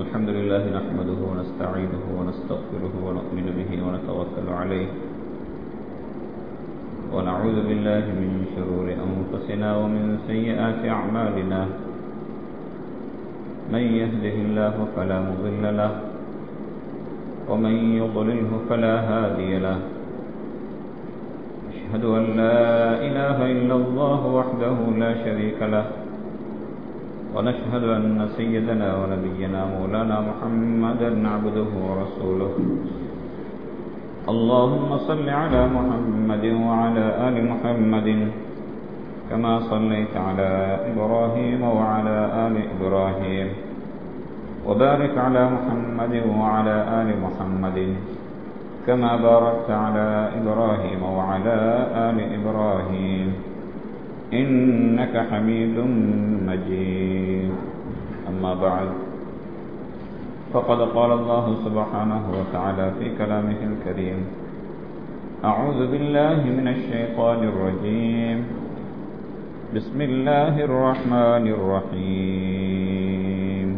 الحمد لله نحمده ونستعينه ونستغفره ونؤمن به ونتوكل عليه ونعوذ بالله من شرور أنفسنا ومن سيئات أعمالنا من يهده الله فلا مضل له ومن يضلله فلا هادي له أشهد أن لا إله إلا الله وحده لا شريك له ونشهد أن سيدنا ونبينا مولانا محمدا عبده ورسوله اللهم صل على محمد وعلى آل محمد كما صليت على إبراهيم وعلى آل إبراهيم وبارك على محمد وعلى آل محمد كما باركت على إبراهيم وعلى آل إبراهيم إنك حميد مجيد أما بعد فقد قال الله سبحانه وتعالى في كلامه الكريم أعوذ بالله من الشيطان الرجيم بسم الله الرحمن الرحيم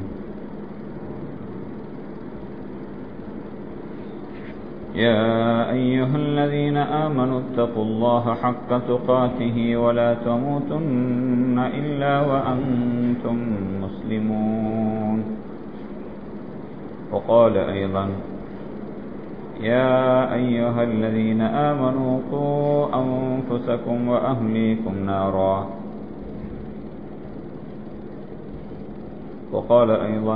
يا أيها الذين آمنوا اتقوا الله حق تقاته ولا تموتن إلا وأنتم مسلمون وقال أيضا يا أيها الذين آمنوا قوا أنفسكم وأهليكم نارا وقال أيضا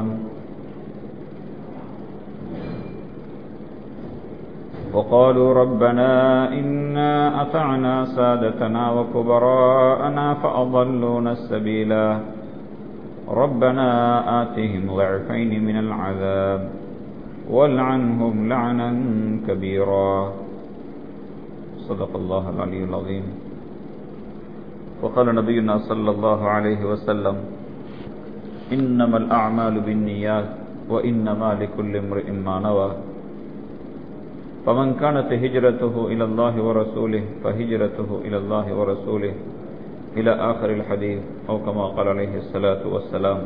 وقالوا ربنا إنا أطعنا سادتنا وكبراءنا فأضلونا السبيلا ربنا آتهم ضعفين من العذاب والعنهم لعنا كبيرا صدق الله العلي العظيم وقال نبينا صلى الله عليه وسلم إنما الأعمال بالنيات وإنما لكل امرئ ما نوى فمن كانت هجرته إلى الله ورسوله فهجرته إلى الله ورسوله إلى آخر الحديث أو كما قال عليه الصلاة والسلام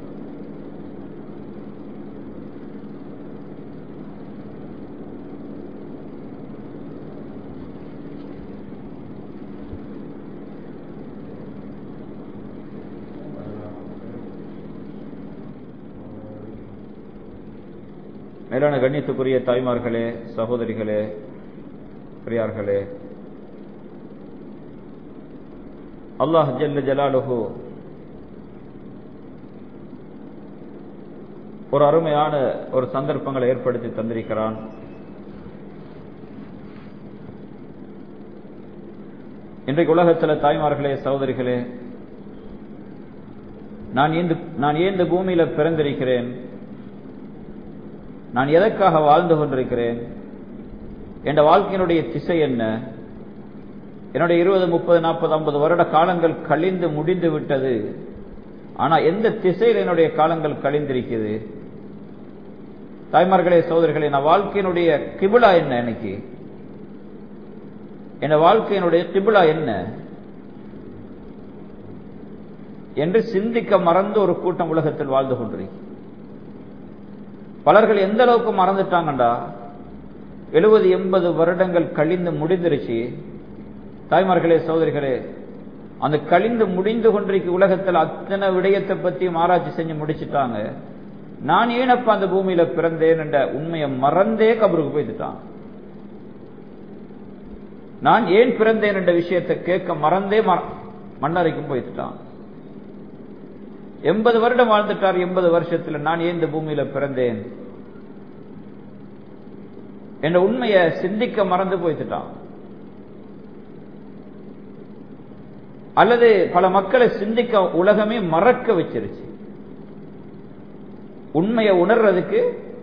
மேலான கண்ணியத்துக்குரிய தாய்மார்களே சகோதரிகளே பிரியார்களே அல்லாஹ் ஜல்ல ஜலாலுஹு ஒரு அருமையான ஒரு சந்தர்ப்பங்களை ஏற்படுத்தி தந்திருக்கிறான் இன்றைக்கு உலகத்தில் தாய்மார்களே சகோதரிகளே நான் ஏந்து நான் ஏன் இந்த பூமியில பிறந்திருக்கிறேன் நான் எதற்காக வாழ்ந்து கொண்டிருக்கிறேன் என் வாழ்க்கையினுடைய திசை என்ன என்னுடைய இருபது முப்பது நாற்பது ஐம்பது வருட காலங்கள் கழிந்து முடிந்து விட்டது ஆனா எந்த திசையில் என்னுடைய காலங்கள் கழிந்திருக்குது தாய்மார்களே சோதரிகளே நான் வாழ்க்கையினுடைய கிபிலா என்ன எனக்கு என் வாழ்க்கையினுடைய கிபிலா என்ன என்று சிந்திக்க மறந்து ஒரு கூட்டம் உலகத்தில் வாழ்ந்து கொண்டிருக்கு பலர்கள் எந்த அளவுக்கு மறந்துட்டாங்கண்டா எழுபது எண்பது வருடங்கள் கழிந்து முடிந்துருச்சு தாய்மார்களே சோதரிகளே அந்த கழிந்து முடிந்து கொண்டிருக்க உலகத்தில் அத்தனை விடயத்தை பற்றியும் ஆராய்ச்சி செஞ்சு முடிச்சுட்டாங்க நான் ஏனப்ப அந்த பூமியில பிறந்தேன் என்ற உண்மையை மறந்தே கபருக்கு போய்த்துட்டான் நான் ஏன் பிறந்தேன் என்ற விஷயத்தை கேட்க மறந்தே மன்னரைக்கும் போய்த்துட்டான் எண்பது வருடம் வாழ்ந்துட்டார் எண்பது வருஷத்துல நான் ஏன் இந்த பூமியில பிறந்தேன் என்ற உண்மையை சிந்திக்க மறந்து போய்த்துட்டான் அல்லது பல மக்களை சிந்திக்க உலகமே மறக்க வச்சிருச்சு உண்மையை உணர்றதுக்கு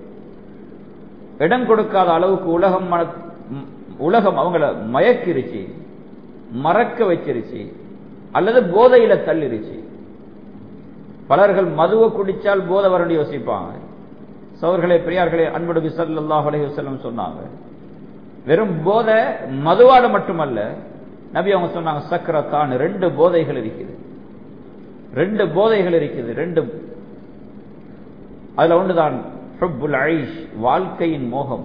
இடம் கொடுக்காத அளவுக்கு உலகம் உலகம் அவங்கள மயக்கிருச்சு மறக்க வச்சிருச்சு அல்லது போதையில தள்ளிருச்சு பலர்கள் மதுவை குடிச்சால் போதை வரணும் யோசிப்பாங்க சோர்களே பெரியார்களே அன்புடு சல்லாஹ் அலைஹுசல்லம் சொன்னாங்க வெறும் போதை மதுவால மட்டுமல்ல நபி அவங்க சொன்னாங்க சக்கரத்தான் ரெண்டு போதைகள் இருக்குது ரெண்டு போதைகள் இருக்குது ரெண்டு அதுல ஒன்றுதான் ஹுப்புல் ஐஷ் வாழ்க்கையின் மோகம்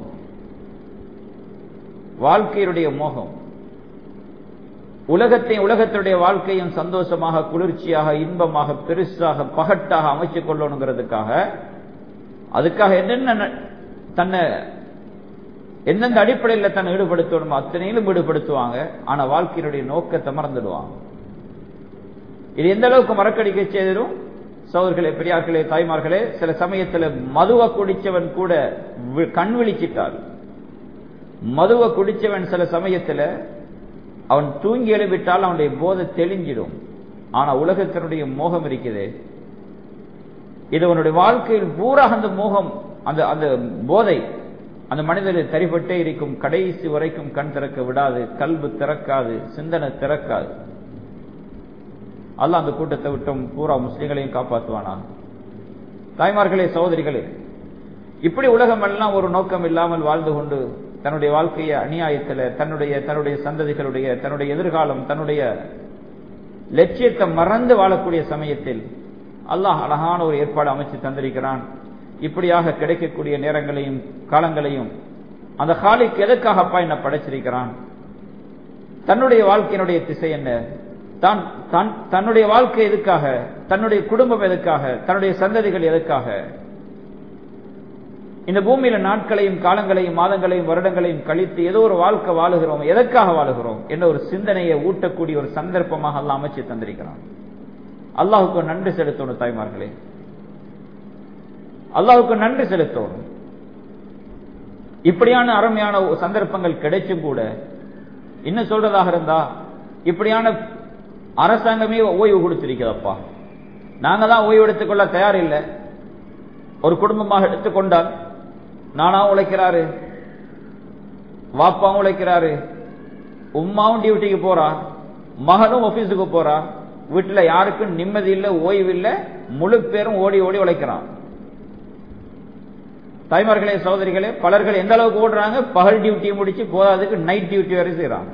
வாழ்க்கையுடைய மோகம் உலகத்தை உலகத்தினுடைய வாழ்க்கையும் சந்தோஷமாக குளிர்ச்சியாக இன்பமாக பெருசாக பகட்டாக அமைச்சுக் கொள்ளணுங்கிறதுக்காக அதுக்காக என்னென்ன தன்னை எந்தெந்த அடிப்படையில் தன்னை ஈடுபடுத்தணுமோ அத்தனையிலும் ஈடுபடுத்துவாங்க ஆனா வாழ்க்கையினுடைய நோக்கத்தை மறந்துடுவாங்க இது எந்த அளவுக்கு மறக்கடிக்க செய்திடும் சோதர்களே பெரியார்களே தாய்மார்களே சில சமயத்தில் மதுவை குடிச்சவன் கூட கண் விழிச்சிட்டார் மதுவை குடிச்சவன் சில சமயத்தில் அவன் தூங்கி எழுப்பிட்டால் அவனுடைய போதை தெளிஞ்சிடும் ஆனா உலகத்தினுடைய மோகம் இருக்குது இது அவனுடைய வாழ்க்கையில் பூரா அந்த மோகம் அந்த அந்த போதை அந்த மனிதரை தரிப்பட்டே இருக்கும் கடைசி வரைக்கும் கண் திறக்க விடாது கல்வி திறக்காது சிந்தனை திறக்காது அல்ல அந்த கூட்டத்தை விட்டும் பூரா முஸ்லிம்களையும் காப்பாற்றுவானா தாய்மார்களே சகோதரிகளே இப்படி உலகம் எல்லாம் ஒரு நோக்கம் இல்லாமல் வாழ்ந்து கொண்டு தன்னுடைய வாழ்க்கைய அநியாயத்தில் தன்னுடைய தன்னுடைய சந்ததிகளுடைய தன்னுடைய எதிர்காலம் தன்னுடைய லட்சியத்தை மறந்து வாழக்கூடிய சமயத்தில் அல்லாஹ் அழகான ஒரு ஏற்பாடு அமைச்சு தந்திருக்கிறான் இப்படியாக கிடைக்கக்கூடிய நேரங்களையும் காலங்களையும் அந்த காலிக்கு எதற்காக அப்பா என்ன படைச்சிருக்கிறான் தன்னுடைய வாழ்க்கையினுடைய திசை என்ன தான் தன்னுடைய வாழ்க்கை எதுக்காக தன்னுடைய குடும்பம் எதுக்காக தன்னுடைய சந்ததிகள் எதுக்காக இந்த பூமியில நாட்களையும் காலங்களையும் மாதங்களையும் வருடங்களையும் கழித்து ஏதோ ஒரு வாழ்க்கை வாழுகிறோம் எதற்காக வாழுகிறோம் என்ற ஒரு சிந்தனையை ஊட்டக்கூடிய ஒரு சந்தர்ப்பமாக அல்ல அமைச்சு தந்திருக்கிறான் அல்லாஹுக்கு நன்றி செலுத்தணும் தாய்மார்களே அல்லாஹுக்கு நன்றி செலுத்தணும் இப்படியான அருமையான சந்தர்ப்பங்கள் கிடைச்சும் கூட இன்னும் சொல்றதாக இருந்தா இப்படியான அரசாங்கமே ஓய்வு கொடுத்திருக்கிறப்பா நாங்க தான் ஓய்வு எடுத்துக்கொள்ள தயார் இல்லை ஒரு குடும்பமாக எடுத்துக்கொண்டால் நானா உழைக்கிறாரு வாப்பாவும் உழைக்கிறாரு உம்மாவும் டியூட்டிக்கு போறா மகனும் ஆபீஸுக்கு போறா வீட்டுல யாருக்கும் நிம்மதி இல்லை ஓய்வு இல்லை முழு பேரும் ஓடி ஓடி உழைக்கிறான் தாய்மார்களே சகோதரிகளே பலர்கள் எந்த அளவுக்கு ஓடுறாங்க பகல் டியூட்டியை முடிச்சு போதாதுக்கு நைட் டியூட்டி வரை செய்யறாங்க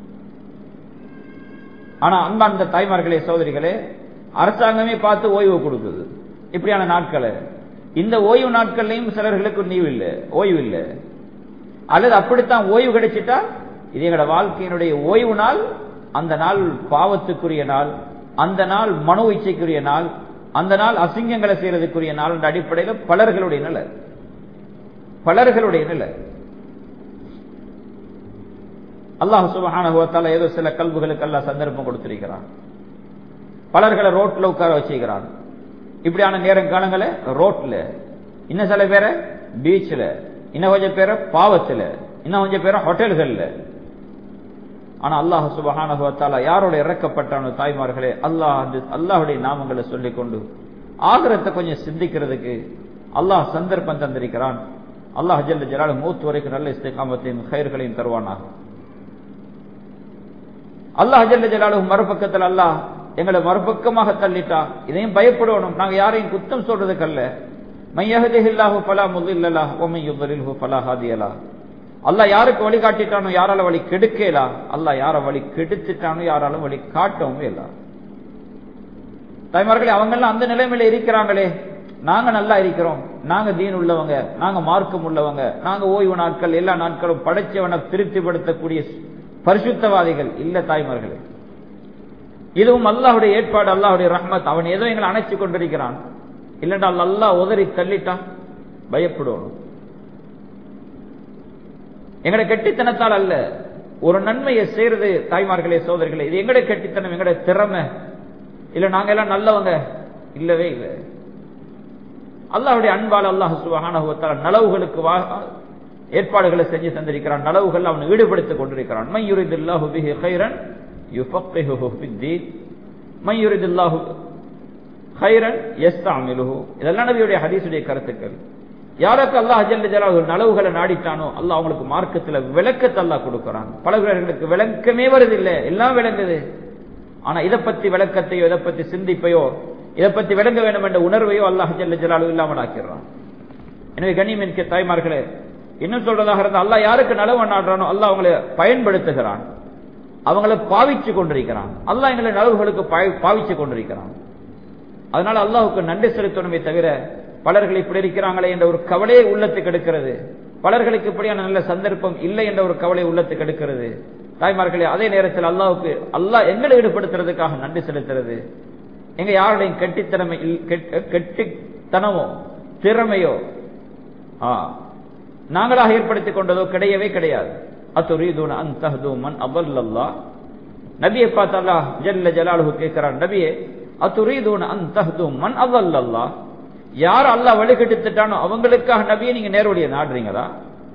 ஆனா அன்பார்ந்த தாய்மார்களே சகோதரிகளே அரசாங்கமே பார்த்து ஓய்வு கொடுக்குது இப்படியான நாட்களை இந்த ஓய்வு நாட்கள்லையும் சிலர்களுக்கு நீவு இல்லை ஓய்வு இல்லை அல்லது அப்படித்தான் ஓய்வு கிடைச்சிட்டா இது எங்களோட வாழ்க்கையினுடைய ஓய்வு நாள் அந்த நாள் பாவத்துக்குரிய நாள் அந்த நாள் மனோ இச்சைக்குரிய நாள் அந்த நாள் அசிங்கங்களை செய்யறதுக்குரிய நாள் என்ற அடிப்படையில் பலர்களுடைய நிலை பலர்களுடைய நிலை அல்லாஹ் சுபஹான ஏதோ சில கல்விகளுக்கு எல்லாம் சந்தர்ப்பம் கொடுத்திருக்கிறான் பலர்களை ரோட்ல உட்கார வச்சுக்கிறான் இப்படியான நேரம் காலங்களை ரோட்ல இன்னும் சில பேரை பீச்சில் இன்னும் கொஞ்சம் பேரை பாவத்தில் இன்னும் கொஞ்சம் பேரை ஹோட்டல்கள்ல ஆனா அல்லாஹ் சுபஹானஹுவத்தாலா யாரோட இறக்கப்பட்டானோ தாய்மார்களே அல்லாஹ் அல்லாஹுடைய நாமங்களை சொல்லிக் கொண்டு ஆகிரத்தை கொஞ்சம் சிந்திக்கிறதுக்கு அல்லாஹ் சந்தர்ப்பம் தந்திருக்கிறான் அல்லாஹ் ஜல்ல ஜலால மூத்து வரைக்கும் நல்ல இஸ்திகாமத்தையும் கயிர்களையும் தருவானாக அல்லாஹ் ஜல்ல ஜலாலு மறுபக்கத்தில் அல்லாஹ் எங்களை மறுபக்கமாக தள்ளிட்டா இதையும் பயப்படணும் நாங்க யாரையும் குத்தம் சொல்றதுக்கல்ல மையஹதில்லாஹு பலா முதில்லலா ஒமை யுதலில்ஹு பலா ஹாதியலா அல்லாஹ் யாருக்கு வழி காட்டிட்டானோ யாரால வழி கெடுக்கலா அல்லாஹ் யார வழி கெடுத்துட்டானோ யாராலும் வழி காட்டவும் இல்ல தாய்மார்களே அவங்கெல்லாம் அந்த நிலைமையில இருக்கிறாங்களே நாங்க நல்லா இருக்கிறோம் நாங்க தீன் உள்ளவங்க நாங்க மார்க்கம் உள்ளவங்க நாங்க ஓய்வு நாட்கள் எல்லா நாட்களும் படைச்சவனை திருப்திப்படுத்தக்கூடிய பரிசுத்தவாதிகள் இல்ல தாய்மார்களே இதுவும் அல்லாஹுடைய ஏற்பாடு அல்லாஹுடைய ரஹ்மத் அவன் ஏதோ எங்களை அணைச்சு கொண்டிருக்கிறான் இல்லைன்றால் அல்லாஹ் உதறி தள்ளிட்டான் பயப்படணும் எங்கட கெட்டித்தனத்தால் அல்ல ஒரு நன்மையை செய்யறது தாய்மார்களே சோதர்களே இது எங்கட கெட்டித்தனம் எங்கட திறமை இல்ல நாங்க எல்லாம் நல்லவங்க இல்லவே இல்லை அல்லாஹுடைய அன்பால் அல்லாஹ் சுபஹானஹுவத்தால நலவுகளுக்கு ஏற்பாடுகளை செஞ்சு தந்திருக்கிறான் நலவுகள் அவன் ஈடுபடுத்திக் கொண்டிருக்கிறான் மையுரிதில்லாஹு பிஹி கைரன் யுஃபக்கிஹுஹு ஃபித்தீன் மையுரிதில்லாஹு கைரன் யஸ்தாமிலுஹு இதெல்லாம் நபியுடைய ஹதீஸுடைய கருத்துக்கள் யாருக்கு அல்லாஹ் ஜல்ல ஜலாஹு நலவுகளை நாடிட்டானோ அல்லாஹ் அவங்களுக்கு மார்க்கத்துல விளக்கத்தை அல்லாஹ் கொடுக்கிறான் பல பேர்களுக்கு விளக்கமே வருதில்லை எல்லாம் விளங்குது ஆனா இதை பத்தி விளக்கத்தையோ இதை பத்தி சிந்திப்பையோ இதை பத்தி விளங்க வேண்டும் என்ற உணர்வையோ அல்லாஹ் ஜல்ல ஜலாலு இல்லாமல் ஆக்கிறான் எனவே கண்ணியமிக்க தாய்மார்களே இன்னும் சொல்றதாக இருந்தால் அல்லாஹ் யாருக்கு நலவு நாடுறானோ அல்லாஹ் அவங்களை பயன்படுத்துகிறான் அவங்களை பாவிச்சு கொண்டிருக்கிறான் அல்லாஹ் எங்களை நலவுகளுக்கு பாவிச்சு கொண்டிருக்கிறான் அதனால அல்லாஹுக்கு நன்றி செலுத்தணுமே தவிர பலர்கள் இப்படி இருக்கிறாங்களே என்ற ஒரு கவலையை உள்ளத்துக்கு எடுக்கிறது பலர்களுக்கு இப்படியான நல்ல சந்தர்ப்பம் இல்லை என்ற ஒரு கவலை உள்ளத்துக்கு எடுக்கிறது தாய்மார்களே அதே நேரத்தில் அல்லாவுக்கு அல்லாஹ் எங்களை ஈடுபடுத்துறதுக்காக நன்றி செலுத்துறது எங்க யாருடையும் கெட்டித்தனமை கெட்டித்தனமோ திறமையோ நாங்களாக ஏற்படுத்திக் கொண்டதோ கிடையவே கிடையாது அத்துரீதுன அந்தஹது மன் அபல்லல்லா நபியை பார்த்து அல்லாஹ் ஜல்ல ஜலாலுஹு கேட்கிறான் நபியே அத்துரீதுன அந்தஹது மன் அபல்லல்லா யார் அல்லாஹ் வழி கெடுத்துட்டானோ அவங்களுக்காக நபியை நீங்க நேருடைய நாடுறீங்களா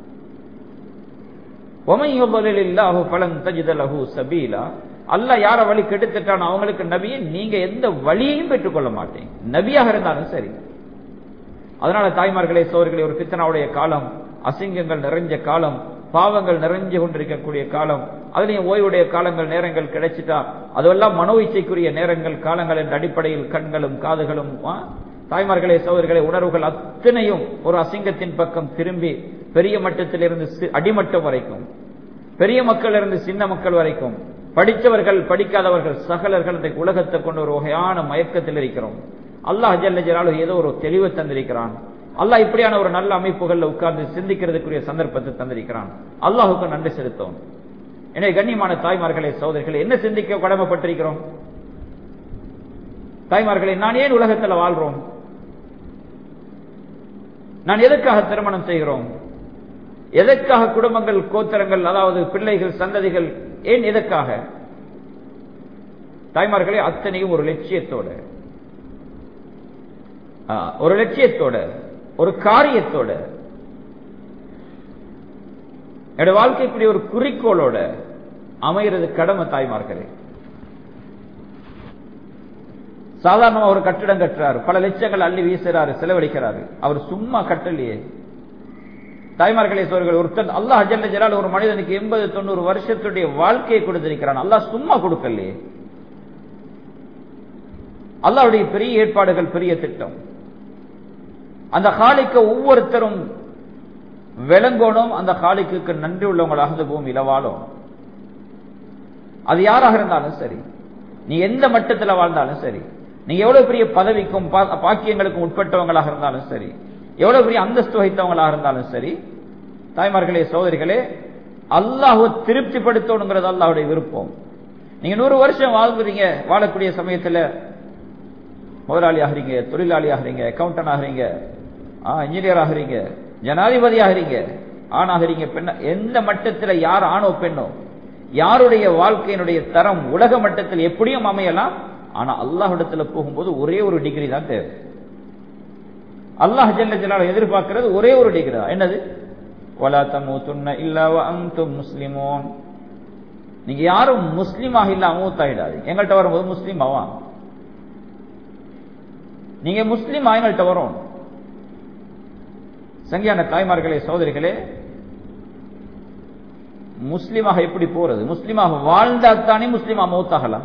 அல்ல யார வழி கெடுத்துட்டானோ அவங்களுக்கு நபியை நீங்க எந்த வழியையும் பெற்றுக்கொள்ள மாட்டீங்க நபியாக இருந்தாலும் சரி அதனால தாய்மார்களே சோர்களே ஒரு பித்தனாவுடைய காலம் அசிங்கங்கள் நிறைஞ்ச காலம் பாவங்கள் நிறைஞ்சு கொண்டிருக்கக்கூடிய காலம் அதுலயும் ஓய்வுடைய காலங்கள் நேரங்கள் கிடைச்சிட்டா அதுவெல்லாம் மனோ இச்சைக்குரிய நேரங்கள் காலங்கள் என்ற அடிப்படையில் கண்களும் காதுகளும் தாய்மார்களே சோதர்களே உணர்வுகள் அத்தனையும் ஒரு அசிங்கத்தின் பக்கம் திரும்பி பெரிய மட்டத்திலிருந்து அடிமட்டம் வரைக்கும் பெரிய மக்கள் இருந்து சின்ன மக்கள் வரைக்கும் படித்தவர்கள் படிக்காதவர்கள் சகலர்கள் இந்த உலகத்தை கொண்டு ஒரு வகையான மயக்கத்தில் இருக்கிறோம் அல்லாஹ் ஜல்ல ஜலாலு ஏதோ ஒரு தெளிவு தந்திருக்கிறான் அல்லாஹ் இப்படியான ஒரு நல்ல அமைப்புகள்ல உட்கார்ந்து சிந்திக்கிறதுக்குரிய சந்தர்ப்பத்தை தந்திருக்கிறான் அல்லாஹுக்கு நன்றி செலுத்தோம் எனவே கண்ணியமான தாய்மார்களே சோதரிகளை என்ன சிந்திக்க கடமைப்பட்டிருக்கிறோம் தாய்மார்களே நான் ஏன் உலகத்தில் வாழ்றோம் நான் எதற்காக திருமணம் செய்கிறோம் எதற்காக குடும்பங்கள் கோத்திரங்கள் அதாவது பிள்ளைகள் சந்ததிகள் ஏன் எதற்காக தாய்மார்களே அத்தனையும் ஒரு லட்சியத்தோட ஒரு லட்சியத்தோட ஒரு காரியத்தோட என்னோட வாழ்க்கை இப்படி ஒரு குறிக்கோளோட அமைகிறது கடமை தாய்மார்களே சாதாரணமா ஒரு கட்டிடம் கட்டுறாரு பல லட்சங்கள் அள்ளி வீசுறாரு செலவழிக்கிறாரு அவர் சும்மா கட்டலையே தாய்மார்களே சோர்கள் ஒருத்தன் அல்லாஹ் அஜல்ல ஜலால் ஒரு மனிதனுக்கு எண்பது தொண்ணூறு வருஷத்துடைய வாழ்க்கையை கொடுத்திருக்கிறான் அல்லாஹ் சும்மா கொடுக்கலையே அல்லாவுடைய பெரிய ஏற்பாடுகள் பெரிய திட்டம் அந்த காலிக்க ஒவ்வொருத்தரும் விளங்கணும் அந்த காலிக்கு நன்றி உள்ளவங்களாக இந்த பூமியில வாழும் அது யாராக இருந்தாலும் சரி நீ எந்த மட்டத்தில் வாழ்ந்தாலும் சரி நீங்க எவ்வளவு பெரிய பதவிக்கும் பாக்கியங்களுக்கும் உட்பட்டவங்களாக இருந்தாலும் சரி எவ்வளவு பெரிய அந்தஸ்து வைத்தவங்களாக இருந்தாலும் சரி தாய்மார்களே சோதரிகளே அல்லாஹுவை திருப்திப்படுத்தணுங்கிறது அல்லாஹுடைய விருப்பம் நீங்க நூறு வருஷம் வாழ்ந்துறீங்க வாழக்கூடிய சமயத்தில் முதலாளி ஆகிறீங்க தொழிலாளி ஆகிறீங்க அக்கௌண்டன் ஆகிறீங்க இன்ஜினியர் ஆகிறீங்க ஜனாதிபதி ஆகிறீங்க ஆண் ஆகிறீங்க பெண்ண எந்த மட்டத்தில் யார் ஆணோ பெண்ணோ யாருடைய வாழ்க்கையினுடைய தரம் உலக மட்டத்தில் எப்படியும் அமையலாம் ஆனா அல்லாஹிடத்துல போகும்போது ஒரே ஒரு டிகிரி தான் தேவை அல்லாஹ் ஜல்ல ஜலால எதிர்பார்க்கிறது ஒரே ஒரு டிகிரி தான் என்னது வலா தமூத்துன்ன இல்லா அந்தும் முஸ்லிமோன் நீங்க யாரும் முஸ்லீமாக இல்ல மூத்தாயிடாது எங்கள்கிட்ட வரும்போது முஸ்லீம் ஆவான் நீங்க முஸ்லீம் எங்கள்கிட்ட வரும் சங்கியான தாய்மார்களே சகோதரிகளே முஸ்லீமாக எப்படி போறது முஸ்லீமாக வாழ்ந்தால் தானே முஸ்லீமா மௌத்தாகலாம்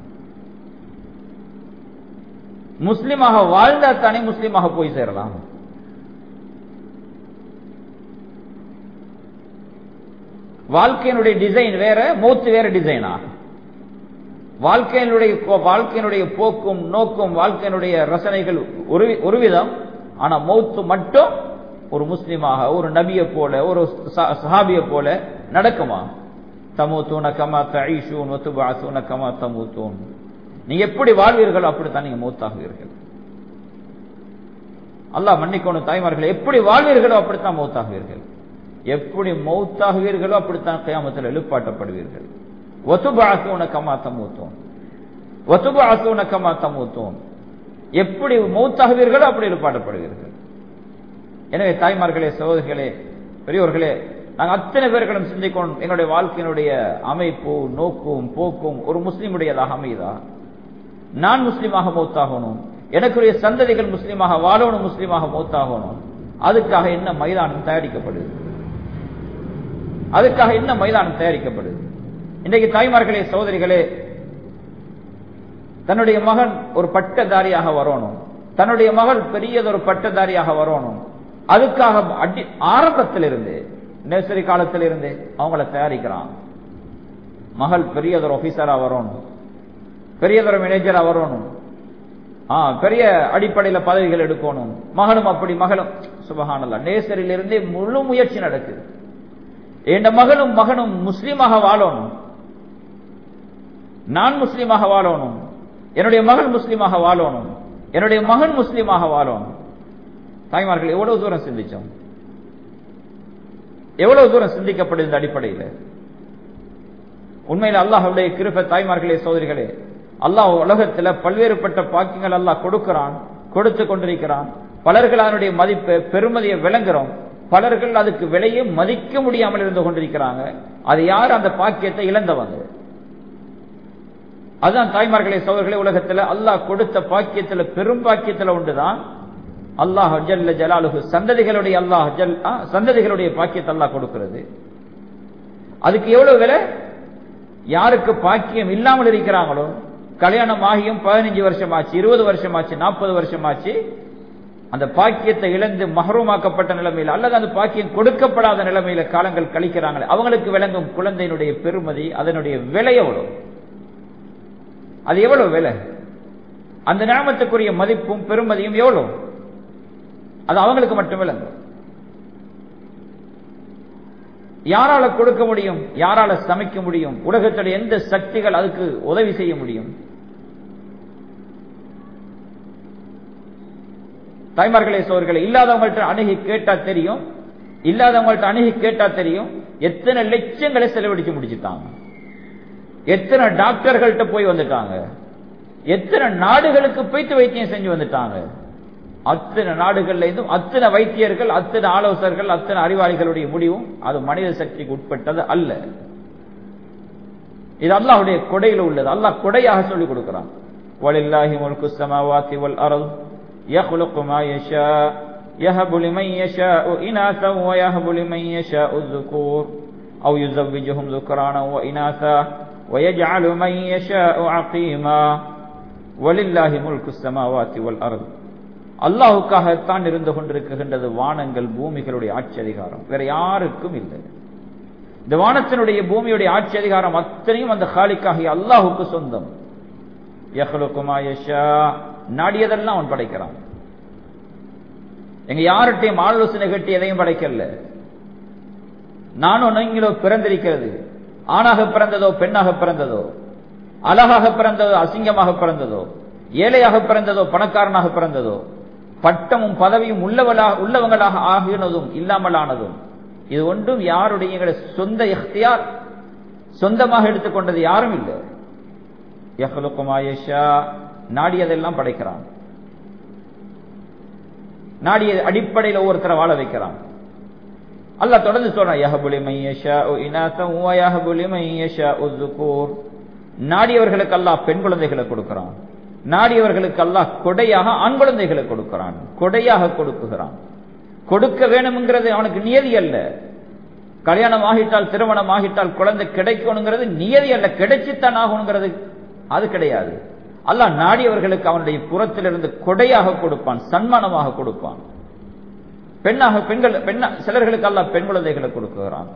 முஸ்லீமாக வாழ்ந்தால் தானே முஸ்லீமாக போய் சேரலாம் வாழ்க்கையினுடைய டிசைன் வேற மௌத்து வேற டிசைனா வாழ்க்கையினுடைய வாழ்க்கையினுடைய போக்கும் நோக்கும் வாழ்க்கையினுடைய ரசனைகள் ஒரு விதம் ஆனா மௌத்து மட்டும் ஒரு முஸ்லிமாக ஒரு நபியை போல ஒரு சஹாபிய போல நடக்குமா தமுத்தூன கமா தஈஷூன் வத்துபாசூன கமா தமுத்தூன் நீங்க எப்படி வாழ்வீர்களோ அப்படித்தான் நீங்க மௌத்தாகுவீர்கள் அல்லாஹ் மன்னிக்கணும் தாய்மார்கள் எப்படி வாழ்வீர்களோ அப்படித்தான் மௌத்தாகுவீர்கள் எப்படி மௌத்தாகுவீர்களோ அப்படித்தான் கயாமத்தில் எழுப்பாட்டப்படுவீர்கள் ஒத்துபாசூன கமா தமுத்தூன் ஒத்துபாசூன கமா தமுத்தூன் எப்படி மௌத்தாகுவீர்களோ அப்படி எழுப்பாட்டப்படுவீர்கள் எனவே தாய்மார்களே சகோதரிகளே பெரியோர்களே நாங்கள் அத்தனை பேர்களும் சிந்திக்கணும் எங்களுடைய வாழ்க்கையினுடைய அமைப்பு நோக்கும் போக்கும் ஒரு முஸ்லீமுடையதாக அமையுதா நான் முஸ்லீமாக மௌத்தாகணும் எனக்குரிய சந்ததிகள் முஸ்லீமாக வாழணும் முஸ்லீமாக மௌத்தாகணும் அதுக்காக என்ன மைதானம் தயாரிக்கப்படுது அதுக்காக என்ன மைதானம் தயாரிக்கப்படுது இன்றைக்கு தாய்மார்களே சகோதரிகளே தன்னுடைய மகன் ஒரு பட்டதாரியாக வரணும் தன்னுடைய மகள் பெரியதொரு பட்டதாரியாக வரணும் அதுக்காக அடி ஆரம்பத்திலிருந்து நர்சரி காலத்திலிருந்து அவங்கள தயாரிக்கிறான் மகள் பெரியதொரு ஆபீசரா வரணும் பெரியதொரு மேனேஜரா வரணும் ஆ பெரிய அடிப்படையில பதவிகள் எடுக்கணும் மகனும் அப்படி மகளும் சுபகானல்ல நேசரிலிருந்தே முழு முயற்சி நடக்குது என் மகளும் மகனும் முஸ்லீமாக வாழணும் நான் முஸ்லீமாக வாழணும் என்னுடைய மகள் முஸ்லீமாக வாழணும் என்னுடைய மகன் முஸ்லீமாக வாழணும் தாய்மார்கள் எவ்வளவு தூரம் சிந்திச்சோம் எவ்வளவு தூரம் சிந்திக்கப்படுது இந்த அடிப்படையில் உண்மையில் அல்லாஹுடைய கிருப்ப தாய்மார்களே சோதரிகளே அல்லாஹ் உலகத்துல பல்வேறுபட்ட பாக்கியங்கள் அல்லாஹ் கொடுக்கிறான் கொடுத்து கொண்டிருக்கிறான் பலர்கள் அதனுடைய மதிப்பு பெருமதியை விளங்குறோம் பலர்கள் அதுக்கு விலையை மதிக்க முடியாமல் இருந்து கொண்டிருக்கிறாங்க அது யார் அந்த பாக்கியத்தை இழந்தவங்க அதுதான் தாய்மார்களே சோதர்களே உலகத்துல அல்லாஹ் கொடுத்த பாக்கியத்துல பெரும் பாக்கியத்துல உண்டுதான் அல்லாஹ் ஜல்ல ஜலாலுகு சந்ததிகளுடைய அல்லாஹ் ஜல் சந்ததிகளுடைய பாக்கியத்தை அல்லாஹ் கொடுக்கிறது அதுக்கு எவ்வளவு விலை யாருக்கு பாக்கியம் இல்லாமல் இருக்கிறாங்களோ கல்யாணம் ஆகியும் பதினஞ்சு வருஷம் ஆச்சு இருபது வருஷம் ஆச்சு நாற்பது வருஷம் ஆச்சு அந்த பாக்கியத்தை இழந்து மகரூமாக்கப்பட்ட நிலைமையில் அல்லது அந்த பாக்கியம் கொடுக்கப்படாத நிலைமையில காலங்கள் கழிக்கிறாங்களே அவங்களுக்கு விளங்கும் குழந்தையினுடைய பெருமதி அதனுடைய விலை எவ்வளவு அது எவ்வளவு விலை அந்த ஞாபகத்துக்குரிய மதிப்பும் பெருமதியும் எவ்வளவு அது அவங்களுக்கு மட்டும் விளங்கும் யாரால கொடுக்க முடியும் யாரால சமைக்க முடியும் உலகத்துடைய எந்த சக்திகள் அதுக்கு உதவி செய்ய முடியும் தாய்மார்களே சோர்களே இல்லாதவங்கள்ட்ட அணுகி கேட்டா தெரியும் இல்லாதவங்கள்ட்ட அணுகி கேட்டா தெரியும் எத்தனை லட்சங்களை செலவழிச்சு முடிச்சுட்டாங்க எத்தனை டாக்டர்கள்ட்ட போய் வந்துட்டாங்க எத்தனை நாடுகளுக்கு போய்த்து வைத்தியம் செஞ்சு வந்துட்டாங்க அத்தனை நாடுகள்ல இருந்தும் அத்தனை வைத்தியர்கள் அத்தனை ஆலோசகர்கள் அத்தனை அறிவாளிகளுடைய முடிவும் அது மனித சக்திக்கு உட்பட்டது அல்ல இது அல்லாஹுடைய கொடையில உள்ளது அல்லாஹ் கொடையாக சொல்லிக் கொடுக்கிறான் وَلِلَّهِ مُلْكُ السَّمَاوَاتِ وَالْأَرْضِ يَخْلُقُ مَا يَشَاءُ يَهَبُ لِمَن يَشَاءُ إِنَاثًا وَيَهَبُ لِمَن يَشَاءُ الذُّكُورَ أَوْ يُزَوِّجُهُمْ ذُكْرَانًا وَإِنَاثًا وَيَجْعَلُ مَن يَشَاءُ عَقِيمًا وَلِلَّهِ مُلْكُ السَّمَاوَاتِ وَالْأَرْضِ அல்லாஹுக்காகத்தான் இருந்து கொண்டிருக்கின்றது வானங்கள் பூமிகளுடைய ஆட்சி அதிகாரம் வேற யாருக்கும் இல்லை இந்த வானத்தினுடைய பூமியுடைய ஆட்சி அதிகாரம் அத்தனையும் அந்த காலிக்காகிய அல்லாஹுக்கு சொந்தம் நாடியதெல்லாம் அவன் படைக்கிறான் எங்க யார்கிட்டையும் ஆலோசனை கட்டி எதையும் படைக்கல நானும் நீங்களோ பிறந்திருக்கிறது ஆணாக பிறந்ததோ பெண்ணாக பிறந்ததோ அழகாக பிறந்ததோ அசிங்கமாக பிறந்ததோ ஏழையாக பிறந்ததோ பணக்காரனாக பிறந்ததோ பட்டமும் பதவியும் உள்ளவளாக உள்ளவங்களாக ஆகினதும் இல்லாமலானதும் இது ஒன்றும் யாருடைய எங்களுடைய சொந்த எஃப்தியார் சொந்தமாக எடுத்துக்கொண்டது யாரும் இல்லை யஹ்லுக்குமாயஷா நாடியதெல்லாம் படைக்கிறான் நாடிய அடிப்படையில் ஒவ்வொருத்தரை வாழ வைக்கிறான் அல்ல தொடர்ந்து சொல்றான் யஹபுலி மையஷா இனாசம் யஹபுலி மையஷா உதுகூர் நாடியவர்களுக்கு அல்லாஹ் பெண் குழந்தைகளை கொடுக்கிறான் நாடியவர்களுக்கு அல்லாஹ் கொடையாக ஆண் குழந்தைகளை கொடுக்கிறான் கொடையாக கொடுக்குகிறான் கொடுக்க வேணும்ங்கிறது அவனுக்கு நியதி அல்ல கல்யாணம் ஆகிட்டால் திருமணம் ஆகிட்டால் குழந்தை கிடைக்கணுங்கிறது நியதி அல்ல கிடைச்சித்தான் ஆகணுங்கிறது அது கிடையாது அல்லாஹ் நாடியவர்களுக்கு அவனுடைய புறத்திலிருந்து கொடையாக கொடுப்பான் சன்மானமாக கொடுப்பான் பெண்ணாக பெண்கள் பெண்ணா சிலர்களுக்கு அல்லாஹ் பெண் குழந்தைகளை கொடுக்குகிறான்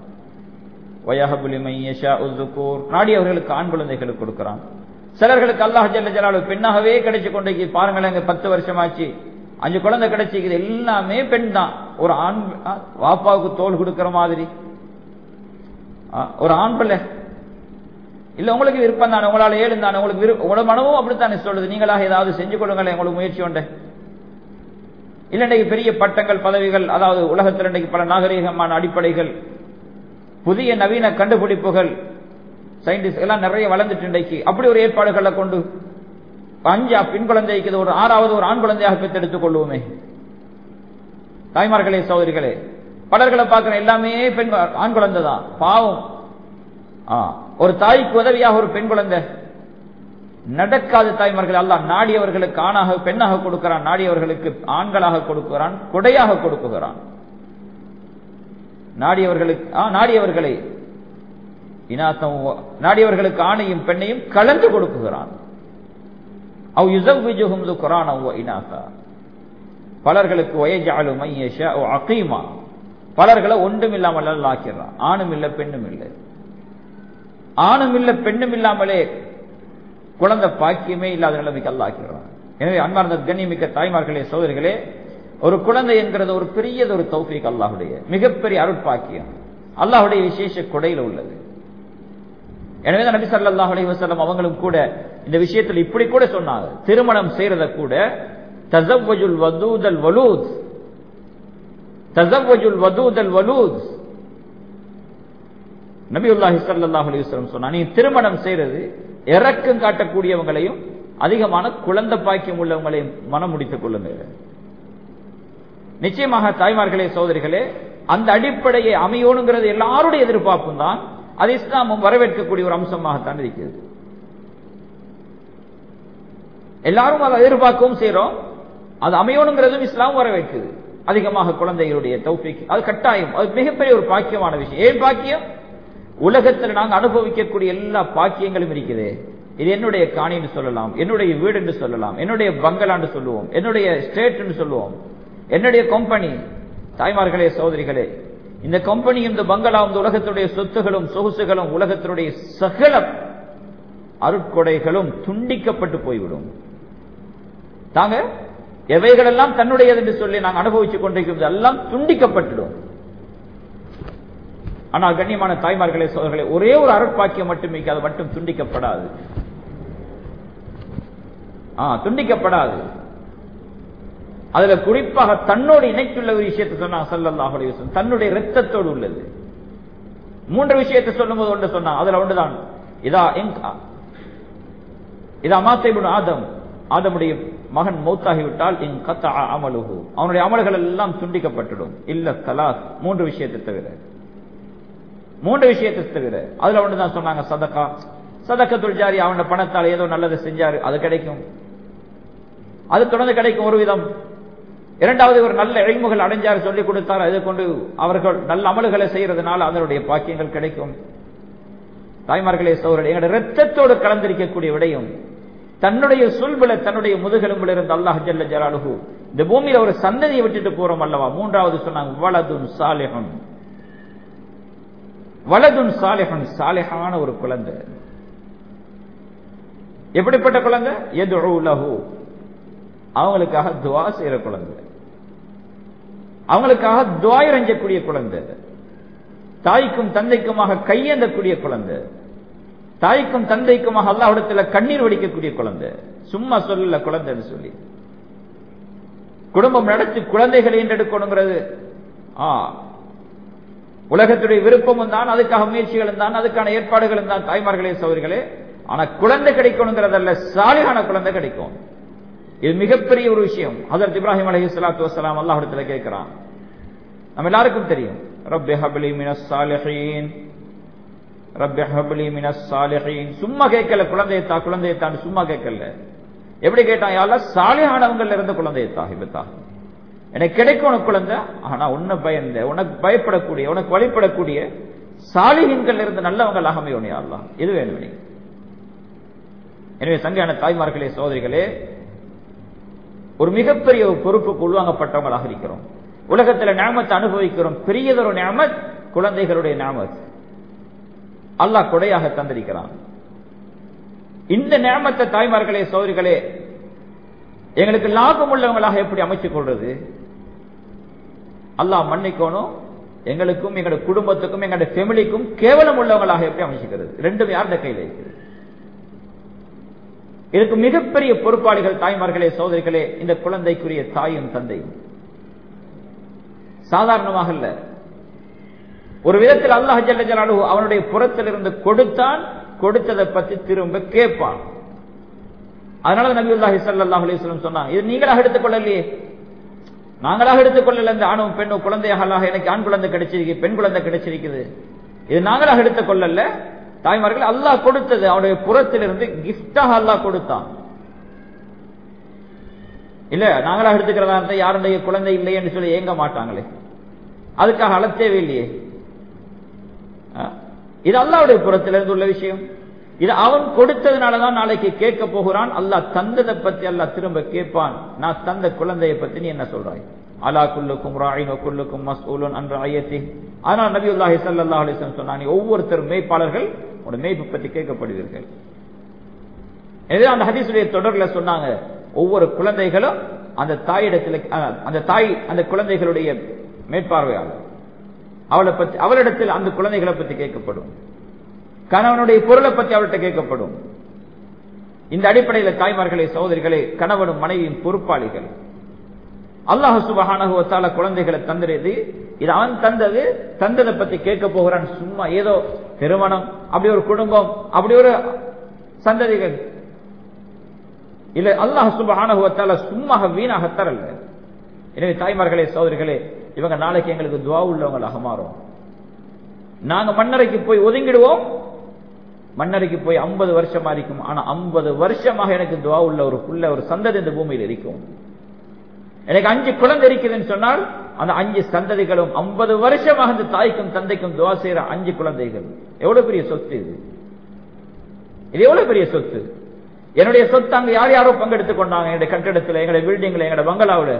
நாடியவர்களுக்கு ஆண் குழந்தைகளை கொடுக்கிறான் சிலர்களுக்கு அல்லாஹ் ஜல்ல ஜலாலு பெண்ணாகவே கிடைச்சு கொண்டு பாருங்களேன் பத்து வருஷம் ஆச்சு அஞ்சு குழந்தை கிடைச்சிக்குது எல்லாமே பெண் தான் ஒரு ஆண் வாப்பாவுக்கு தோல் கொடுக்கிற மாதிரி ஒரு ஆண் பிள்ளை இல்ல உங்களுக்கு விருப்பம் தானே உங்களால ஏழு தானே உங்களுக்கு விருப்பம் உங்களோட மனமும் அப்படித்தானே சொல்லுது நீங்களாக ஏதாவது செஞ்சு கொடுங்களேன் உங்களுக்கு முயற்சி உண்டு இல்ல இன்றைக்கு பெரிய பட்டங்கள் பதவிகள் அதாவது உலகத்தில் இன்றைக்கு பல நாகரீகமான அடிப்படைகள் புதிய நவீன கண்டுபிடிப்புகள் சயின்டிஸ்ட் எல்லாம் நிறைய வளர்ந்துட்டு இன்றைக்கு அப்படி ஒரு ஏற்பாடுகளை கொண்டு அஞ்சா பெண் குழந்தைக்கு ஒரு ஆறாவது ஒரு ஆண் குழந்தையாக பெற்றெடுத்துக் கொள்வோமே தாய்மார்களே சகோதரிகளே பலர்களை பார்க்கிற எல்லாமே பெண் ஆண் குழந்தை தான் பாவம் ஒரு தாய்க்கு உதவியாக ஒரு பெண் குழந்தை நடக்காத தாய்மார்கள் அல்ல நாடியவர்களுக்கு ஆணாக பெண்ணாக கொடுக்கிறான் நாடியவர்களுக்கு ஆண்களாக கொடுக்கிறான் கொடையாக கொடுக்குகிறான் நாடியவர்களுக்கு நாடியவர்களை இனாத்தம் நாடியவர்களுக்கு ஆணையும் பெண்ணையும் கலந்து கொடுக்குகிறான் அவ் யுசவ்விஜுஹும் குரான் இனாசா பலர்களுக்கு வயஜாலு மையஷா அகீமா பலர்களை ஒன்றும் இல்லாமல் ஆக்கிறான் ஆணும் இல்லை பெண்ணும் இல்லை ஆணும் இல்லை பெண்ணும் இல்லாமலே குழந்தை பாக்கியமே இல்லாத நிலைமைக்கு அல்லாக்கிறான் எனவே அன்பார்ந்த கண்ணியமிக்க தாய்மார்களே சோதரிகளே ஒரு குழந்தை என்கிறது ஒரு பெரியது ஒரு தௌஃபீக் அல்லாஹுடைய மிகப்பெரிய அருட்பாக்கியம் அல்லாஹுடைய விசேஷ கொடையில் உள்ளது எனவே நபி சல்லாஹ் அலி வசல்லம் அவங்களும் கூட இந்த விஷயத்தில் இப்படி கூட சொன்னாங்க திருமணம் செய்யறத கூட தசவஜுல் வதூதல் வலூத் தசவஜுல் வதூதல் வலூத் நபியுல்லாஹி சல்லாஹ் அலி வசல்லம் சொன்னா நீ திருமணம் செய்யறது இறக்கம் காட்டக்கூடியவங்களையும் அதிகமான குழந்தை பாக்கியம் உள்ளவங்களையும் மனம் முடித்துக் கொள்ளுங்க நிச்சயமாக தாய்மார்களே சோதரிகளே அந்த அடிப்படையை அமையணுங்கிறது எல்லாருடைய எதிர்பார்ப்பும் தான் அது இஸ்லாமும் வரவேற்கக்கூடிய ஒரு அம்சமாகத்தான் இருக்கிறது எல்லாரும் அதை எதிர்பார்க்கவும் செய்யறோம் அது அமையணுங்கிறதும் இஸ்லாம் வரவேற்குது அதிகமாக குழந்தைகளுடைய தௌஃபிக் அது கட்டாயம் அது மிகப்பெரிய ஒரு பாக்கியமான விஷயம் ஏன் பாக்கியம் உலகத்தில் நாங்கள் அனுபவிக்கக்கூடிய எல்லா பாக்கியங்களும் இருக்குது இது என்னுடைய காணின்னு சொல்லலாம் என்னுடைய வீடு என்று சொல்லலாம் என்னுடைய பங்களான்னு சொல்லுவோம் என்னுடைய ஸ்டேட் சொல்லுவோம் என்னுடைய கம்பெனி தாய்மார்களே சகோதரிகளே இந்த கம்பெனி இந்த பங்களா இந்த உலகத்துடைய சொத்துகளும் சொகுசுகளும் உலகத்தினுடைய சகல அருட்கொடைகளும் துண்டிக்கப்பட்டு போய்விடும் தாங்க எவைகளெல்லாம் தன்னுடையது என்று சொல்லி நாங்கள் அனுபவித்துக் கொண்டிருக்கிறது எல்லாம் துண்டிக்கப்பட்டுடும் ஆனால் கண்ணியமான தாய்மார்களே சோதர்களே ஒரே ஒரு அருட்பாக்கியம் மட்டுமே அது மட்டும் துண்டிக்கப்படாது துண்டிக்கப்படாது அதுல குறிப்பாக தன்னோடு இணைத்துள்ள ஒரு விஷயத்தை சொன்னாங்க சல்லல்லாஹ் அலைஹி தன்னுடைய ரத்தத்தோடு உள்ளது மூன்று விஷயத்தை சொல்லும் போது ஒன்று சொன்னாங்க அதுல ஒன்றுதான் இதா இதா மாத்தைபுன் ஆதம் ஆதமுடைய மகன் மௌத்தாகிவிட்டால் இன் கத்த அமலுகு அவனுடைய அமல்கள் எல்லாம் துண்டிக்கப்பட்டுடும் இல்ல தலாஸ் மூன்று விஷயத்தை தவிர மூன்று விஷயத்தை தவிர அதுல ஒன்றுதான் சொன்னாங்க சதக்கா சதக்கத்துள் ஜாரி அவனோட பணத்தால் ஏதோ நல்லது செஞ்சாரு அது கிடைக்கும் அது தொடர்ந்து கிடைக்கும் ஒரு விதம் இரண்டாவது ஒரு நல்ல எழில்முகள் அடைஞ்சார் சொல்லிக் கொடுத்தார் அதை கொண்டு அவர்கள் நல்ல அமல்களை செய்யறதுனால அதனுடைய பாக்கியங்கள் கிடைக்கும் தாய்மார்களே சோழர்கள் எங்களுடைய ரத்தத்தோடு கலந்திருக்கக்கூடிய விடையும் தன்னுடைய சொல்புல தன்னுடைய முதுகெலும்புல இருந்து அல்லாஹ் ஜல்ல ஜலாலுகு இந்த பூமியில ஒரு சந்ததியை விட்டுட்டு போறோம் அல்லவா மூன்றாவது சொன்னாங்க வலதுன் சாலிஹன் வலதுன் சாலிஹன் சாலிஹான ஒரு குழந்தை எப்படிப்பட்ட குழந்தை எது லஹு அவங்களுக்காக துவா செய்யற குழந்தை அவங்களுக்காக துவாயிரஞ்சக்கூடிய குழந்தை தாய்க்கும் தந்தைக்குமாக கையேந்தக்கூடிய குழந்தை தாய்க்கும் தந்தைக்குமாக அல்லாவிடத்துல கண்ணீர் வடிக்கக்கூடிய குழந்தை சும்மா சொல்லல குழந்தைன்னு சொல்லி குடும்பம் நடத்தி குழந்தைகளை ஈண்டெடுக்கணுங்கிறது ஆ உலகத்துடைய விருப்பமும் தான் அதுக்காக முயற்சிகளும் தான் அதுக்கான ஏற்பாடுகளும் தான் தாய்மார்களே சௌரிகளே ஆனா குழந்தை கிடைக்கணுங்கிறதல்ல சாலிகான குழந்தை கிடைக்கும் இது மிகப்பெரிய ஒரு விஷயம் ஹசரத் இப்ராஹிம் அலஹி சலாத்து வசலாம் அல்லாஹிடத்துல கேட்கிறான் நம்ம எல்லாருக்கும் தெரியும் ரப்பி ஹப்லி மினஸ் சாலிஹீன் ரப்பி ஹப்லி மினஸ் சாலிஹீன் சும்மா கேட்கல குழந்தையத்தா குழந்தையத்தான் சும்மா கேட்கல எப்படி கேட்டான் யாரெல்லாம் சாலிஹானவங்கள்ல இருந்த குழந்தையத்தா இப்பத்தா எனக்கு கிடைக்கும் உனக்கு குழந்தை ஆனா உன்னை பயந்த உனக்கு பயப்படக்கூடிய உனக்கு வழிபடக்கூடிய சாலிஹீன்கள் இருந்து நல்லவங்களாக அமையணும் யாரெல்லாம் இது வேணும் நீ எனவே சங்கையான தாய்மார்களே சோதரிகளே ஒரு மிகப்பெரிய ஒரு பொறுப்புக்கு உள்வாங்கப்பட்டவங்களாக இருக்கிறோம் உலகத்தில் ஞாபகத்தை அனுபவிக்கிறோம் பெரியதொரு ஞாபத் குழந்தைகளுடைய ஞாபத் அல்லாஹ் கொடையாக தந்திருக்கிறான் இந்த ஞாபத்தை தாய்மார்களே சோதரிகளே எங்களுக்கு லாபம் உள்ளவங்களாக எப்படி அமைச்சுக் கொள்றது அல்லாஹ் மன்னிக்கணும் எங்களுக்கும் எங்களுடைய குடும்பத்துக்கும் எங்களுடைய ஃபெமிலிக்கும் கேவலம் உள்ளவங்களாக எப்படி அமைச்சுக்கிறது ரெண்டும் யாருடைய கையில் இருக்கிறது இதுக்கு மிகப்பெரிய பொறுப்பாளிகள் தாய்மார்களே சோதரிகளே இந்த குழந்தைக்குரிய தாயும் தந்தையும் சாதாரணமாக இல்ல ஒரு விதத்தில் அல்லாஹ் ஜல்ல ஜலாலு அவனுடைய புறத்தில் இருந்து கொடுத்தான் கொடுத்ததை பத்தி திரும்ப கேட்பான் அதனால நபி உல்லாஹி சல்லாஹ் அலிஸ்லம் சொன்னாங்க இது நீங்களாக எடுத்துக் கொள்ளலையே நாங்களாக எடுத்துக் கொள்ளல இந்த ஆணும் பெண்ணும் குழந்தையாக அல்லாஹ் எனக்கு ஆண் குழந்தை கிடைச்சிருக்கு பெண் குழந்தை கிடைச்சிருக்குது இது நாங்களாக எடுத்துக் கொள்ளல தாய்மார்கள் அல்லாஹ் கொடுத்தது அவனுடைய புறத்திலிருந்து கிஃப்டாக அல்லாஹ் கொடுத்தான் இல்ல நாங்களா எடுத்துக்கிறதா இருந்தா யாருடைய குழந்தை இல்லை என்று சொல்லி ஏங்க மாட்டாங்களே அதுக்காக அழத்தேவே இல்லையே இது அல்லாவுடைய புறத்திலிருந்து உள்ள விஷயம் இது அவன் கொடுத்ததுனாலதான் நாளைக்கு கேட்க போகிறான் அல்லாஹ் தந்ததை பத்தி அல்லாஹ் திரும்ப கேட்பான் நான் தந்த குழந்தையை பத்தி நீ என்ன சொல்றாய் அலா குல்லுக்கும் ராயின் குல்லுக்கும் மசூலன் அன்ற ஐயத்தி ஆனால் நபி உல்லாஹி சல்லா அலிஸ்லம் சொன்னாங்க ஒவ்வொருத்தரும் மேய்ப்பாளர்கள் உடைய மேய்ப்பு பற்றி கேட்கப்படுவீர்கள் எனவே அந்த ஹதீசுடைய தொடர்ல சொன்னாங்க ஒவ்வொரு குழந்தைகளும் அந்த தாயிடத்தில் அஹ், அந்த தாய் அந்த குழந்தைகளுடைய மேற்பார்வையாளர் அவளை பத்தி அவளிடத்தில் அந்த குழந்தைகளை பத்தி கேட்கப்படும் கணவனுடைய பொருளை பத்தி அவர்கிட்ட கேட்கப்படும் இந்த அடிப்படையில் தாய்மார்களே சகோதரிகளே கணவனும் மனைவியும் பொறுப்பாளிகள் அல்லாஹ் சுபஹானஹு வ தஆலா குழந்தைகளை தந்துறது இது அவன் தந்தது தந்ததை பத்தி கேட்க போகிறான் சும்மா ஏதோ திருமணம் அப்படி ஒரு குடும்பம் அப்படி ஒரு சந்ததிகள் இல்ல அல்லாஹ் சுபஹானஹு வ தஆலா சும்மா வீணாக தரல எனவே தாய்மார்களே சகோதரிகளே இவங்க நாளைக்கு எங்களுக்கு துவா உள்ளவங்களாக மாறும் நாங்க மண்ணறைக்கு போய் ஒதுங்கிடுவோம் மண்ணறைக்கு போய் ஐம்பது வருஷமா இருக்கும் ஆனா ஐம்பது வருஷமாக எனக்கு துவா உள்ள ஒரு புள்ள ஒரு சந்ததி இந்த பூமியில் இருக்கும் எனக்கு அஞ்சு குழந்தை இருக்குதுன்னு சொன்னால் அந்த அஞ்சு சந்ததிகளும் ஐம்பது வருஷமாக இந்த தாய்க்கும் தந்தைக்கும் துவா செய்யற அஞ்சு குழந்தைகள் எவ்வளவு பெரிய சொத்து இது இது எவ்வளவு பெரிய சொத்து என்னுடைய சொத்து அங்க யார் யாரோ பங்கெடுத்துக் கொண்டாங்க என்னுடைய கட்டிடத்துல எங்களுடைய பில்டிங்ல எங்களுடைய பங்களாவுல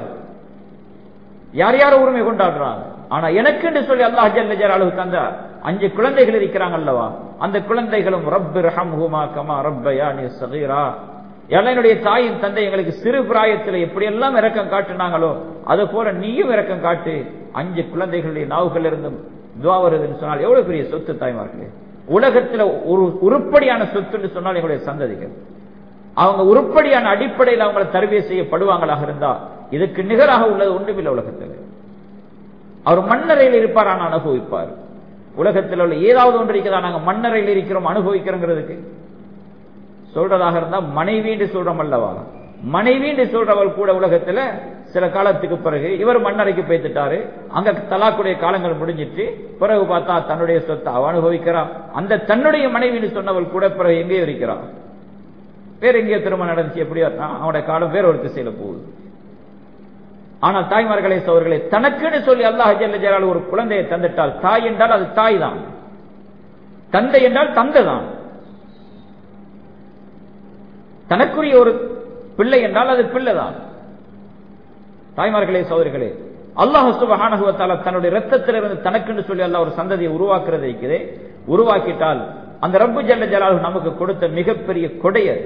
யார் யாரோ உரிமை கொண்டாடுறாங்க ஆனா எனக்கு என்று சொல்லி அல்லாஹ் ஜல்ல ஜலாலுஹு தந்த அஞ்சு குழந்தைகள் இருக்கிறாங்க அல்லவா அந்த குழந்தைகளும் ரப்பு ரஹம்ஹுமா கமா ரப்பயானி சகீரா எல்லாம் என்னுடைய தாயின் தந்தை எங்களுக்கு சிறு பிராயத்தில் எப்படியெல்லாம் இரக்கம் காட்டினாங்களோ அது போல நீயும் இரக்கம் காட்டு அஞ்சு குழந்தைகளுடைய நாவுகள் இருந்தும் துவா வருதுன்னு சொன்னால் எவ்வளவு பெரிய சொத்து தாய்மார்களே உலகத்துல ஒரு உருப்படியான சொத்துன்னு சொன்னால் எங்களுடைய சந்ததிகள் அவங்க உருப்படியான அடிப்படையில் அவங்களை தருவிய செய்யப்படுவாங்களாக இருந்தா இதுக்கு நிகராக உள்ளது ஒன்றுமில்லை உலகத்தில் அவர் மண்ணறையில் இருப்பார் ஆனால் அனுபவிப்பார் உலகத்தில் உள்ள ஏதாவது ஒன்று இருக்குதா நாங்க மண்ணறையில் இருக்கிறோம் அனுபவிக்கிறோங்கிறதுக்கு சொல்றதாக இருந்தா மனைவின்னு சொல்றோம் அல்லவா மனைவின்னு சொல்றவள் கூட உலகத்துல சில காலத்துக்கு பிறகு இவர் மண்ணறைக்கு பேத்துட்டாரு அங்க தலாக்குடைய காலங்கள் முடிஞ்சிட்டு பிறகு பார்த்தா தன்னுடைய சொத்தை அவ அனுபவிக்கிறான் அந்த தன்னுடைய மனைவின்னு சொன்னவள் கூட பிறகு எங்கேயோ இருக்கிறான் வேற எங்கேயோ திருமணம் நடந்துச்சு எப்படியோ அவனுடைய காலம் வேற ஒரு திசையில போகுது ஆனால் தாய்மார்களே சோர்களே தனக்குன்னு சொல்லி அல்லாஹ் ஜல்ல ஜலால் ஒரு குழந்தையை தந்துட்டால் தாய் என்றால் அது தாய் தான் தந்தை என்றால் தந்தை தான் தனக்குரிய ஒரு பிள்ளை என்றால் அது பிள்ளை தான் தாய்மார்களே சோதரிகளே அல்லாஹ் சுபஹானகுவத்தால தன்னுடைய ரத்தத்திலிருந்து தனக்குன்னு சொல்லி அல்லாஹ் ஒரு சந்ததியை உருவாக்குறது இருக்கிறே உருவாக்கிட்டால் அந்த ரப்பு ஜல்ல ஜலால் நமக்கு கொடுத்த மிகப்பெரிய கொடை அது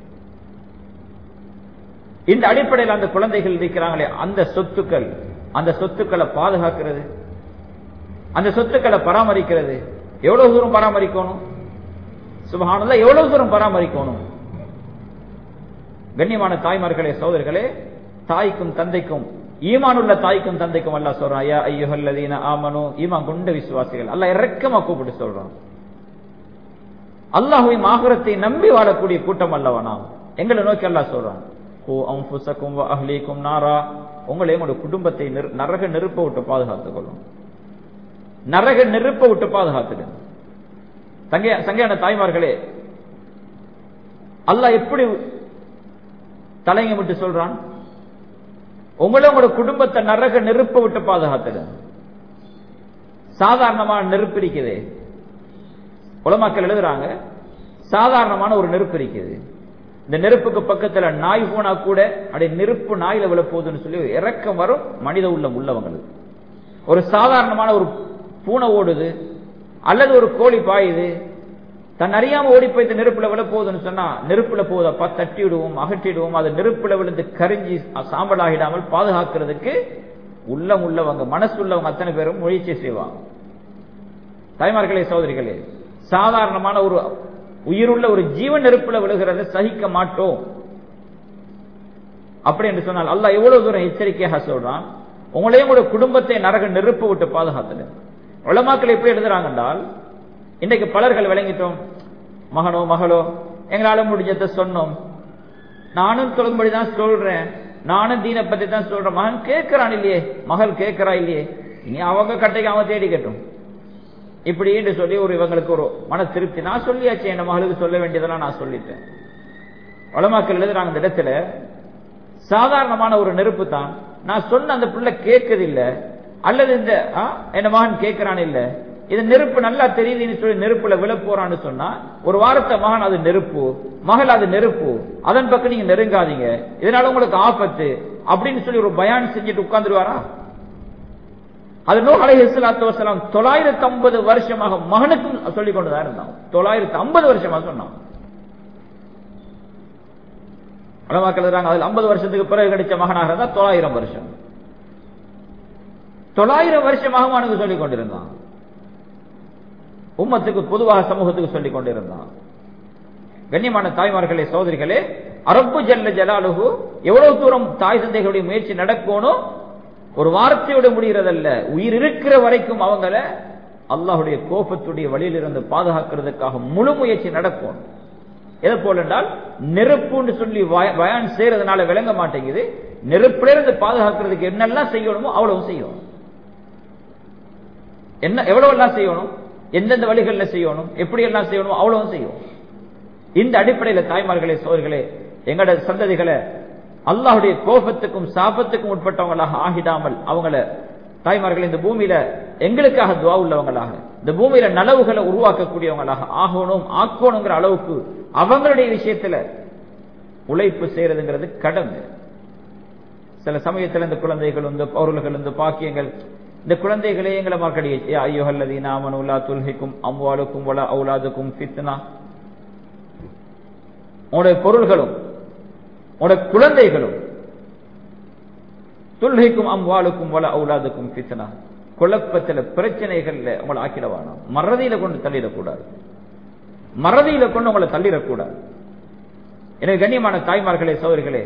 இந்த அடிப்படையில் அந்த குழந்தைகள் இருக்கிறாங்களே அந்த சொத்துக்கள் அந்த சொத்துக்களை பாதுகாக்கிறது அந்த சொத்துக்களை பராமரிக்கிறது எவ்வளவு தூரம் பராமரிக்கணும் சுபகானந்தா எவ்வளவு தூரம் பராமரிக்கணும் கண்ணியமான தாய்மார்களே சோதர்களே தாய்க்கும் தந்தைக்கும் ஈமானுள்ள தாய்க்கும் தந்தைக்கும் அல்ல சொல்றான் ஐயா ஐயோல்லதீன ஆமனோ ஈமான் கொண்ட விசுவாசிகள் அல்ல இறக்கமா கூப்பிட்டு சொல்றான் அல்லாஹுவின் ஆகரத்தை நம்பி வாழக்கூடிய கூட்டம் அல்லவா நாம் எங்களை நோக்கி அல்லா சொல்றான் ஓ அம்புசக்கும் அஹ்லீக்கும் நாரா உங்களை உங்களுடைய குடும்பத்தை நரக நெருப்ப விட்டு பாதுகாத்துக் கொள்ளும் நரக நெருப்ப விட்டு பாதுகாத்துடுங்க தங்க சங்கையான தாய்மார்களே அல்லாஹ் எப்படி தலைங்க விட்டு சொல்றான் உங்களை உங்களோட குடும்பத்தை நரக நெருப்ப விட்டு பாதுகாத்துடுங்க சாதாரணமான நெருப்பு இருக்குது உலமாக்கள் எழுதுறாங்க சாதாரணமான ஒரு நெருப்பு இருக்குது இந்த நெருப்புக்கு பக்கத்துல நாய் போனா கூட அப்படியே நெருப்பு நாயில விழ போகுதுன்னு சொல்லி இறக்கம் வரும் மனித உள்ளம் உள்ளவங்களுக்கு ஒரு சாதாரணமான ஒரு பூனை ஓடுது அல்லது ஒரு கோழி பாயுது தன் அறியாம ஓடி போய் நெருப்புல விழ போகுதுன்னு சொன்னா நெருப்புல போகுதப்பா தட்டி விடுவோம் அகற்றிடுவோம் அது நெருப்புல விழுந்து கரிஞ்சி சாம்பலாகிடாமல் பாதுகாக்கிறதுக்கு உள்ளம் உள்ளவங்க மனசு உள்ளவங்க அத்தனை பேரும் முயற்சி செய்வாங்க தாய்மார்களே சகோதரிகளே சாதாரணமான ஒரு உயிருள்ள ஒரு ஜீவன் நெருப்புல விழுகிறத சகிக்க மாட்டோம் அப்படி என்று சொன்னால் அல்லாஹ் எவ்வளவு தூரம் எச்சரிக்கையாக சொல்றான் உங்களையும் கூட குடும்பத்தை நரக நெருப்பு விட்டு பாதுகாத்துல உலமாக்கள் எப்படி எழுதுறாங்க என்றால் இன்றைக்கு பலர்கள் விளங்கிட்டோம் மகனோ மகளோ எங்களால முடிஞ்சதை சொன்னோம் நானும் சொல்லும்படிதான் சொல்றேன் நானும் தீனை பத்தி தான் சொல்றேன் மகன் கேட்கிறான் இல்லையே மகள் கேட்கிறா இல்லையே இனி அவங்க கட்டைக்கு அவன் தேடிக்கட்டும் இப்படி என்று சொல்லி ஒரு இவங்களுக்கு ஒரு மன திருப்தி நான் சொல்லியாச்சு என் மகளுக்கு சொல்ல வேண்டியதெல்லாம் நான் சொல்லிட்டேன் வளமாக்கள் எழுதுறாங்க இந்த இடத்துல சாதாரணமான ஒரு நெருப்பு தான் நான் சொன்ன அந்த பிள்ளை கேட்கறது இல்ல அல்லது இந்த என் மகன் கேட்கிறான் இல்ல இது நெருப்பு நல்லா தெரியுதுன்னு சொல்லி நெருப்புல விழ போறான்னு சொன்னா ஒரு வாரத்தை மகன் அது நெருப்பு மகள் அது நெருப்பு அதன் பக்கம் நீங்க நெருங்காதீங்க இதனால உங்களுக்கு ஆபத்து அப்படின்னு சொல்லி ஒரு பயான் செஞ்சுட்டு உட்கார்ந்துருவாரா அது நூ அலை இஸ்லாத்து வசலாம் தொள்ளாயிரத்தி ஐம்பது வருஷமாக மகனுக்கும் சொல்லிக் கொண்டுதான் இருந்தான் தொள்ளாயிரத்தி ஐம்பது வருஷமா சொன்னான் உலமாக்கள் எழுதுறாங்க அதில் ஐம்பது வருஷத்துக்கு பிறகு கிடைச்ச மகனாக இருந்தா தொள்ளாயிரம் வருஷம் தொள்ளாயிரம் வருஷமாக அவனுக்கு சொல்லிக் கொண்டிருந்தான் உம்மத்துக்கு பொதுவாக சமூகத்துக்கு சொல்லிக் கொண்டிருந்தான் கண்ணியமான தாய்மார்களே சோதரிகளே அரபு ஜல்ல ஜலாலுகு எவ்வளவு தூரம் தாய் தந்தைகளுடைய முயற்சி நடக்கணும் ஒரு வார்த்தையோட முடிகிறதல்ல உயிர் இருக்கிற வரைக்கும் அவங்கள அல்லாஹுடைய கோபத்துடைய வழியில் இருந்து பாதுகாக்கிறதுக்காக முழு முயற்சி நடக்கும் எதை போல என்றால் நெருப்புன்னு சொல்லி வயான் செய்யறதுனால விளங்க மாட்டேங்குது நெருப்புல இருந்து பாதுகாக்கிறதுக்கு என்னெல்லாம் செய்யணுமோ அவ்வளவு செய்யணும் என்ன எவ்வளவு எல்லாம் செய்யணும் எந்தெந்த வழிகள்ல செய்யணும் எப்படி எல்லாம் செய்யணும் அவ்வளவு செய்யும் இந்த அடிப்படையில் தாய்மார்களே சோர்களே எங்கட சந்ததிகளை அல்லாஹுடைய கோபத்துக்கும் சாபத்துக்கும் உட்பட்டவங்களாக ஆகிடாமல் அவங்கள தாய்மார்கள் இந்த பூமியில எங்களுக்காக துவா உள்ளவங்களாக இந்த பூமியில நலவுகளை உருவாக்கக்கூடியவங்களாக ஆகணும் ஆக்கணுங்கிற அளவுக்கு அவங்களுடைய விஷயத்துல உழைப்பு செய்யறதுங்கிறது கடமை சில சமயத்தில் இந்த குழந்தைகள் இந்த பௌரல்கள் இந்த பாக்கியங்கள் இந்த குழந்தைகளே எங்களை மார்க்கடி ஐயோ அல்லது நாமன் உலா துல்ஹிக்கும் அம்வாலுக்கும் ஒலா அவுலாதுக்கும் ஃபித்னா உங்களுடைய பொருள்களும் உங்களுடைய குழந்தைகளும் துல்ஹிக்கும் அம்வாலுக்கும் வல அவுலாதுக்கும் ஃபித்னா குழப்பத்தில் பிரச்சனைகள்ல உங்களை ஆக்கிடவானா மறதியில கொண்டு தள்ளிடக்கூடாது மறதியில கொண்டு உங்களை தள்ளிடக்கூடாது எனவே கண்ணியமான தாய்மார்களே சோதரிகளே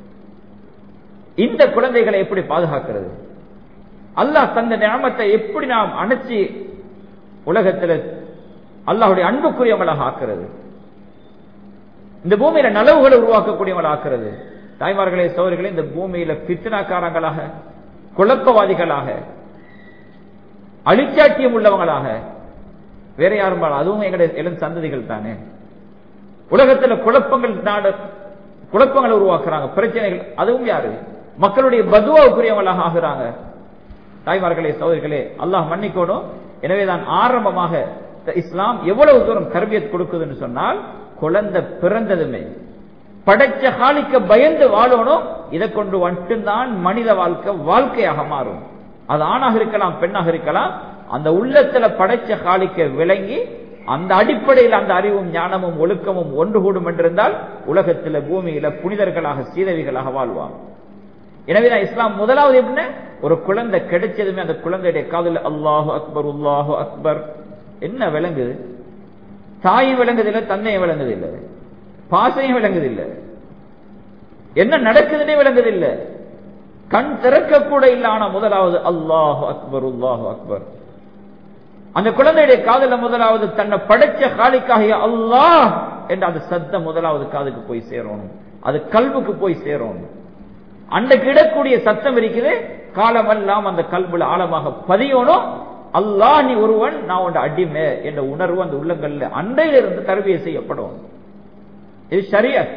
இந்த குழந்தைகளை எப்படி பாதுகாக்கிறது அல்லாஹ் தந்த ஞாபகத்தை எப்படி நாம் அணைச்சி உலகத்தில் அல்லாஹுடைய அன்புக்குரியவங்களாக ஆக்குறது இந்த பூமியில நலவுகளை உருவாக்கக்கூடியவங்கள ஆக்குறது தாய்மார்களே சோதரிகளே இந்த பூமியில பித்தனாக்காரங்களாக குழப்பவாதிகளாக அழிச்சாட்டியம் உள்ளவங்களாக வேற யாரும் அதுவும் எங்களுடைய இளம் சந்ததிகள் தானே உலகத்துல குழப்பங்கள் நாடு குழப்பங்களை உருவாக்குறாங்க பிரச்சனைகள் அதுவும் யாரு மக்களுடைய பதுவாவுக்குரியவங்களாக ஆகுறாங்க தாய்மார்களே சோதரிகளே அல்லாஹ் மன்னிக்கணும் எனவேதான் ஆரம்பமாக இஸ்லாம் எவ்வளவு தூரம் தர்பியத் கொடுக்குதுன்னு சொன்னால் குழந்தை பிறந்ததுமே படைச்ச காலிக்க பயந்து வாழணும் இதை கொண்டு மட்டும்தான் மனித வாழ்க்கை வாழ்க்கையாக மாறும் அது ஆணாக இருக்கலாம் பெண்ணாக இருக்கலாம் அந்த உள்ளத்துல படைச்ச காலிக்க விளங்கி அந்த அடிப்படையில் அந்த அறிவும் ஞானமும் ஒழுக்கமும் ஒன்று கூடும் என்றிருந்தால் உலகத்துல பூமியில புனிதர்களாக சீதவிகளாக வாழ்வாங்க எனவேதான் இஸ்லாம் முதலாவது எப்படின்னா ஒரு குழந்தை கிடைச்சதுமே அந்த குழந்தையுடைய காதல் அல்லாஹு அக்பர் உல்லாஹு அக்பர் என்ன விளங்குது தாயும் விளங்குதில்லை தந்தையும் விளங்குதில்லை பாசையும் விளங்குதில்லை என்ன நடக்குதுன்னே விளங்குதில்லை கண் திறக்க கூட இல்ல ஆனா முதலாவது அல்லாஹு அக்பர் உல்லாஹு அக்பர் அந்த குழந்தையுடைய காதல முதலாவது தன்னை படைச்ச காலிக்காக அல்லாஹ் என்ற அந்த சத்தம் முதலாவது காதுக்கு போய் சேரணும் அது கல்வுக்கு போய் சேரணும் அன்றைக்கு இடக்கூடிய சத்தம் இருக்குது காலமெல்லாம் அந்த கல்வில ஆழமாக பதியணும் அல்லாஹ் நீ ஒருவன் நான் உண்ட அடிமை என்ற உணர்வு அந்த உள்ளங்கள்ல அண்டையிலிருந்து தருவிய செய்யப்படும் இது சரியாத்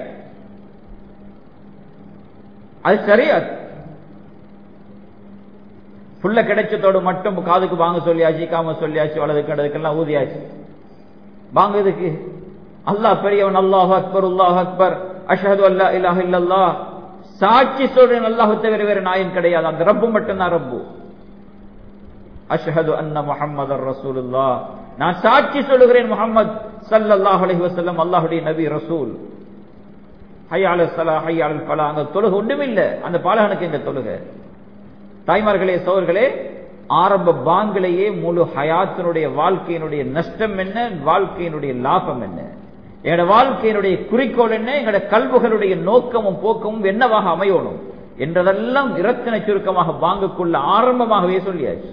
அது சரியாத் புள்ள கிடைச்சதோடு மட்டும் காதுக்கு வாங்க சொல்லியாச்சு காம சொல்லியாச்சு வலது கடதுக்கெல்லாம் ஊதியாச்சு வாங்க இதுக்கு அல்லாஹ் பெரியவன் அல்லாஹ் அக்பர் அல்லாஹ் அக்பர் அஷஹது அல்லா இலாஹ இல்லல்லா சாட்சி சொல்றேன் அல்லாஹு தவிர வேற நாயன் கிடையாது அந்த ரப்பு மட்டும்தான் ரப்பு அஷ்ஹது அன்ன முஹம்மது ரசூலுல்லா நான் சாட்சி சொல்லுகிறேன் முகமது சல்லல்லாஹு அலைஹி வஸல்லம் அல்லாஹ்வுடைய நபி ரசூல் ஹையால சலா ஹையால ஃபலா அங்க தொழுக ஒண்ணுமில்ல அந்த பாலகனுக்கு இந்த தொழுக தாய்மார்களே சோர்களே ஆரம்ப பாங்கிலேயே முழு ஹயாத்தினுடைய வாழ்க்கையினுடைய நஷ்டம் என்ன வாழ்க்கையினுடைய லாபம் என்ன எங்களோட வாழ்க்கையினுடைய குறிக்கோள் என்ன எங்களோட கல்வுகளுடைய நோக்கமும் போக்கமும் என்னவாக அமையணும் என்றதெல்லாம் இரத்தின சுருக்கமாக வாங்கக்குள்ள ஆரம்பமாகவே சொல்லியாச்சு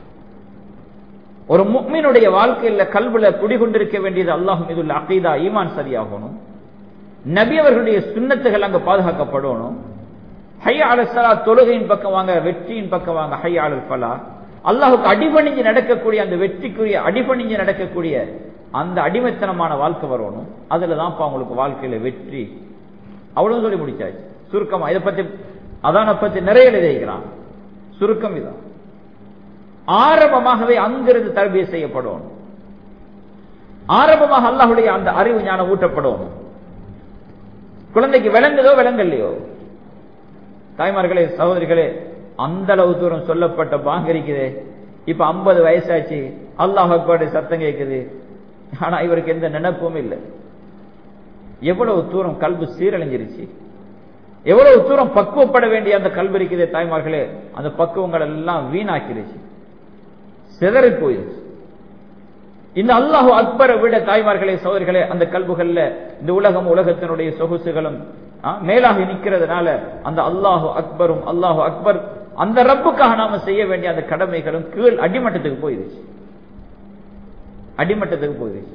ஒரு முக்மீனுடைய வாழ்க்கையில கல்வில குடிகொண்டிருக்க வேண்டியது அல்லாஹ் மீதுள்ள அகீதா ஈமான் சரியாகணும் நபி அவர்களுடைய சுண்ணத்துகள் அங்க பாதுகாக்கப்படணும் ஹை அலசலா தொழுகையின் பக்கம் வாங்க வெற்றியின் பக்கம் வாங்க ஹை அலல் பலா அல்லாஹுக்கு அடிபணிஞ்சு நடக்கக்கூடிய அந்த வெற்றிக்குரிய அடிபணிஞ்சு நடக்கக்கூடிய அந்த அடிமைத்தனமான வாழ்க்கை வரணும் அதுலதான் உங்களுக்கு வாழ்க்கையில வெற்றி அவ்வளவு சொல்லி முடிச்சாச்சு சுருக்கமா இதை பத்தி அதான பத்தி நிறைய எழுதிக்கிறான் சுருக்கம் இதான் ஆரம்பமாகவே அங்கிருந்து தரபிய செய்யப்படும் ஆரம்பமாக அல்லாஹுடைய அந்த அறிவு ஞானம் ஊட்டப்படும் குழந்தைக்கு விளங்குதோ விளங்கலையோ தாய்மார்களே சகோதரிகளே அந்த அளவு தூரம் சொல்லப்பட்ட பாங்க இருக்குது இப்ப ஐம்பது வயசாச்சு அல்லாஹ் அக்பருடைய சத்தம் கேட்குது ஆனா இவருக்கு எந்த நினைப்பும் இல்லை எவ்வளவு தூரம் கல்வி சீரழிஞ்சிருச்சு எவ்வளவு தூரம் பக்குவப்பட வேண்டிய அந்த கல்வி இருக்குதே தாய்மார்களே அந்த பக்குவங்கள் எல்லாம் வீணாக்கிடுச்சு சிதறி போயிடுச்சு இந்த அல்லாஹு அக்பரை விட தாய்மார்களே சோதர்களே அந்த கல்புகள்ல இந்த உலகம் உலகத்தினுடைய சொகுசுகளும் ஆ, மேலாக நிற்கிறதுனால அந்த அல்லாஹு அக்பரும் அல்லாஹு அக்பர் அந்த ரப்புக்காக நாம செய்ய வேண்டிய அந்த கடமைகளும் கீழ் அடிமட்டத்துக்கு போயிடுச்சு அடிமட்டத்துக்கு போயிடுச்சு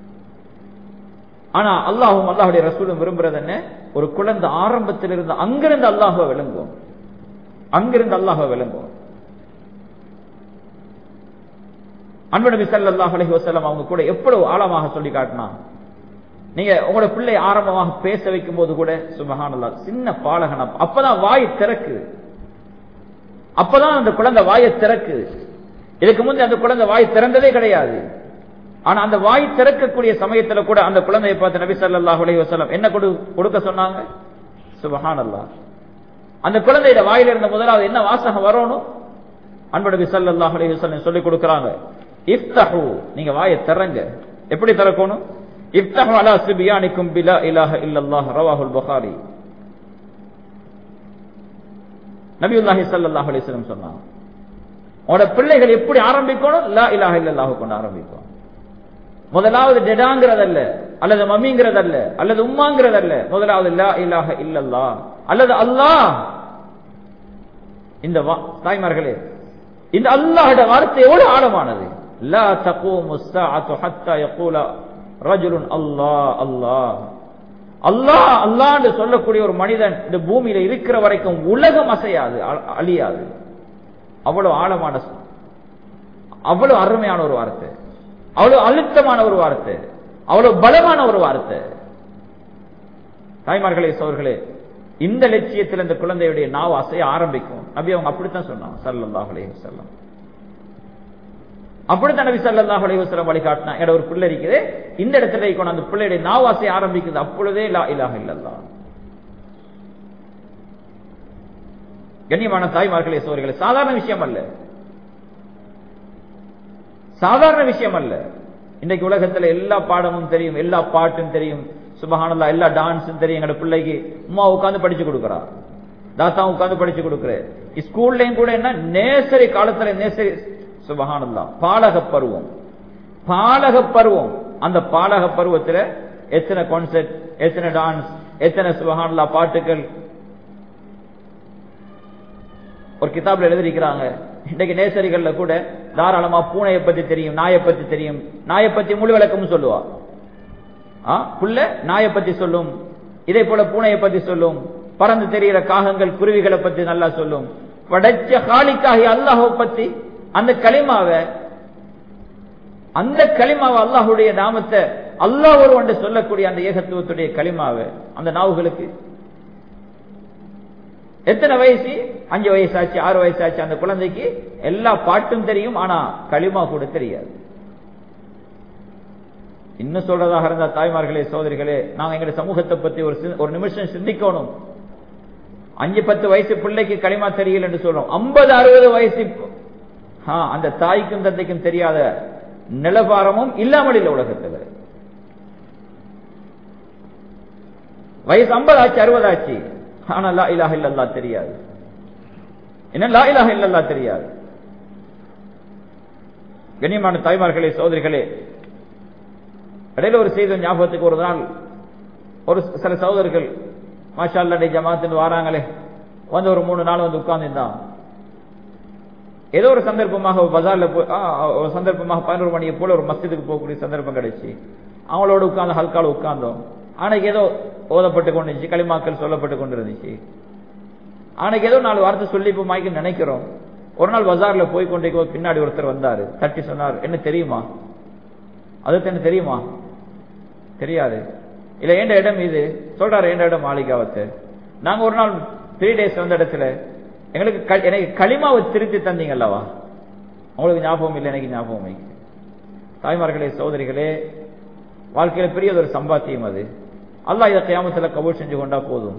ஆனா அல்லாஹும் அல்லாஹுடைய ரசூலும் விரும்புறது என்ன ஒரு குழந்தை ஆரம்பத்தில் இருந்து அங்கிருந்து அல்லாஹுவ விளங்குவோம் அங்கிருந்து அல்லாஹுவ விளங்குவோம் அன்பு நபி ஸல்லல்லாஹு அலைஹி வஸல்லம் அவங்க கூட எவ்வளவு ஆழமாக சொல்லி காட்டினா நீங்க உங்களோட பிள்ளை ஆரம்பமாக பேச வைக்கும் போது கூட சுபஹானல்லாஹ் சின்ன பாலகன அப்பதான் வாய் திறக்குது அப்பதான் அந்த குழந்தை வாயை திறக்குது இதுக்கு முந்தைய அந்த குழந்தை வாய் திறந்ததே கிடையாது ஆனா அந்த வாய் திறக்கக்கூடிய சமயத்துல கூட அந்த குழந்தையை பார்த்து நபி ஸல்லல்லாஹு அலைஹி வஸல்லம் என்ன கொடு கொடுக்க சொன்னாங்க சுபஹானல்லாஹ் அந்த குழந்தையோட வாயில இருந்த முதலாவது என்ன வாசகம் வரணும் அன்பு நபி ஸல்லல்லாஹு அலைஹி வஸல்லம் சொல்லி கொடுக்கறாங்க இஃப்தஹு நீங்க வாயை திறங்க எப்படி திறக்கணும் இஃப்தஹு அலா சிபியானிக்கும் பிலா இலாஹ இல்லல்லாஹ் ரவாஹுல் புகாரி நபியுல்லாஹி ஸல்லல்லாஹு அலைஹி வஸல்லம் சொன்னாங்க உங்களோட பிள்ளைகள் எப்படி ஆரம்பிக்கணும் லா இலாஹ இல்லல்லாஹு கொண்டு ஆரம்பிக்கும் முதலாவது டெடாங்கிறதல்ல அல்லது மம்மிங்கிறதல்ல அல்லது உம்மாங்கிறதல்ல முதலாவது லா இலாஹ இல்லல்லா அல்லது அல்லாஹ் இந்த வா- தாய்மார்களே இந்த அல்லாஹ்ட வார்த்தை எவ்வளவு ஆழமானது லா தகூமு الساعة حتى يقول رجل الله الله அல்லாஹ் அல்லாஹ்னு சொல்லக்கூடிய ஒரு மனிதன் இந்த பூமியில இருக்கிற வரைக்கும் உலகம் அசையாது அ- அழியாது அவ்வளவு ஆழமான சொ- அவ்வளவு அருமையான ஒரு வார்த்தை அவ்வளவு அழுத்தமான ஒரு வார்த்தை அவ்வளவு பலமான ஒரு வார்த்தை தாய்மார்களே சோர்களே இந்த லட்சியத்தில் இந்த குழந்தையுடைய நாவு அசைய ஆரம்பிக்கும் நபி அவங்க அப்படித்தான் சொன்னாங்க சல்லல்லாஹு அலைஹி வஸல்லம் அப்படித்தான் நபி ஸல்லல்லாஹு அலைஹி வஸல்லம் வழிகாட்டினா எட ஒரு பிள்ளை இருக்குது இந்த இடத்துல இருக்கணும் அந்த பிள்ளையுடைய நாவு அசைய ஆரம்பிக்குது அப்பொழுதே லா இலாஹ இல்லல்லாஹ் கண்ணியமான தாய்மார்களே சோர்களே சாதாரண விஷயம் அல்ல சாதாரண விஷயம் அல்ல இன்னைக்கு உலகத்துல எல்லா பாடமும் தெரியும் எல்லா பாட்டும் தெரியும் சுபஹானல்லா எல்லா டான்ஸும் தெரியும் எங்கட பிள்ளைக்கு அம்மா உட்கார்ந்து படிச்சு கொடுக்கறா தாத்தா உட்கார்ந்து படிச்சு கொடுக்குற ஸ்கூல்லயும் கூட என்ன நேசரி காலத்துல நேசரி சுபஹானல்லா பாலக பருவம் பாலக பருவம் அந்த பாலக பருவத்துல எத்தனை கான்செர்ட் எத்தனை டான்ஸ் எத்தனை சுபஹானல்லா பாட்டுகள் ஒரு கிதாப்ல எழுதிருக்கிறாங்க இன்னைக்கு நேசரிகள்ல கூட தாராளமா பூனையை பத்தி தெரியும் நாயை பத்தி தெரியும் நாயை பத்தி முழு விளக்கமும் சொல்லுவா ஆ, புள்ள நாயை பத்தி சொல்லும் இதே போல பூனையை பத்தி சொல்லும் பறந்து தெரிகிற காகங்கள் குருவிகளை பத்தி நல்லா சொல்லும் படைச்ச காலிக்காகி அல்லாஹை பத்தி அந்த களிமாவை அந்த களிமாவை அல்லாஹுடைய நாமத்தை அல்லாஹ் ஒரு ஒன்று சொல்லக்கூடிய அந்த ஏகத்துவத்துடைய களிமாவை அந்த நாவுகளுக்கு எத்தனை வயசு அஞ்சு வயசாச்சு ஆறு வயசாச்சு அந்த குழந்தைக்கு எல்லா பாட்டும் தெரியும் ஆனா களிமா கூட தெரியாது இன்னும் சொல்றதாக இருந்தா தாய்மார்களே சோதரிகளே நாங்க எங்க சமூகத்தை பத்தி ஒரு சி- ஒரு நிமிஷம் சிந்திக்கணும் அஞ்சு பத்து வயசு பிள்ளைக்கு களிமா தெரியல என்று சொல்றோம் ஐம்பது அறுபது வயசு ஆ, அந்த தாய்க்கும் தந்தைக்கும் தெரியாத நிலபாரமும் இல்லாமல் இல்லை உலகத்துல வயசு ஐம்பது ஆச்சு அறுபது ஆச்சு ஆனா லா இலாஹ இல்லல்லா தெரியாது என்ன லா இலாஹ இல்லல்லா தெரியாது கண்ணியமான தாய்மார்களே சகோதரிகளே இடையில ஒரு செய்தி ஞாபகத்துக்கு ஒரு நாள் ஒரு சில சகோதரர்கள் மாஷா அல்லா ஜமாத்துன்னு வராங்களே வந்து ஒரு மூணு நாள் வந்து உட்கார்ந்துருந்தான் ஏதோ ஒரு சந்தர்ப்பமாக ஒரு பஜார்ல போய் ஆ, ஒரு சந்தர்ப்பமாக பதினோரு மணியை போல ஒரு மஸ்ஜிதுக்கு போகக்கூடிய சந்தர்ப்பம் கிடைச்சு அவங்களோட உட்கார்ந்து ஹல்கால உட்கார்ந்தோம் ஆனைக்கு ஏதோ ஓதப்பட்டு கொண்டுச்சு களிமாக்கள் சொல்லப்பட்டு கொண்டு இருந்துச்சு ஆனைக்கு ஏதோ நாலு வார்த்தை சொல்லி இப்போ மாய்க்கு நினைக்கிறோம் ஒரு நாள் பஜார்ல போய் கொண்டே பின்னாடி ஒருத்தர் வந்தாரு தட்டி சொன்னார் என்ன தெரியுமா அது என்ன தெரியுமா தெரியாது இல்ல ஏண்ட இடம் இது சொல்றாரு ஏண்ட இடம் மாளிகாவத்து நாங்க ஒரு நாள் த்ரீ டேஸ் வந்த இடத்துல எங்களுக்கு க- எனக்கு களிமாவை திருத்தி தந்தீங்க அல்லவா உங்களுக்கு ஞாபகம் இல்லை எனக்கு ஞாபகம் இல்லை தாய்மார்களே சகோதரிகளே வாழ்க்கையில பெரியது ஒரு சம்பாத்தியம் அது அல்லாஹ் இதை கியாமத்துல கபூல் செஞ்சு கொண்டா போதும்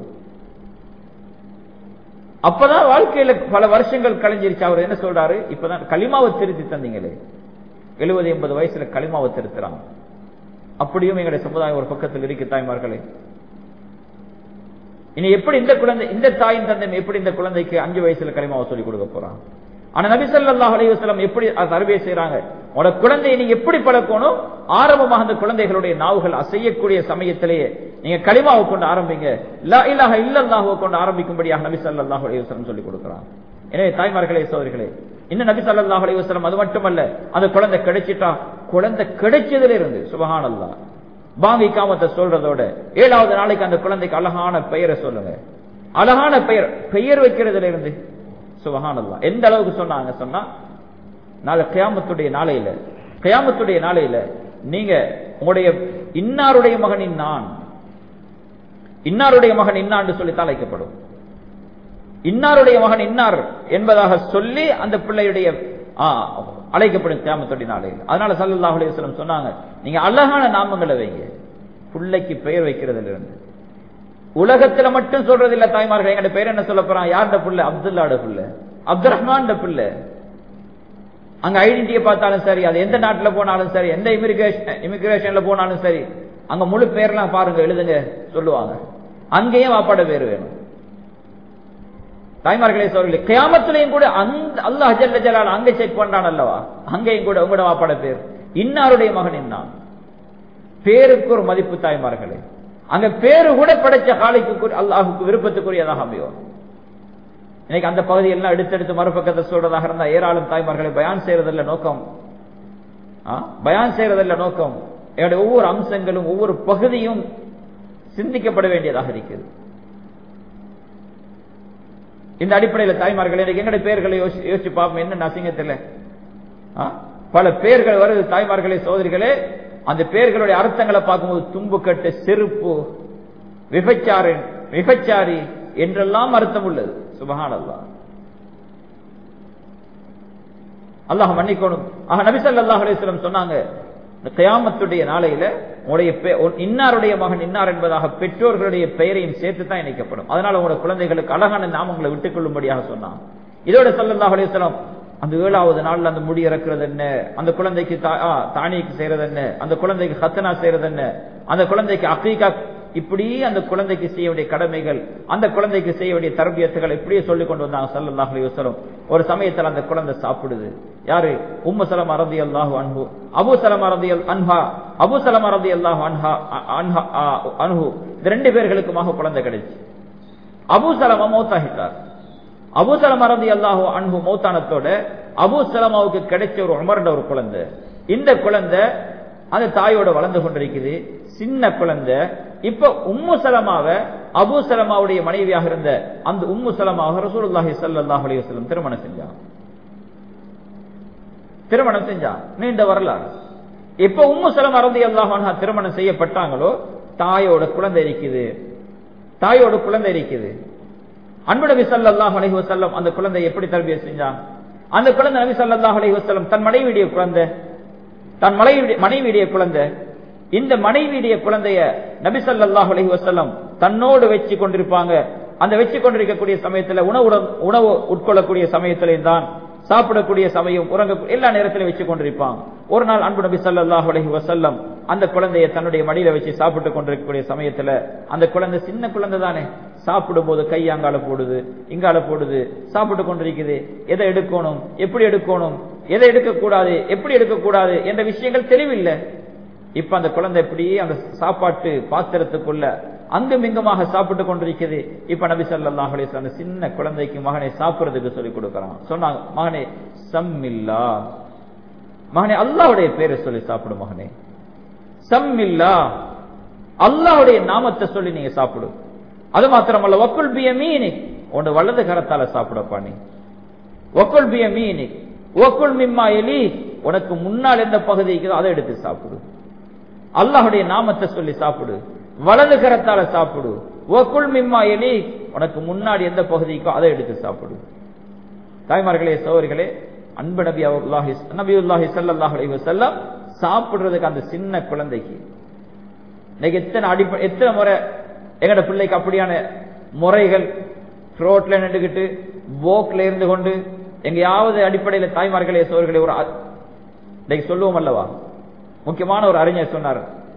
அப்பதான் வாழ்க்கையில பல வருஷங்கள் கழிஞ்சிருச்சு அவர் என்ன சொல்றாரு இப்பதான் களிமாவை திருத்தி தந்தீங்களே எழுபது எண்பது வயசுல களிமாவை திருத்துறாங்க அப்படியும் எங்களுடைய சமுதாயம் ஒரு பக்கத்தில் இருக்கு தாய்மார்களே இனி எப்படி இந்த குழந்தை இந்த தாயின் தந்தை எப்படி இந்த குழந்தைக்கு அஞ்சு வயசுல களிமாவை சொல்லி கொடுக்க போறான் ஆனா நபி ஸல்லல்லாஹு அலைஹி வஸல்லம் எப்படி தரபிய செய்றாங்க உங்களோட குழந்தையை நீங்க எப்படி பழக்கணும் ஆரம்பமாக அந்த குழந்தைகளுடைய நாவுகள் அசையக்கூடிய சமயத்திலேயே நீங்க களிமாவை கொண்டு ஆரம்பிங்க லா இலாஹ இல்லல்லாஹுவை கொண்டு ஆரம்பிக்கும்படியாக நபி ஸல்லல்லாஹு அலைஹி வஸல்லம் சொல்லி கொடுக்குறான் எனவே தாய்மார்களே சோதரிகளே இன்னும் நபி ஸல்லல்லாஹு அலைஹி வஸல்லம் அது மட்டுமல்ல அந்த குழந்தை கிடைச்சிட்டா குழந்தை கிடைச்சதுல இருந்து சுபஹானல்லாஹ் பாங்கி காமத்தை சொல்றதோட ஏழாவது நாளைக்கு அந்த குழந்தைக்கு அழகான பெயரை சொல்லுங்க அழகான பெயர் பெயர் வைக்கிறதுல இருந்து சுபஹானல்லா எந்த அளவுக்கு சொன்னாங்க சொன்னா நாளை கியாமத்துடைய நாளையில கியாமத்துடைய நாளையில நீங்க உங்களுடைய இன்னாருடைய மகன் நான் இன்னாருடைய மகன் இன்னான்னு சொல்லி தலைக்கப்படும் இன்னாருடைய மகன் இன்னார் என்பதாக சொல்லி அந்த பிள்ளையுடைய ஆ, அழைக்கப்படும் கியாமத்துடைய நாளையில் அதனால சல்லல்லாஹு அலைஹி வஸல்லம் சொன்னாங்க நீங்க அழகான நாமங்களை வைங்க பிள்ளைக்கு பெயர் வைக்கிறதுல இருந்து உலகத்துல மட்டும் சொல்றது இல்ல தாய்மார்கள் எங்க பேர் என்ன சொல்ல போறான் யாருட புள்ள அப்துல்லாட புள்ள அப்துல் ரஹ்மான் புள்ள அங்க ஐடென்டிட்டியை பார்த்தாலும் சரி அது எந்த நாட்டுல போனாலும் சரி எந்த இமிகிரேஷன் இமிகிரேஷன்ல போனாலும் சரி அங்க முழு பேர்லாம் பாருங்க எழுதுங்க சொல்லுவாங்க அங்கேயும் வாப்பாட பேர் வேணும் தாய்மார்களே சோர்களே கியாமத்திலையும் கூட அந்த அல்லாஹ் ஜல்ல ஜலால் அங்க செக் பண்றான் அல்லவா அங்கேயும் கூட உங்களோட வாப்பாட பேர் இன்னாருடைய மகன் இன்னான் பேருக்கு ஒரு மதிப்பு தாய்மார்களே அங்க பேரு கூட படைச்ச காலைக்கு அல்லாஹுக்கு விருப்பத்துக்குரியதாக அமையும் இன்னைக்கு அந்த பகுதியெல்லாம் எடுத்தெடுத்து மறுபக்கத்தை சொல்றதாக இருந்தா ஏராளம் தாய்மார்களை பயான் செய்யறதில்ல நோக்கம் ஆ? பயான் செய்யறதில்ல நோக்கம் என்னுடைய ஒவ்வொரு அம்சங்களும் ஒவ்வொரு பகுதியும் சிந்திக்கப்பட வேண்டியதாக இருக்கிறது இந்த அடிப்படையில் தாய்மார்கள் எனக்கு எங்களுடைய பெயர்களை யோசி- யோசிச்சு பார்ப்போம் என்ன அசிங்கத்தில் ஆ? பல பெயர்கள் வருது தாய்மார்களே சோதரிகளே அந்த பெயர்களுடைய அர்த்தங்களை பார்க்கும்போது தும்புக்கட்டு செருப்பு விபச்சாரி விபச்சாரி என்றெல்லாம் அர்த்தம் உள்ளது சுபஹான் அல்லாஹ் அல்லாஹ் மன்னிக்கணும் ஆக நபி ஸல்லல்லாஹு அலைஹி வஸல்லம் சொன்னாங்க இந்த கியாமத்துடைய நாளையில உங்களுடைய பெ- உன் இன்னாருடைய மகன் இன்னார் என்பதாக பெற்றோர்களுடைய பெயரையும் சேர்த்து தான் இணைக்கப்படும் அதனால உங்களுடைய குழந்தைகளுக்கு அழகான நாமங்களை விட்டுக் கொள்ளும்படியாக சொன்னான் இதோட ஸல்லல்லாஹு அலைஹி வஸல்லம் அந்த ஏழாவது நாள்ல அந்த முடி இறக்குறது என்ன அந்த குழந்தைக்கு தா- ஆ, தானிக்கு செய்யறது என்ன அந்த குழந்தைக்கு ஹத்தனா செய்யறது என்ன அந்த குழந்தைக்கு அக்கீகா இப்படி அந்த குழந்தைக்கு செய்ய வேண்டிய கடமைகள் அந்த குழந்தைக்கு செய்ய வேண்டிய தரபியத்துகள் இப்படியே சொல்லி கொண்டு வந்தாங்க ஸல்லல்லாஹு அலைஹி வஸல்லம் ஒரு சமயத்துல அந்த குழந்தை சாப்பிடுது யாரு உம்மு சலமா ரலியல்லாஹு அன்ஹு அபூ சலமா ரலியல் அன்ஹா அபூ சலமா ரலியல்லாஹு அன்ஹா அ- அன்ஹா ஆ, அன்ஹு இந்த ரெண்டு பேர்களுக்குமாக குழந்தை கிடைச்சு அபூ சலமா மௌத்தாகிட்டார் அபூ சலமா ரலியல்லாஹு அன்ஹு மௌத்தானத்தோட அபூ சலமாவுக்கு கிடைச்ச ஒரு உமர்ன்ற ஒரு குழந்தை இந்த குழந்தை அந்த தாயோட வளர்ந்து கொண்டிருக்குது சின்ன குழந்தை இப்ப உம்மு சலமாவ அபூ சலமாவுடைய மனைவியாக இருந்த அந்த உம்மு சலமாவை ரசூலுல்லாஹி ஸல்லல்லாஹு அலைஹி வஸல்லம் திருமணம் செஞ்சாங்க திருமணம் செஞ்சான் நீண்ட வரலாறு எப்ப உம்மு சலம் அறந்தி அல்லாஹ் திருமணம் செய்யப்பட்டாங்களோ தாயோட குழந்தை இருக்குது தாயோட குழந்தை இருக்குது அன்பு நபி ஸல்லல்லாஹு அலைஹி வஸல்லம் அந்த குழந்தை எப்படி தர்பிய செஞ்சான் அந்த குழந்தை நபி ஸல்லல்லாஹு அலைஹி வஸல்லம் தன் மனைவியுடைய குழந்தை தன் மனைவி மனைவியுடைய குழந்தை இந்த மனைவியுடைய குழந்தைய நபி ஸல்லல்லாஹு அலைஹி வஸல்லம் தன்னோடு வச்சு கொண்டிருப்பாங்க அந்த வச்சு கொண்டிருக்கக்கூடிய சமயத்துல உணவு உணவு உட்கொள்ளக்கூடிய சமயத்திலே தான் சாப்பிடக்கூடிய சமயம் உறங்க எல்லா நேரத்திலும் வச்சு கொண்டிருப்பாங்க ஒரு நாள் அன்பு நபி ஸல்லல்லாஹு அலைஹி வஸல்லம் அந்த குழந்தைய தன்னுடைய மடியில வச்சு சாப்பிட்டு கொண்டிருக்கக்கூடிய சமயத்துல அந்த குழந்தை சின்ன குழந்தை தானே சாப்பிடும் போது கை அங்கால போடுது இங்கால போடுது சாப்பிட்டு கொண்டிருக்குது எதை எடுக்கணும் எப்படி எடுக்கணும் எதை எடுக்கக்கூடாது எப்படி எடுக்கக்கூடாது என்ற விஷயங்கள் தெளிவில்லை இப்ப அந்த குழந்தை இப்படியே அந்த சாப்பாட்டு பாத்திரத்துக்குள்ள அங்கும் இங்குமாக சாப்பிட்டு கொண்டிருக்குது இப்ப நபி ஸல்லல்லாஹு அலைஹி வஸல்லம் அந்த சின்ன குழந்தைக்கு மகனை சாப்பிடுறதுக்கு சொல்லி கொடுக்கறான் சொன்னாங்க மகனே சம்மில்லா மகனே அல்லாஹ்வுடைய பேரை சொல்லி சாப்பிடு மகனே சம்மில்லா அல்லாஹ்வுடைய நாமத்தை சொல்லி நீங்க சாப்பிடு அது மாத்திரமல்ல வக்குல் பிய மீனி உன் வலது கரத்தால சாப்பிடப்பா நீ வக்குல் பிய மீனி வக்குல் மிம்மா எலி உனக்கு முன்னால் எந்த பகுதி இருக்குதோ அதை எடுத்து சாப்பிடு அல்லாஹுடைய நாமத்தை சொல்லி சாப்பிடு வலது கரத்தால சாப்பிடு வக்குல் மிம்மா எலி உனக்கு முன்னாடி எந்த பகுதிக்கோ அதை எடுத்து சாப்பிடு தாய்மார்களே சோர்களே அன்பு நபி அல்லாஹி நபியுல்லாஹி ஸல்லல்லாஹு அலைஹி வஸல்லம் சாப்பிடுறதுக்கு அந்த சின்ன குழந்தைக்கு இன்னைக்கு எத்தனை அடிப்படை எத்தனை முறை எங்கட பிள்ளைக்கு அப்படியான முறைகள் ரோட்ல நின்றுகிட்டு போக்ல இருந்து கொண்டு எங்கேயாவது அடிப்படையில் தாய்மார்களே சோர்களே ஒரு அ- இன்னைக்கு சொல்லுவோம் அல்லவா முக்கியமான ஒரு அறிஞர் சொன்னார்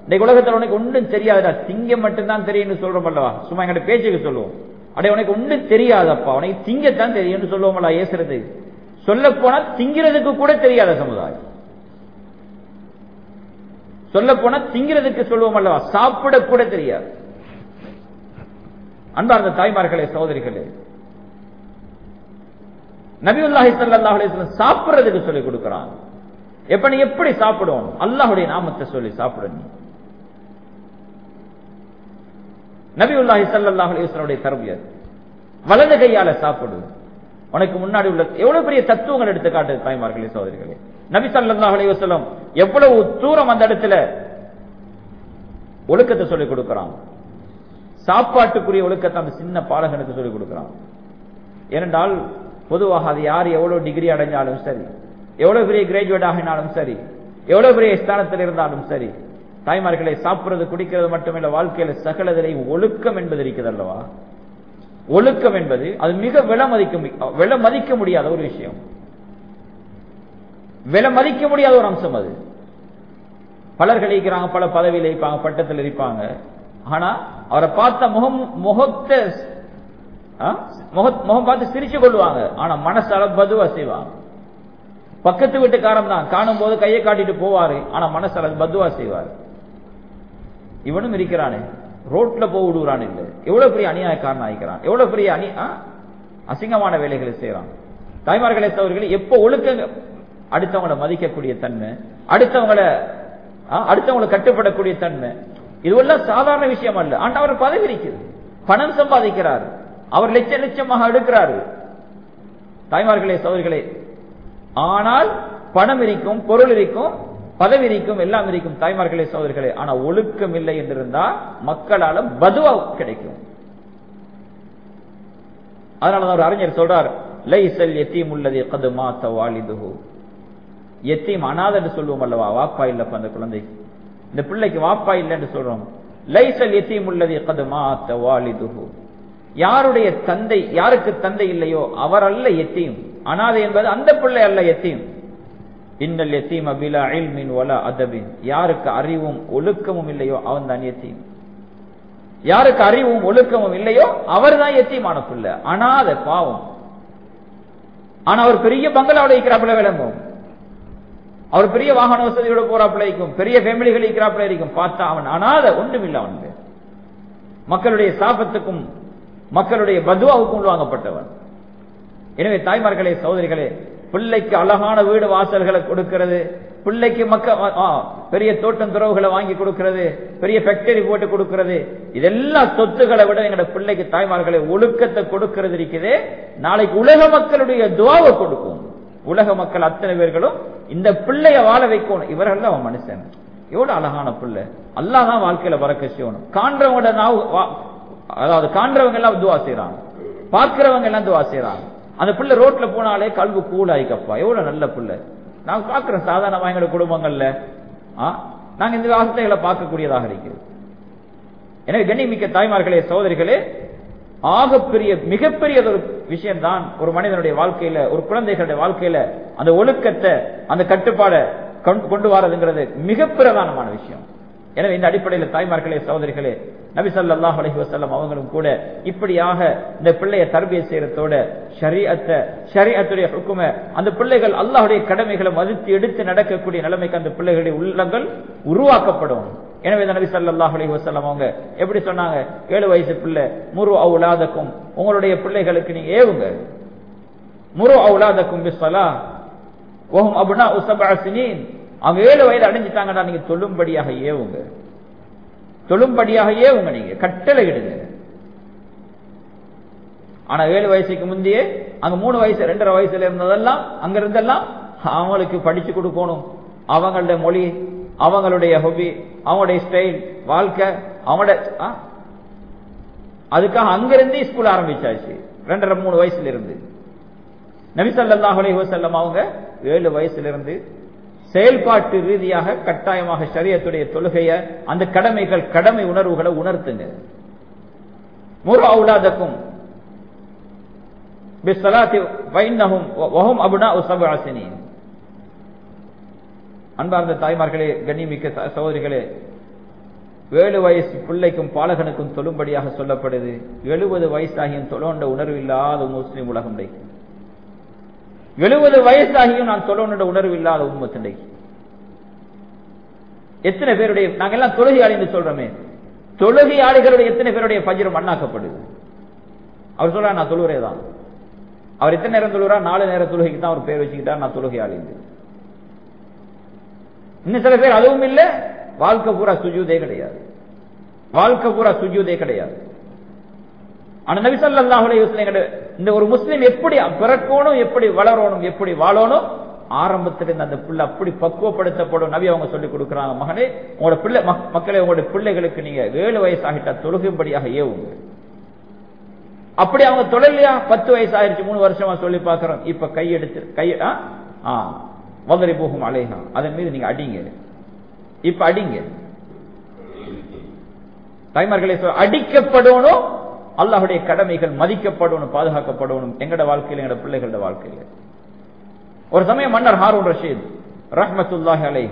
இன்னைக்கு உலகத்துல உனக்கு ஒன்றும் தெரியாதுடா திங்க மட்டும்தான் தெரியும்னு சொல்றோம் அல்லவா சும்மா எங்கிட்ட பேச்சுக்கு சொல்லுவோம் அடே உனக்கு ஒன்றும் தெரியாதப்பா உனக்கு திங்கத்தான் தெரியும்னு சொல்லுவோம்ல ஏசுறது சொல்ல போனா திங்கிறதுக்கு கூட தெரியாத சமுதாயம் சொல்ல போனா திங்கிறதுக்கு சொல்லுவோம் அல்லவா சாப்பிட கூட தெரியாது அன்பார்ந்த தாய்மார்களே சகோதரிகளே நபியுல்லாஹி ஸல்லல்லாஹு அலைஹி வஸல்லம் சாப்பிடுறதுக்கு சொல்லி கொடுக்கறான் எப்ப நீ எப்படி சாப்பிடுவோம் அல்லாஹ்வுடைய நாமத்தை சொல்லி சாப்பிடு நீ நபியுல்லாஹி ஸல்லல்லாஹு அலைஹி வஸல்லம் தர்பியத் வலது கையால சாப்பிடு உனக்கு முன்னாடி உள்ள எவ்வளவு பெரிய தத்துவங்கள் எடுத்து காட்டு தாய்மார்களே சகோதரிகளே நபி ஸல்லல்லாஹு அலைஹி வஸல்லம் எவ்வளவு தூரம் அந்த இடத்துல ஒழுக்கத்தை சொல்லி கொடுக்கறான் சாப்பாட்டுக்குரிய ஒழுக்கத்தை அந்த சின்ன பாலகனுக்கு சொல்லிக் கொடுக்கிறான் ஏனென்றால் பொதுவாக அது யார் எவ்வளவு டிகிரி அடைஞ்சாலும் சரி எவ்வளவு பெரிய கிராஜுவேட் ஆகினாலும் சரி எவ்வளவு பெரிய ஸ்தானத்தில் இருந்தாலும் சரி தாய்மார்களை சாப்பிடுறது குடிக்கிறது மட்டுமில்ல வாழ்க்கையில சகலதிலையும் ஒழுக்கம் என்பது இருக்கிறது அல்லவா ஒழுக்கம் என்பது அது மிக விலை மதிக்க விலை மதிக்க முடியாத ஒரு விஷயம் விலை மதிக்க முடியாத ஒரு அம்சம் அது பலர்கள் இருக்கிறாங்க பல பதவியில் இருப்பாங்க பட்டத்தில் இருப்பாங்க ஆனா அவரை பார்த்த முகம் முகத்தை முகம் பார்த்து சிரிச்சு கொள்வாங்க ஆனா மனசால பதுவா செய்வாங்க பக்கத்து வீட்டுக்காரன் தான் காணும் போது கையை காட்டிட்டு போவாரு ஆனா மனசால பதுவா செய்வார் இவனும் இருக்கிறானே ரோட்ல போய் விடுவான் இல்ல எவ்வளவு பெரிய அநியாயக்காரன் ஆகிக்கிறான் எவ்வளவு பெரிய அணி அசிங்கமான வேலைகளை செய்யறான் தாய்மார்களை தவறுகளை எப்ப ஒழுக்க அடுத்தவங்களை மதிக்கக்கூடிய தன்மை அடுத்தவங்களை அடுத்தவங்களை கட்டுப்படக்கூடிய தன்மை இதுவெல்லாம் சாதாரண விஷயம் அல்ல ஆனா அவர் பதவி இருக்குது பணம் சம்பாதிக்கிறார் அவர் லட்சம் லட்சமாக எடுக்கிறார் தாய்மார்களே சோதரிகளே ஆனால் பணம் இருக்கும் பொருள் இருக்கும் பதவி இருக்கும் எல்லாம் இருக்கும் தாய்மார்களே சோதரிகளே ஆனா ஒழுக்கம் இல்லை என்றிருந்தா மக்களால பதுவா கிடைக்கும் அதனாலதான் ஒரு அறிஞர் சொல்றார் லைசல் எத்தீம் உள்ளது கது மாத்த வாலிதுகு எத்தீம் அனாத என்று சொல்லுவோம் அல்லவா வாப்பா இல்லப்ப அந்த குழந்தைக்கு இந்த பிள்ளைக்கு வாப்பா இல்லை என்று சொல்றோம் லைசல் எத்தீம் உள்ளது கது மாத்த வாலிதுகு யாருடைய தந்தை யாருக்கு தந்தை இல்லையோ அவர் அல்ல எத்தீம் அனாதை என்பது அந்த பிள்ளை அல்ல எத்தீம் இன்னல் எத்தீம் அபிலா இல்மின் ஒல அதபின் யாருக்கு அறிவும் ஒழுக்கமும் இல்லையோ அவன் தான் எத்தீம் யாருக்கு அறிவும் ஒழுக்கமும் இல்லையோ அவர் தான் எத்தீமான பிள்ளை அனாத பாவம் ஆனா அவர் பெரிய பங்களாவோட இருக்கிறாப்புல விளங்கும் அவர் பெரிய வாகன வசதியோட போறாப்புல இருக்கும் பெரிய ஃபேமிலிகள் இருக்கிறாப்புல இருக்கும் பார்த்தா அவன் அனாத ஒன்றும் இல்லை அவனுக்கு மக்களுடைய சாபத்துக்கும் மக்களுடைய பதுவாவுக்கும் வாங்கப்பட்டவன் எனவே தாய்மார்களே சகோதரிகளே பிள்ளைக்கு அழகான வீடு வாசல்களை கொடுக்கிறது பிள்ளைக்கு மக்க பெரிய தோட்டம் துறவுகளை வாங்கி கொடுக்கிறது பெரிய ஃபேக்டரி போட்டு கொடுக்கிறது இதெல்லாம் சொத்துக்களை விட எங்களோட பிள்ளைக்கு தாய்மார்களை ஒழுக்கத்தை கொடுக்கிறது இருக்குது நாளைக்கு உலக மக்களுடைய துவாவை கொடுக்கும் உலக மக்கள் அத்தனை பேர்களும் இந்த பிள்ளைய வாழ வைக்கணும் இவர்கள் தான் அவன் மனுஷன் எவ்வளவு அழகான பிள்ளை அல்லாதான் வாழ்க்கையில பறக்க செய்யணும் காண்றவங்களோட நாவு அதாவது காண்றவங்க எல்லாம் துவா செய்யறாங்க பார்க்கிறவங்க எல்லாம் துவா செய்யறாங்க அந்த பிள்ளை ரோட்ல போனாலே கல்வி கூலாய்க்கப்பா எவ்வளவு நல்ல பிள்ளை நாங்க பாக்குறோம் சாதாரணமா எங்களோட குடும்பங்கள்ல நாங்க இந்த வார்த்தைகளை பார்க்கக்கூடியதாக இருக்கிறது எனவே கண்ணிமிக்க தாய்மார்களே சகோதரிகளே ஆகப்பெரிய மிகப்பெரிய ஒரு விஷயம் தான் ஒரு மனிதனுடைய வாழ்க்கையில ஒரு குழந்தைகளுடைய வாழ்க்கையில அந்த ஒழுக்கத்தை அந்த கட்டுப்பாடை கொண்டு வரதுங்கிறது மிக பிரதானமான விஷயம் எனவே இந்த அடிப்படையில் தாய்மார்களே சகோதரிகளே நபி சல்லாஹ் அலஹி வசல்லம் அவங்களும் கூட இப்படியாக இந்த பிள்ளைய தர்பிய செய்யறதோட ஷரியத்தை ஷரியத்துடைய ஹுக்கும அந்த பிள்ளைகள் அல்லாஹுடைய கடமைகளை மதித்து எடுத்து நடக்கக்கூடிய நிலைமைக்கு அந்த பிள்ளைகளுடைய உள்ளங்கள் உருவாக்கப்படும் எனவே நபி சல்லாஹ் அலி வசல்லம் அவங்க எப்படி சொன்னாங்க ஏழு வயசு பிள்ளை முரு அவுலாதக்கும் உங்களுடைய பிள்ளைகளுக்கு நீங்க ஏவுங்க முரு அவுலாதக்கும் பிஸ்வலா ஓஹம் அபுனா உசபாசினின் அவங்க ஏழு வயது அடைஞ்சிட்டாங்கன்னா நீங்க தொழும்படியாக ஏவுங்க தொழும்படியாக ஏவுங்க நீங்க கட்டளை இடுங்க ஆனா ஏழு வயசுக்கு முந்தையே அங்க மூணு வயசு ரெண்டரை வயசுல இருந்ததெல்லாம் அங்க இருந்தெல்லாம் அவங்களுக்கு படிச்சு கொடுக்கணும் அவங்களுடைய மொழி அவங்களுடைய ஹொபி அவங்களுடைய ஸ்டைல் வாழ்க்கை அவங்களோட அதுக்காக அங்கிருந்து ஸ்கூல் ஆரம்பிச்சாச்சு ரெண்டரை மூணு வயசுல இருந்து நபிசல்லாஹ் அலி வசல்லம் அவங்க ஏழு வயசுல இருந்து செயல்பாட்டு ரீதியாக கட்டாயமாக சரியத்துடைய தொழுகைய அந்த கடமைகள் கடமை உணர்வுகளை உணர்த்துங்க முரு அவுலாதக்கும் அன்பார்ந்த தாய்மார்களே கண்ணிமிக்க சகோதரிகளே ஏழு வயசு பிள்ளைக்கும் பாலகனுக்கும் தொழும்படியாக சொல்லப்படுது எழுபது வயசாகியும் தொழோண்ட உணர்வு இல்லாத முஸ்லிம் உலகம் எழுபது வயசாகியும் நான் தொழோண்ட உணர்வு இல்லாத உண்மத்திண்டை எத்தனை பேருடைய நாங்க எல்லாம் தொழுகையாளி என்று சொல்றோமே தொழுகையாளிகளுடைய எத்தனை பேருடைய பஜ்ரம் மண்ணாக்கப்படுது அவர் சொல்ற நான் தொழுகிறே தான் அவர் எத்தனை நேரம் தொழுகிறா நாலு நேரம் தொழுகைக்கு தான் அவர் பேர் வச்சுக்கிட்டா நான் தொழுகையாளி இன்னும் சில பேர் அதுவும் இல்லை வாழ்க்கை பூரா சுஜூதே கிடையாது வாழ்க்கை பூரா சுஜூதே கிடையாது ஆனா நபி ஸல்லல்லாஹு அலைஹி வஸல்லம் இந்த ஒரு முஸ்லிம் எப்படி பிறக்கணும் எப்படி வளரணும் எப்படி வாழணும் ஆரம்பத்துல இருந்து அந்த பிள்ளை அப்படி பக்குவப்படுத்தப்படும் நபி அவங்க சொல்லி கொடுக்குறாங்க மகனே உங்களோட பிள்ளை மக்களை உங்களுடைய பிள்ளைகளுக்கு நீங்க ஏழு வயசு ஆகிட்டா தொழுகும்படியாக ஏவுங்க அப்படி அவங்க தொழிலையா பத்து வயசு ஆயிருச்சு மூணு வருஷமா சொல்லி பார்க்கிறோம் இப்ப கையெடுத்து கை வதறி போகும் அலைஹா அதன் மீது நீங்க அடிங்க இப்ப அடிங்க தாய்மார்களே அடிக்கப்படணும் அல்லாஹுடைய கடமைகள் மதிக்கப்படணும் பாதுகாக்கப்படணும் எங்கட வாழ்க்கையில் எங்கட பிள்ளைகளோட வாழ்க்கையில் ஒரு சமயம் மன்னர் ஹாரூன் ரஷீத் ரஹ்மத்துல்லாஹி அலை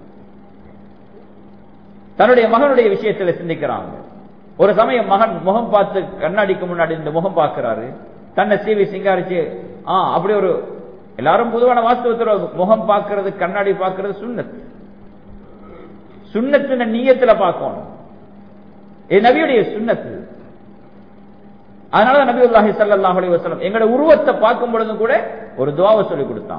தன்னுடைய மகனுடைய விஷயத்தில் சிந்திக்கிறாங்க ஒரு சமயம் மகன் முகம் பார்த்து கண்ணாடிக்கு முன்னாடி இந்த முகம் பார்க்கிறாரு தன்னை சீவி சிங்காரிச்சு ஆ அப்படி ஒரு எல்லாரும் பொதுவான வாஸ்தவத்தில் முகம் பார்க்கறது கண்ணாடி பார்க்கறது சுண்ணத் சுண்ணத்து நீயத்துல பார்க்கணும் இது நபியுடைய சுண்ணத்து அதனால நபி உல்லாஹி சல்லாஹ் அலி வசலம் எங்களோட உருவத்தை பார்க்கும் பொழுதும் கூட ஒரு துவாவை சொல்லி கொடுத்தான்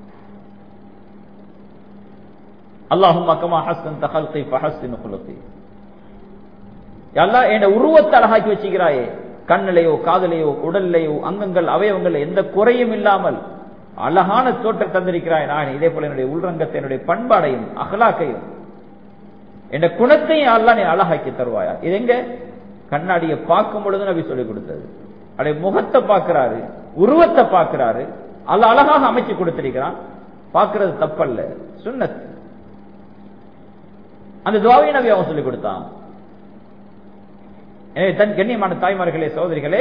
அல்லாஹும் அக்கமா ஹஸ்தன் தஹல்கை ஃபஹஸ்தின் குலத்தை எல்லாம் என் உருவத்தை அழகாக்கி வச்சுக்கிறாயே கண்ணிலையோ காதலையோ உடல்லையோ அங்கங்கள் அவயவங்கள் எந்த குறையும் இல்லாமல் அழகான தோற்றம் தந்திருக்கிறாய் நான் இதே போல என்னுடைய உள்ரங்கத்தை என்னுடைய பண்பாடையும் அகலாக்கையும் என் குணத்தையும் அல்லா நீ அழகாக்கி தருவாயா இது எங்க கண்ணாடியை பார்க்கும் பொழுது நபி சொல்லிக் கொடுத்தது அடைய முகத்தை பார்க்கிறாரு உருவத்தை பார்க்கிறாரு அல்ல அழகாக அமைச்சு கொடுத்திருக்கிறான் பார்க்கிறது தப்பல்ல சுண்ணத் அந்த துவாவை நபி அவன் சொல்லிக் கொடுத்தான் எனவே தன் கண்ணியமான தாய்மார்களே சகோதரிகளே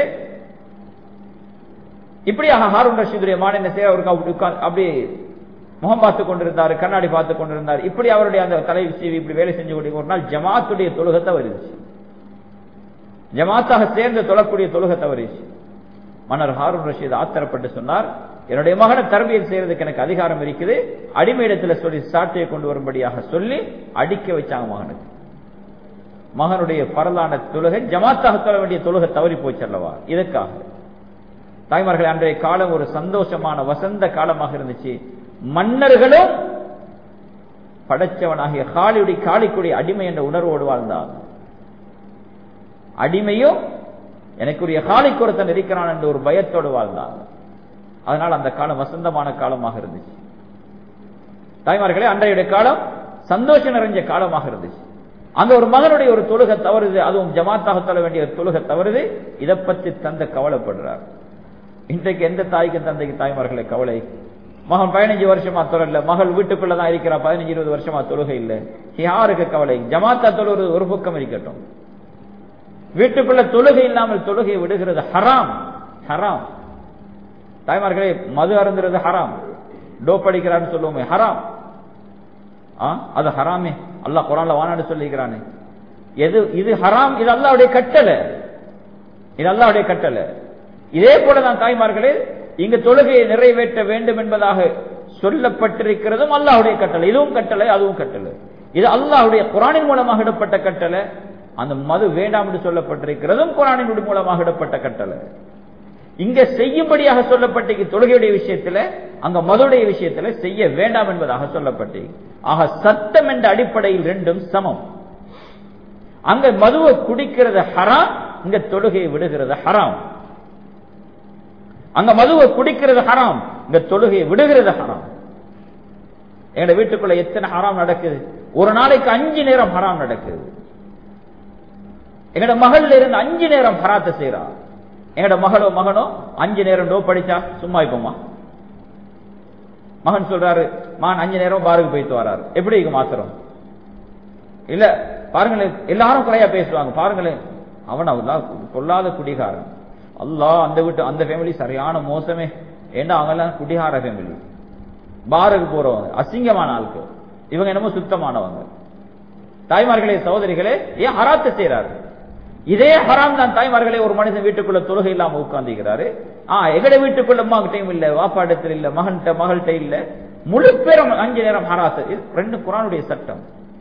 இப்படியாக ஹாரூன் ரஷீதுடைய மான என்ன செய்ய அவருக்கு அப்படி முகம் பார்த்து கொண்டிருந்தார் கண்ணாடி பார்த்து கொண்டிருந்தார் இப்படி அவருடைய அந்த தலை சீவி இப்படி வேலை செஞ்சு கொண்டு ஒரு நாள் ஜமாத்துடைய தொழுகத்தை வருது ஜமாத்தாக சேர்ந்து தொழக்கூடிய தொழுகை தவறிச்சு மன்னர் ஹாரூன் ரஷீத் ஆத்திரப்பட்டு சொன்னார் என்னுடைய மகனை தரபியல் செய்யறதுக்கு எனக்கு அதிகாரம் இருக்குது அடிமையிடத்தில் சொல்லி சாட்சியை கொண்டு வரும்படியாக சொல்லி அடிக்க வச்சாங்க மகனுக்கு மகனுடைய பரலான தொழுகை ஜமாத்தாக தொழ வேண்டிய தொழுகை தவறி போச்சு அல்லவா இதற்காக தாய்மார்கள் அன்றைய காலம் ஒரு சந்தோஷமான வசந்த காலமாக இருந்துச்சு மன்னர்களும் படைச்சவனாகிய காளியுடைய காளிக்குடி அடிமை என்ற உணர்வோடு வாழ்ந்தார் அடிமையும் எனக்குரிய காலிக்கு ஒருத்தன் இருக்கிறான் என்ற ஒரு பயத்தோடு வாழ்ந்தாங்க அதனால் அந்த காலம் வசந்தமான காலமாக இருந்துச்சு தாய்மார்களே அன்றைய காலம் சந்தோஷம் நிறைஞ்ச காலமாக இருந்துச்சு அந்த ஒரு மகனுடைய ஒரு தொழுகை தவறுது அதுவும் ஜமாத்தாக தொழ வேண்டிய ஒரு தொழுகை தவறுது இதை பற்றி தந்த கவலைப்படுறார் இன்றைக்கு எந்த தாய்க்கு தந்தைக்கு தாய்மார்களை கவலை மகன் பதினஞ்சு வருஷமா தொழில மகள் வீட்டுக்குள்ளதான் இருக்கிறா பதினஞ்சு இருபது வருஷமா தொழுகை இல்லை யாருக்கு கவலை ஜமாத்தா தொழுவது ஒரு பக்கம் இருக்கட்டும் வீட்டுக்குள்ள தொழுகை இல்லாமல் தொழுகை விடுகிறது ஹராம் ஹராம் தாய்மார்களே மது அருந்துறது ஹராம் டோப் அடிக்கிறான்னு சொல்லுவோமே ஹராம் அது ஹராமே அல்லா குரான்ல வானாடு சொல்லிக்கிறானே எது இது ஹராம் இது அல்லாவுடைய கட்டளை இது அல்லாவுடைய கட்டளை இதே போலதான் தாய்மார்களே இங்கு தொழுகையை நிறைவேற்ற வேண்டும் என்பதாக சொல்லப்பட்டிருக்கிறதும் அல்லாஹுடைய கட்டளை இதுவும் கட்டளை அதுவும் கட்டளை இது அல்லாஹுடைய குரானின் மூலமாக இடப்பட்ட கட்டளை அந்த மது வேண்டாம் என்று சொல்லப்பட்டிருக்கிறதும் குரானின் மூலமாக இடப்பட்ட கட்டளை இங்க செய்யும்படியாக சொல்லப்பட்ட தொழுகையுடைய விஷயத்துல அங்க மதுடைய விஷயத்துல செய்ய வேண்டாம் என்பதாக சொல்லப்பட்டு ஆக சத்தம் என்ற அடிப்படையில் ரெண்டும் சமம் அங்க மதுவை குடிக்கிறது ஹராம் இங்க தொழுகையை விடுகிறது ஹராம் அங்க மதுவை குடிக்கிறது ஹராம் இங்க தொழுகையை விடுகிறது ஹராம் எங்க வீட்டுக்குள்ள எத்தனை ஹராம் நடக்குது ஒரு நாளைக்கு அஞ்சு நேரம் ஹராம் நடக்குது எங்கட மகள்ல இருந்து அஞ்சு நேரம் ஹராத்த செய்யறான் எங்கட மகளோ மகனோ அஞ்சு நேரம் டோ படிச்சா சும்மா இப்போமா மகன் சொல்றாரு மான் அஞ்சு நேரம் பாருக்கு போயிட்டு வராரு எப்படி இங்க மாத்திரம் இல்ல பாருங்களேன் எல்லாரும் குறையா பேசுவாங்க பாருங்களேன் அவன் அவன் கொள்ளாத குடிகாரன் அல்லா அந்த வீட்டு அந்த ஃபேமிலி சரியான மோசமே ஏன்னா அவங்கெல்லாம் குடிகார ஃபேமிலி பாருக்கு போறவங்க அசிங்கமான ஆளுக்கு இவங்க என்னமோ சுத்தமானவங்க தாய்மார்களே சகோதரிகளே ஏன் ஹராத்து செய்யறாரு இதே ஹராம் தான் தாய்மார்களே ஒரு மனிதன் வீட்டுக்குள்ள தொழுகை இல்லாம உட்கார்ந்துக்கிறாரு ஆ எங்கட வீட்டுக்குள்ள அம்மாக்கிட்டையும் இல்ல வாப்பாடத்தில் இல்ல மகன்கிட்ட மகள்கிட்ட இல்ல முழு பேரும் அஞ்சு நேரம் ஹராத்து இது ரெண்டு குரானுடைய சட்டம்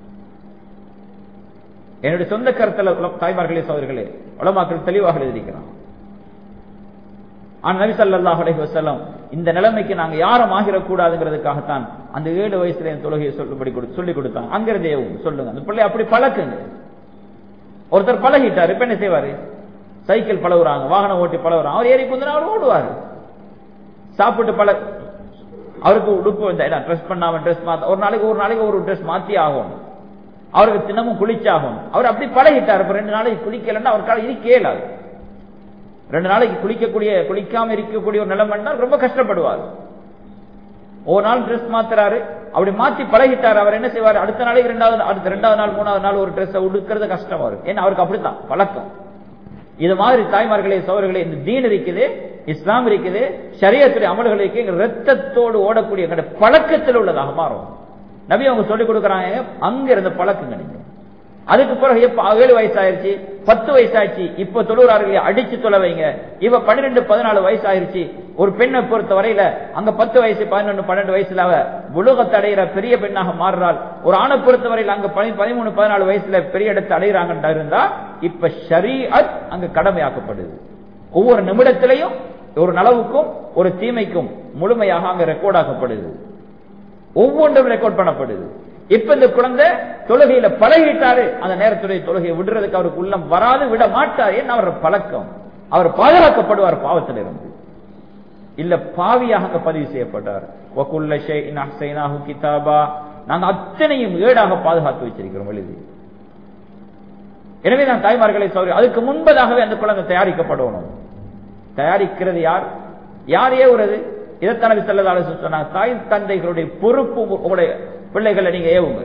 என்னுடைய சொந்த கருத்துல தாய்மார்களே சோதர்களே உலமாக்கள் தெளிவாக எழுதியிருக்கிறான் ஆனா நபி ஸல்லல்லாஹு அலைஹி வஸல்லம் இந்த நிலைமைக்கு நாங்க யாரும் ஆகிடக்கூடாதுங்கிறதுக்காகத்தான் அந்த ஏழு வயசுல என் தொழுகையை சொல்லுபடி கொடு சொல்லி கொடுத்தாங்க அங்கிருந்தே சொல்லுங்க அந்த பிள்ளை அப்படி பழக்குங்க ஒருத்தர் பழகிட்டாரு இப்ப என்ன செய்வாரு சைக்கிள் பழகுறாங்க வாகனம் ஓட்டி பழகுறாங்க அவர் ஏறி குந்தினா அவர் ஓடுவாரு சாப்பிட்டு பழ அவருக்கு உடுப்பு ட்ரெஸ் பண்ணாம ட்ரெஸ் மாத்த ஒரு நாளைக்கு ஒரு நாளைக்கு ஒரு ட்ரெஸ் மாத்தி ஆகும் அவருக்கு தினமும் குளிச்சாகும் அவர் அப்படி பழகிட்டார் இப்ப ரெண்டு நாளைக்கு குளிக்கலன்னா அவருக்கால இது கேளாது ரெண்டு நாளைக்கு குளிக்கக்கூடிய குளிக்காம இருக்கக்கூடிய ஒரு நிலைமைன்னா ரொம்ப கஷ்டப்படுவார் ஒரு நாள் ட்ரெஸ் மாத்துறாரு அப்படி மாத்தி பழகிட்டார் அவர் என்ன செய்வார் அடுத்த நாளைக்கு ரெண்டாவது அடுத்த ரெண்டாவது நாள் மூணாவது நாள் ஒரு ட்ரெஸ் உடுக்கிறது கஷ்டம் வரும் ஏன்னா அவருக்கு அப்படித்தான் பழக்கம் இது மாதிரி தாய்மார்களே சோழர்களே இந்த தீன் இருக்குது இஸ்லாம் இருக்குது சரியத்துடைய அமல்கள் இருக்கு எங்க ரத்தத்தோடு ஓடக்கூடிய எங்க பழக்கத்தில் உள்ளதாக மாறும் நபி அவங்க சொல்லிக் கொடுக்குறாங்க அங்க இருந்த பழக்கங்க நீங்க அதுக்கு பிறகு எப்ப ஏழு வயசாயிருச்சு பத்து வயசாச்சு இப்ப தொழுகிறார்களே அடிச்சு தொலை வைங்க இவ பன்னிரெண்டு பதினாலு வயசு ஆயிருச்சு ஒரு பெண்ணை பொறுத்த வரையில அங்க பத்து வயசு பதினொன்று பன்னெண்டு வயசுல அவ உலகத்தை அடைகிற பெரிய பெண்ணாக மாறுறாள் ஒரு ஆணை பொறுத்த வரையில அங்க பதிமூணு பதினாலு வயசுல பெரிய இடத்தை அடைகிறாங்க இருந்தா இப்ப ஷரீஅத் அங்க கடமையாக்கப்படுது ஒவ்வொரு நிமிடத்திலையும் ஒரு நலவுக்கும் ஒரு தீமைக்கும் முழுமையாக அங்க ரெக்கார்ட் ஆக்கப்படுது ஒவ்வொன்றும் ரெக்கார்ட் பண்ணப்படுது இப்ப இந்த குழந்தை தொழுகையில பழகிட்டாரு அந்த நேரத்துடைய தொழுகையை விடுறதுக்கு அவருக்கு உள்ளம் வராது விட மாட்டார் ஏன்னா அவர் பழக்கம் அவர் பாதுகாக்கப்படுவார் பாவத்திலிருந்து இல்ல பாவியாக அங்க பதிவு செய்யப்பட்டார் கிதாபா நாங்க அத்தனையும் ஏடாக பாதுகாத்து வச்சிருக்கிறோம் எழுதி எனவே நான் தாய்மார்களை சொல்றேன் அதுக்கு முன்பதாகவே அந்த குழந்தை தயாரிக்கப்படணும் தயாரிக்கிறது யார் யார் ஏவுறது இதைத்தானவி செல்லதால சொன்னாங்க தாய் தந்தைகளுடைய பொறுப்பு உங்களுடைய பிள்ளைகளை நீங்க ஏவுங்க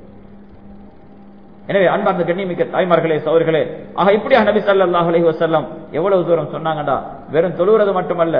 எனவே அன்பார்ந்த கண்ணியமிக்க தாய்மார்களே சோர்களே ஆக இப்படியாக நபி சல்லாஹ் அலஹி வசல்லம் எவ்வளவு தூரம் சொன்னாங்கடா வெறும் தொழுகிறது மட்டுமல்ல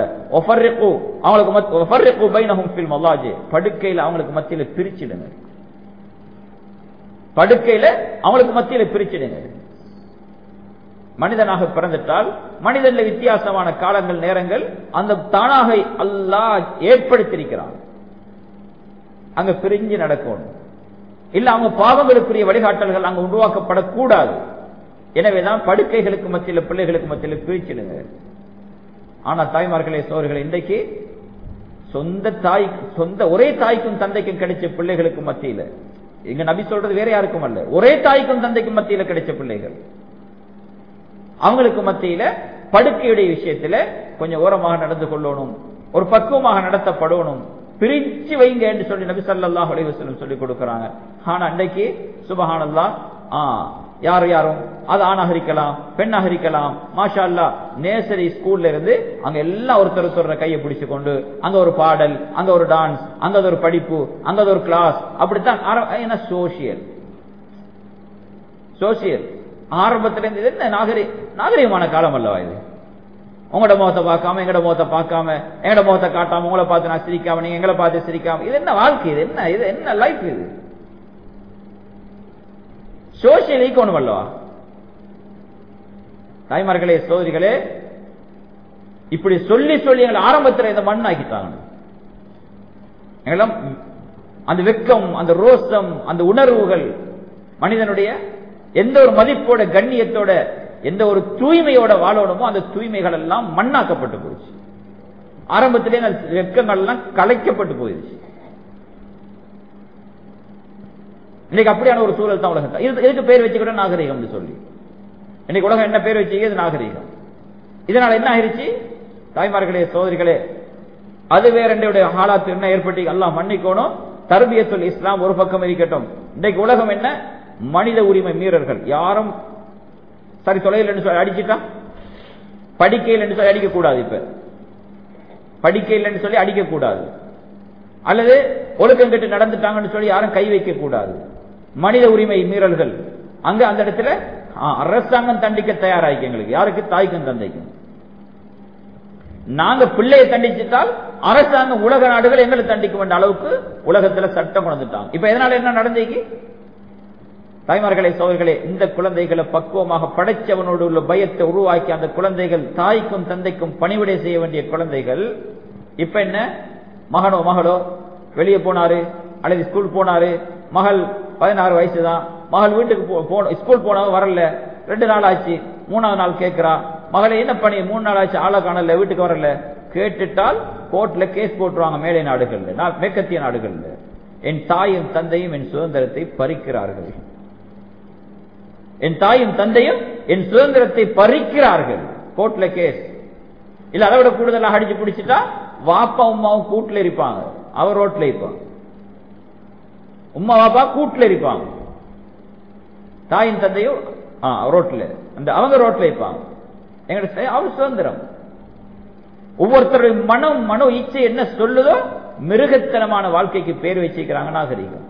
அவங்களுக்கு படுக்கையில அவங்களுக்கு மத்தியில பிரிச்சிடுங்க படுக்கையில அவங்களுக்கு மத்தியில பிரிச்சிடுங்க மனிதனாக பிறந்துட்டால் மனிதன்ல வித்தியாசமான காலங்கள் நேரங்கள் அந்த தானாக அல்லாஹ் ஏற்படுத்தியிருக்கிறான் அங்க பிரிஞ்சு நடக்கணும் இல்ல அவங்க பாவங்களுக்குரிய வழிகாட்டல்கள் அங்க உருவாக்கப்படக்கூடாது எனவேதான் படுக்கைகளுக்கு மத்தியில் பிள்ளைகளுக்கு மத்தியில் பிரிச்சிடுங்க ஆனா தாய்மார்களே சோழர்கள் இன்றைக்கு சொந்த தாய் சொந்த ஒரே தாய்க்கும் தந்தைக்கும் கிடைச்ச பிள்ளைகளுக்கு மத்தியில இங்க நபி சொல்றது வேற யாருக்கும் அல்ல ஒரே தாய்க்கும் தந்தைக்கும் மத்தியில கிடைச்ச பிள்ளைகள் அவங்களுக்கு மத்தியில படுக்கையுடைய விஷயத்துல கொஞ்சம் ஓரமாக நடந்து கொள்ளணும் ஒரு பக்குவமாக நடத்தப்படணும் பிரிச்சு வைங்க என்று சொல்லி நபி சல்லாஹ் அலைவசலம் சொல்லி கொடுக்கிறாங்க ஆனா அன்றைக்கு சுபஹானல்லா ஆ யார் யாரும் அது ஆணாக இருக்கலாம் பெண்ணாக இருக்கலாம் மாஷா அல்லா நேசரி ஸ்கூல்ல இருந்து அங்க எல்லாம் ஒருத்தர் ஒருத்தர் கையை பிடிச்சு கொண்டு அங்க ஒரு பாடல் அங்க ஒரு டான்ஸ் அங்க ஒரு படிப்பு அங்க ஒரு கிளாஸ் அப்படித்தான் சோசியல் சோசியல் ஆரம்பத்துல இருந்து இது என்ன நாகரி நாகரிகமான காலம் அல்லவா இது உங்களோட முகத்தை பார்க்காம எங்கட முகத்தை பார்க்காம எங்கட முகத்தை காட்டாம உங்களை பார்த்து நான் சிரிக்காம நீங்க எங்களை பார்த்து சிரிக்காம இது என்ன வாழ்க்கை இது என்ன இது என்ன லைஃப் இது சோசியல் ஈக்கோணும் அல்லவா தாய்மார்களே சோதரிகளே இப்படி சொல்லி சொல்லி எங்களை ஆரம்பத்தில் இந்த மண் ஆக்கிட்டாங்க எங்களாம் அந்த வெக்கம் அந்த ரோசம் அந்த உணர்வுகள் மனிதனுடைய எந்த ஒரு மதிப்போட கண்ணியத்தோட எந்த ஒரு தூய்மையோட வாழணுமோ அந்த தூய்மைகள் எல்லாம் மண்ணாக்கப்பட்டு போயிடுச்சு ஆரம்பத்திலே அந்த வெக்கங்கள் எல்லாம் கலைக்கப்பட்டு போயிடுச்சு இன்னைக்கு அப்படியான ஒரு சூழல் தான் உலகத்தை இதுக்கு பேர் வச்சுக்கிட்ட நாகரிகம் சொல்லி இன்னைக்கு உலகம் என்ன பேர் வச்சுக்கிறது நாகரிகம் இதனால என்ன ஆயிருச்சு தாய்மார்களே சோதரிகளே அது வேற என்னுடைய ஹாலாத்து என்ன ஏற்பட்டு எல்லாம் மன்னிக்கணும் தர்பியத்துல் இஸ்லாம் ஒரு பக்கம் இருக்கட்டும் இன்றைக்கு உலகம் என்ன மனித உரிமை மீறர்கள் யாரும் சரி தொலைவில் என்று சொல்லி அடிச்சுட்டா படிக்கையில் என்று சொல்லி அடிக்கக்கூடாது இப்ப படிக்கையில் என்று சொல்லி அடிக்கக்கூடாது அல்லது ஒழுக்கம் கட்டு நடந்துட்டாங்கன்னு சொல்லி யாரும் கை வைக்க கூடாது மனித உரிமை மீறல்கள் அங்க அந்த இடத்துல அரசாங்கம் தண்டிக்க தயாராயிக்கு எங்களுக்கு யாருக்கு தாய்க்கும் தந்தைக்கும் நாங்க பிள்ளையை தண்டிச்சிட்டால் அரசாங்கம் உலக நாடுகள் எங்களை தண்டிக்க வேண்டிய அளவுக்கு உலகத்துல சட்டம் கொண்டுட்டாங்க இப்ப எதனால என்ன நடந்தீங்க தாய்மார்களே சோதர்களே இந்த குழந்தைகளை பக்குவமாக படைச்சவனோடு உள்ள பயத்தை உருவாக்கி அந்த குழந்தைகள் தாய்க்கும் தந்தைக்கும் பணிவிடை செய்ய வேண்டிய குழந்தைகள் இப்ப என்ன மகனோ மகளோ வெளியே போனாரு அல்லது ஸ்கூல் போனாரு மகள் பதினாறு வயசு தான் மகள் வீட்டுக்கு போ ஸ்கூல் போனவங்க வரல ரெண்டு நாள் ஆச்சு மூணாவது நாள் கேட்கிறா மகளை என்ன பண்ணி மூணு நாள் ஆச்சு ஆளை காணல வீட்டுக்கு வரல கேட்டுட்டால் கோர்ட்ல கேஸ் போட்டுருவாங்க மேலை நாடுகள்ல மேற்கத்திய நாடுகள்ல என் தாயும் தந்தையும் என் சுதந்திரத்தை பறிக்கிறார்கள் என் தாயும் தந்தையும் என் சுதந்திரத்தை பறிக்கிறார்கள் கோர்ட்ல கேஸ் இல்ல அதை விட கூடுதலாக அடிச்சு பிடிச்சிட்டா வாப்பா உமாவும் கூட்டுல இருப்பாங்க அவர் ரோட்ல இருப்பாங்க உமா வாப்பா கூட்டுல இருப்பாங்க தாயின் தந்தையும் ரோட்ல அந்த அவங்க ரோட்ல இருப்பாங்க எங்க அவர் சுதந்திரம் ஒவ்வொருத்தருடைய மனம் மனோ இச்சை என்ன சொல்லுதோ மிருகத்தனமான வாழ்க்கைக்கு பேர் வச்சிருக்கிறாங்க நாகரிகம்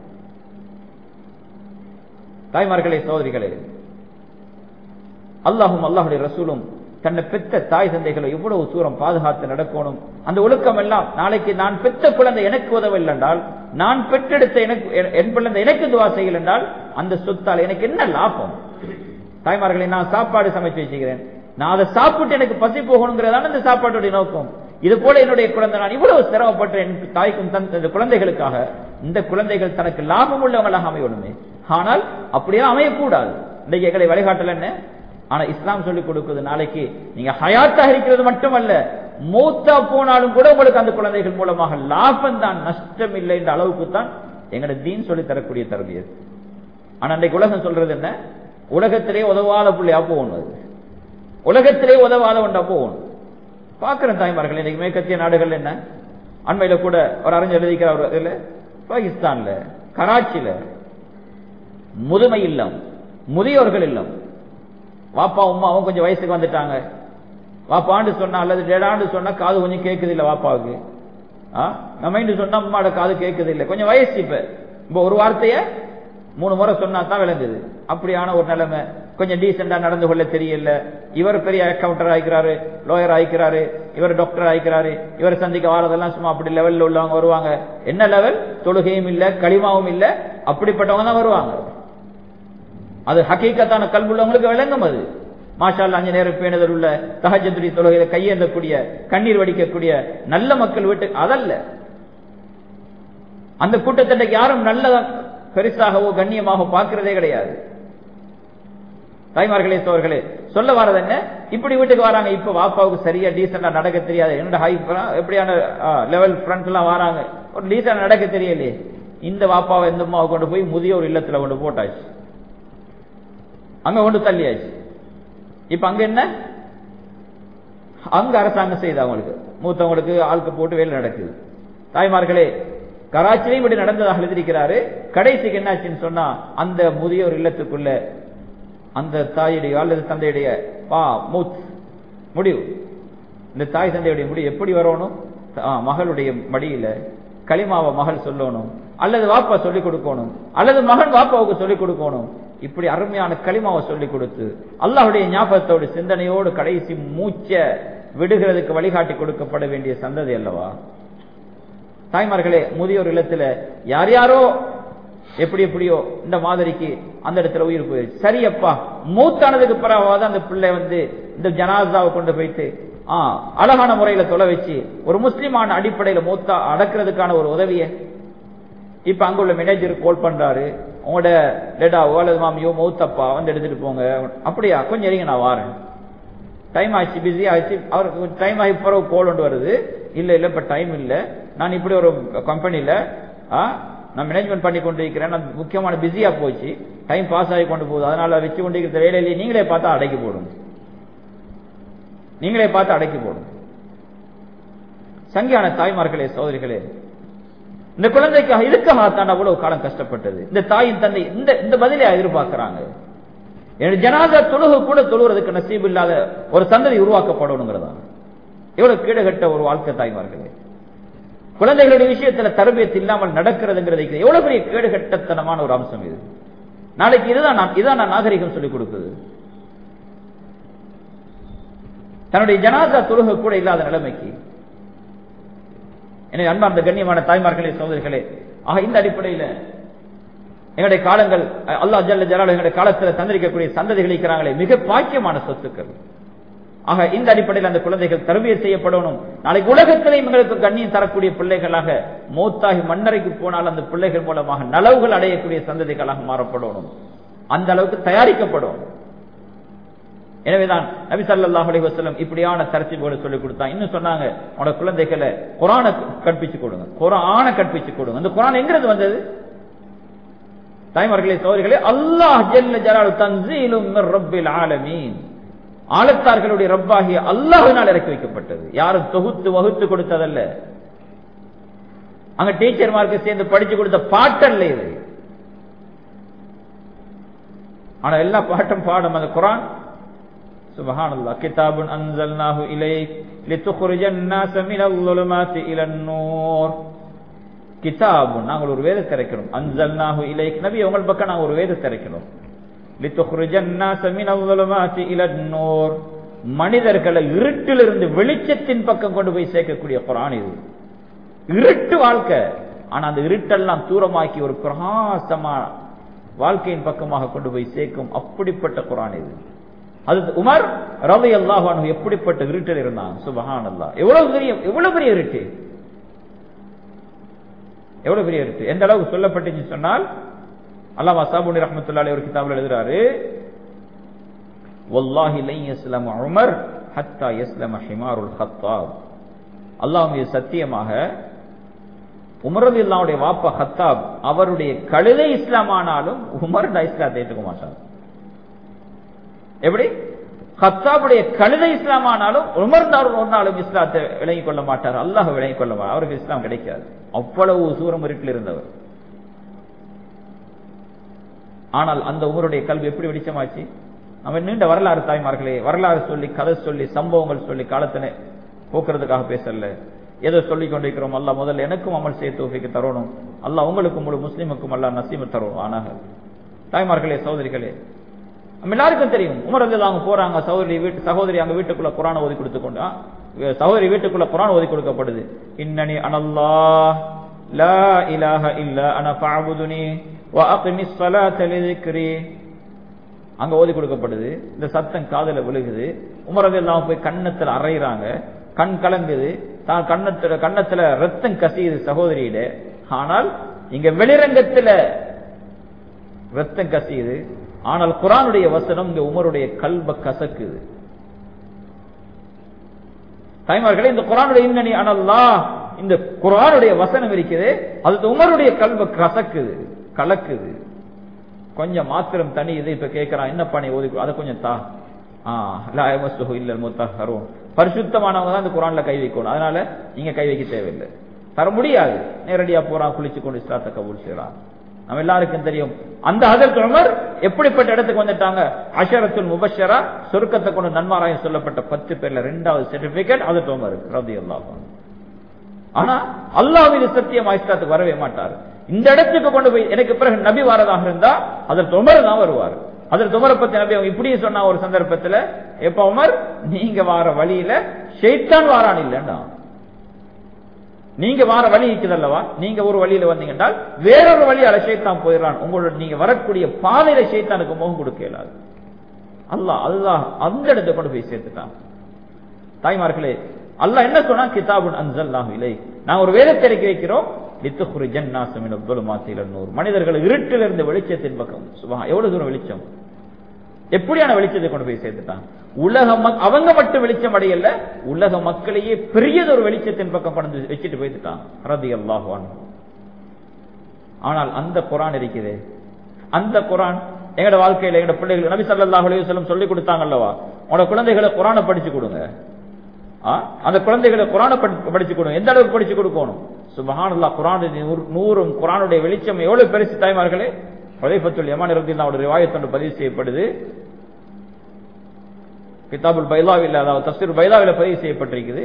தாய்மார்களே சோதரிகளே அல்லாஹும் அல்லாஹுடைய ரசூலும் தன்னை பெத்த தாய் தந்தைகளை எவ்வளவு தூரம் பாதுகாத்து நடக்கணும் அந்த ஒழுக்கம் எல்லாம் நாளைக்கு நான் பெத்த குழந்தை எனக்கு உதவில்லை என்றால் நான் பெற்றெடுத்த எனக்கு என் குழந்தை எனக்கு துவா செய்யல என்றால் அந்த சொத்தால் எனக்கு என்ன லாபம் தாய்மார்களை நான் சாப்பாடு சமைச்சு வச்சுக்கிறேன் நான் அதை சாப்பிட்டு எனக்கு பசி போகணுங்கிறதான இந்த சாப்பாட்டுடைய நோக்கம் இது போல என்னுடைய குழந்தை நான் இவ்வளவு சிரமப்பட்ட என் தாய்க்கும் தன் குழந்தைகளுக்காக இந்த குழந்தைகள் தனக்கு லாபம் உள்ளவங்களாக அமையணுமே ஆனால் அப்படியே அமையக்கூடாது இன்றைக்கு எங்களை வழிகாட்டல் என்ன ஆனா இஸ்லாம் சொல்லிக் கொடுக்குது நாளைக்கு நீங்க ஹயாத்தாக இருக்கிறது மட்டுமல்ல மூத்தா போனாலும் கூட உங்களுக்கு அந்த குழந்தைகள் மூலமாக லாபம் தான் நஷ்டம் இல்லை என்ற அளவுக்கு தான் எங்களோட தீன் சொல்லி தரக்கூடிய தரவியது ஆனா அன்றைக்கு உலகம் சொல்றது என்ன உலகத்திலே உதவாத பிள்ளையா போகணும் உலகத்திலே உதவாத ஒன்றா போகணும் பார்க்கிறேன் தாய்மார்கள் இன்னைக்கு மேற்கத்திய நாடுகள் என்ன அண்மையில கூட ஒரு அறிஞர் எழுதிக்கிறார் இல்ல பாகிஸ்தான்ல கராச்சியில முதுமை இல்லம் முதியோர்கள் இல்லம் வாப்பா உமாவும் கொஞ்சம் வயசுக்கு வந்துட்டாங்க வாப்பாண்டு சொன்னா அல்லது டேடாண்டு சொன்னா காது கொஞ்சம் கேட்குது இல்ல வாப்பாவுக்கு நம்ம சொன்னா உமாட காது கேட்குது இல்ல கொஞ்சம் வயசு இப்ப இப்ப ஒரு வார்த்தைய மூணு முறை சொன்னா தான் விளங்குது அப்படியான ஒரு நிலைமை கொஞ்சம் டீசெண்டா நடந்து கொள்ள தெரியல இவர் பெரிய அக்கௌண்டர் ஆயிக்கிறாரு லோயர் ஆயிக்கிறாரு இவர் டாக்டர் ஆயிக்கிறாரு இவர் சந்திக்க வாரதெல்லாம் சும்மா அப்படி லெவல்ல உள்ளவங்க வருவாங்க என்ன லெவல் தொழுகையும் இல்ல களிமாவும் இல்ல அப்படிப்பட்டவங்க தான் வருவாங்க அது ஹக்கீக்கத்தான கல்வியுள்ளவங்களுக்கு விளங்கும் அது மாஷால் அஞ்சு நேரம் பேணுதல் உள்ள தகஜத்துடி தொழுகையில கையேந்தக்கூடிய கண்ணீர் வடிக்கக்கூடிய நல்ல மக்கள் வீட்டு அதல்ல அந்த கூட்டத்தை யாரும் நல்ல பெருசாகவோ கண்ணியமாக பார்க்கிறதே கிடையாது தாய்மார்களே சோர்களே சொல்ல வரது என்ன இப்படி வீட்டுக்கு வராங்க இப்ப வாப்பாவுக்கு சரியா டீசெண்டா நடக்க தெரியாது என்னோட ஹை எப்படியான லெவல் ஃப்ரெண்ட்ஸ் எல்லாம் வராங்க ஒரு டீசெண்டா நடக்க தெரியலையே இந்த வாப்பாவை இந்த அம்மாவை கொண்டு போய் முதியோர் இல்லத்துல கொண்டு போட்டாச்சு அங்க கொண்டு தள்ளியாச்சு இப்ப அங்க என்ன அங்க அரசாங்கம் செய்து அவங்களுக்கு மூத்தவங்களுக்கு ஆளுக்கு போட்டு வேலை நடக்குது தாய்மார்களே கராச்சிலையும் இப்படி நடந்ததாக எழுதியிருக்கிறாரு கடைசிக்கு என்னாச்சுன்னு சொன்னா அந்த முதியோர் இல்லத்துக்குள்ள அந்த தாயுடைய அல்லது தந்தையுடைய பா மூத் முடிவு இந்த தாய் தந்தையுடைய முடிவு எப்படி வரணும் மகளுடைய மடியில களிமாவை மகள் சொல்லணும் அல்லது வாப்பா சொல்லிக் கொடுக்கணும் அல்லது மகன் வாப்பாவுக்கு சொல்லிக் கொடுக்கணும் இப்படி அருமையான களிமாவை சொல்லிக் கொடுத்து அல்லாஹுடைய ஞாபகத்தோடு சிந்தனையோடு கடைசி மூச்ச விடுகிறதுக்கு வழிகாட்டி கொடுக்கப்பட வேண்டிய சந்ததி அல்லவா தாய்மார்களே முதியோர் இல்லத்துல யார் யாரோ எப்படி எப்படியோ இந்த மாதிரிக்கு அந்த இடத்துல உயிர் போயிருச்சு சரியப்பா மூத்தானதுக்கு பிறவாத அந்த பிள்ளை வந்து இந்த ஜனாதாவை கொண்டு போயிட்டு ஆஹ் அழகான முறையில தொலை வச்சு ஒரு முஸ்லிமான அடிப்படையில மூத்தா அடக்கிறதுக்கான ஒரு உதவிய இப்ப அங்க உள்ள மேனேஜர் கால் பண்றாரு உங்களோட டேடாவோ அல்லது மாமியோ மௌத்தப்பா வந்து எடுத்துட்டு போங்க அப்படியா கொஞ்சம் இருங்க நான் வாரேன் டைம் ஆச்சு பிஸி ஆச்சு அவருக்கு டைம் ஆகி பிறகு கோல் கொண்டு வருது இல்ல இல்ல இப்ப டைம் இல்ல நான் இப்படி ஒரு கம்பெனில நான் மேனேஜ்மெண்ட் பண்ணி கொண்டு இருக்கிறேன் நான் முக்கியமான பிஸியா போச்சு டைம் பாஸ் ஆகி கொண்டு போகுது அதனால வச்சு கொண்டு இருக்கிற வேலையிலேயே நீங்களே பார்த்தா அடக்கி போடும் நீங்களே பார்த்து அடக்கி போடும் சங்கியான தாய்மார்களே சோதரிகளே இந்த குழந்தைக்காக இதுக்காகத்தான் அவ்வளவு காலம் கஷ்டப்பட்டது இந்த தாயின் தந்தை இந்த இந்த பதிலை எதிர்பார்க்கிறாங்க ஜனாதா தொழுகு கூட தொழுகிறதுக்கு நசீப் இல்லாத ஒரு சந்ததி உருவாக்கப்படணுங்கிறதா எவ்வளவு கீழகட்ட ஒரு வாழ்க்கை தாய்மார்களே குழந்தைகளுடைய விஷயத்துல தரபியத்து இல்லாமல் நடக்கிறதுங்கிறது எவ்வளவு பெரிய கேடுகட்டத்தனமான ஒரு அம்சம் இது நாளைக்கு இதுதான் நான் இதான் நான் நாகரிகம் சொல்லிக் கொடுக்குது தன்னுடைய ஜனாதா தொழுக கூட இல்லாத நிலைமைக்கு எனவே அன்பார்ந்த கண்ணியமான தாய்மார்களே சகோதரிகளே ஆக இந்த அடிப்படையில் எங்களுடைய காலங்கள் அல்லாஹ் ஜல்ல ஜலால் எங்களுடைய காலத்தில் தந்திருக்கக்கூடிய சந்ததிகள் இருக்கிறாங்களே மிக பாக்கியமான சொத்துக்கள் ஆக இந்த அடிப்படையில் அந்த குழந்தைகள் தருவிய செய்யப்படணும் நாளைக்கு உலகத்திலேயும் எங்களுக்கு கண்ணியம் தரக்கூடிய பிள்ளைகளாக மூத்தாகி மண்ணறைக்கு போனால் அந்த பிள்ளைகள் மூலமாக நலவுகள் அடையக்கூடிய சந்ததிகளாக மாறப்படணும் அந்த அளவுக்கு தயாரிக்கப்படும் எனவேதான் நபி சல்லாஹ் அலி வசலம் இப்படியான தரத்திபோடு சொல்லிக் கொடுத்தாங்க இன்னும் சொன்னாங்க உங்களோட குழந்தைகளை குரான கற்பிச்சு கொடுங்க குரான கற்பிச்சு கொடுங்க அந்த குரான் எங்கிறது வந்தது தாய்மார்களே சோதரிகளே அல்லாஹ் ஜல்ல ஜலாலு தன்சீலும் ரப்பில் ஆலமீன் ஆழத்தார்களுடைய ரப்பாகிய அல்லாஹினால் இறக்கி வைக்கப்பட்டது யாரும் தொகுத்து வகுத்து கொடுத்ததல்ல அங்க டீச்சர்மார்க்கு சேர்ந்து படிச்சு கொடுத்த பாட்டல்ல இது ஆனா எல்லா பாட்டும் பாடம் அந்த குரான் سبحان الله كتاب أنزلناه إليك لتخرج الناس من الظلمات إلى النور கிதாபு நாங்கள் ஒரு வேதத்தை இறக்கிறோம் அன்சல்நாஹு இலைக் நபி உங்கள் பக்கம் நாங்கள் ஒரு வேதத்தை இறக்கிறோம் மனிதர்களை இருட்டிலிருந்து வெளிச்சத்தின் பக்கம் கொண்டு போய் சேர்க்கக்கூடிய குரான் இது இருட்டு வாழ்க்கை ஆனா அந்த இருட்டெல்லாம் தூரமாக்கி ஒரு பிரகாசமா வாழ்க்கையின் பக்கமாக கொண்டு போய் சேர்க்கும் அப்படிப்பட்ட குரான் இது அது உமர் ரவி அல்லாஹ் எப்படிப்பட்ட இருட்டில் இருந்தான் சுபஹான் அல்லா எவ்வளவு பெரிய எவ்வளவு பெரிய இருட்டு எவ்வளவு பெரிய இருட்டு எந்த அளவுக்கு சொல்லப்பட்டுச்சு சொன்னால் அல்லாமா சாபுனி ரஹமத்துல்லாலே ஒரு கிதாபில் எழுதுறாரு வல்லாஹி லை யஸ்லம் உமர் ஹத்தா யஸ்லம் ஹிமாருல் ஹத்தாப் அல்லாஹ் மீது சத்தியமாக உமரது இல்லாவுடைய வாப்பா ஹத்தாப் அவருடைய கழுதை இஸ்லாம் ஆனாலும் உமர் இஸ்லாத்தை ஏற்றுக்க மாட்டார் எப்படி ஹத்தாபுடைய கழுதை இஸ்லாம் ஆனாலும் உமர்ந்தார் ஒரு நாளும் இஸ்லாத்தை விளங்கிக் கொள்ள மாட்டார் அல்லாஹ் விளங்கிக் கொள்ள மாட்டார் அவருக்கு இஸ்லாம் கிடைக்காது அவ்வளவு சூரம் இருட்டில் இருந்தவர் ஆனால் அந்த உமருடைய கல்வி எப்படி வெளிச்சமாச்சு நம்ம நீண்ட வரலாறு தாய்மார்களே வரலாறு சொல்லி கதை சொல்லி சம்பவங்கள் சொல்லி காலத்தினை போக்குறதுக்காக பேசல ஏதோ சொல்லிக் கொண்டிருக்கிறோம் அல்ல முதல்ல எனக்கும் அமல் செய்ய தோஃபிக்கு தரணும் அல்ல உங்களுக்கும் முழு முஸ்லீமுக்கும் அல்ல நசீம தரணும் ஆனாக தாய்மார்களே சகோதரிகளே நம்ம எல்லாருக்கும் தெரியும் உமர் வந்து அவங்க போறாங்க சகோதரி வீட்டு சகோதரி அங்க வீட்டுக்குள்ள குரான ஓதி கொடுத்து கொண்டா சகோதரி வீட்டுக்குள்ள குரான் ஓதி கொடுக்கப்படுது இன்னனி அனல்லா லா இலாஹ இல்ல அன ஃபஅபுதுனி வ அக்மிஸ் ஸலாத லிذிக்ரி அங்க ஓதி கொடுக்கப்படுது இந்த சத்தம் காதுல விழுகுது உமர் எல்லாம் போய் கண்ணத்துல அரைறாங்க கண் கலங்குது தான் கண்ணத்துல கண்ணத்துல ரத்தம் கசியுது சகோதரியிட ஆனால் இங்க வெளிரங்கத்துல ரத்தம் கசியுது ஆனால் குரானுடைய வசனம் இங்க உமருடைய கல்வ கசக்குது தாய்மார்களே இந்த குரானுடைய இன்னணி அனல்லா இந்த குரானுடைய வசனம் இருக்குது அது உமருடைய கல்வ கசக்குது கலக்குது கொஞ்சம் மாத்திரம் தனி இது இப்ப கேட்கிறான் என்ன பண்ணி ஓதி அதை கொஞ்சம் தா இல்ல முத்தஹரும் பரிசுத்தமானவங்க தான் இந்த குரான்ல கை வைக்கணும் அதனால நீங்க கை வைக்க தேவையில்லை தர முடியாது நேரடியா போறான் குளிச்சு கொண்டு இஸ்லாத்தை கபூல் செய்யறான் நம்ம எல்லாருக்கும் தெரியும் அந்த ஹதரத் உமர் எப்படிப்பட்ட இடத்துக்கு வந்துட்டாங்க அஷரத்துல் முபஷரா சொர்க்கத்தை கொண்டு நன்மாராயம் சொல்லப்பட்ட பத்து பேர்ல ரெண்டாவது சர்டிபிகேட் ஹதரத் உமர் ரதி அல்லாஹ் ஆனா அல்லாஹ் மீது சத்தியம் இஸ்லாத்துக்கு வரவே மாட்டார் இந்த இடத்துக்கு கொண்டு போய் எனக்கு பிறகு நபி வாரதாக இருந்தா அதற்கு உமர் தான் வருவார் அதற்கு உமரை பத்தி நபி அவங்க இப்படி சொன்ன ஒரு சந்தர்ப்பத்துல எப்ப உமர் நீங்க வார வழியில ஷெய்தான் வாரான் இல்லைன்னா நீங்க வார வழி இருக்குதல்லவா நீங்க ஒரு வழியில வந்தீங்கன்னா வேறொரு வழியால ஷேத்தான் போயிடறான் உங்களோட நீங்க வரக்கூடிய பாதையில ஷேத்தானுக்கு முகம் கொடுக்க இயலாது அல்லாஹ் அல்லாஹ் அந்த இடத்தை கொண்டு போய் சேர்த்துட்டான் தாய்மார்களே அல்லாஹ் என்ன சொன்னா கிதாபுன் அன்சல்லாஹு இலை நான் ஒரு வேதத்தை இறக்கி வைக்கிறோம் லித்துஹுரி ஜன்னாசமின் அப்துல்மாத்தில நூறு மனிதர்கள் இருட்டிலிருந்து வெளிச்சத்தின் பக்கம் சுபா எவ்வளவு தூரம் வெளிச்சம் எப்படியான வெளிச்சத்தை கொண்டு போய் சேர்த்துட்டான் உலக அவங்க மட்டும் வெளிச்சம் அடையல உலக மக்களையே பெரியதொரு வெளிச்சத்தின் பக்கம் கொண்டு வச்சுட்டு போயிட்டான் ரதி அல்லாஹான் ஆனால் அந்த குரான் இருக்குது அந்த குரான் எங்கட வாழ்க்கையில எங்கட பிள்ளைகள் நபி சல்லாஹ் அலையம் சொல்லி கொடுத்தாங்க அல்லவா உங்களோட குழந்தைகளை குரானை படிச்சு கொடுங்க அந்த குழந்தைகளை குரானை படிச்சு கொடுங்க எந்த அளவுக்கு படிச்சு கொடுக்கணும் சுபஹானல்லா குரான் நூறும் குரானுடைய வெளிச்சம் எவ்வளவு பெருசு தாய்மார்களே ஹுதைஃபத்துல் யமான் ரத்தின் அவருடைய ரிவாயத்தொன்று பதிவு செய்யப்படுது கிதாபுல் பைலாவில் அதாவது தப்சீர் பைலாவில் பதிவு செய்யப்பட்டிருக்குது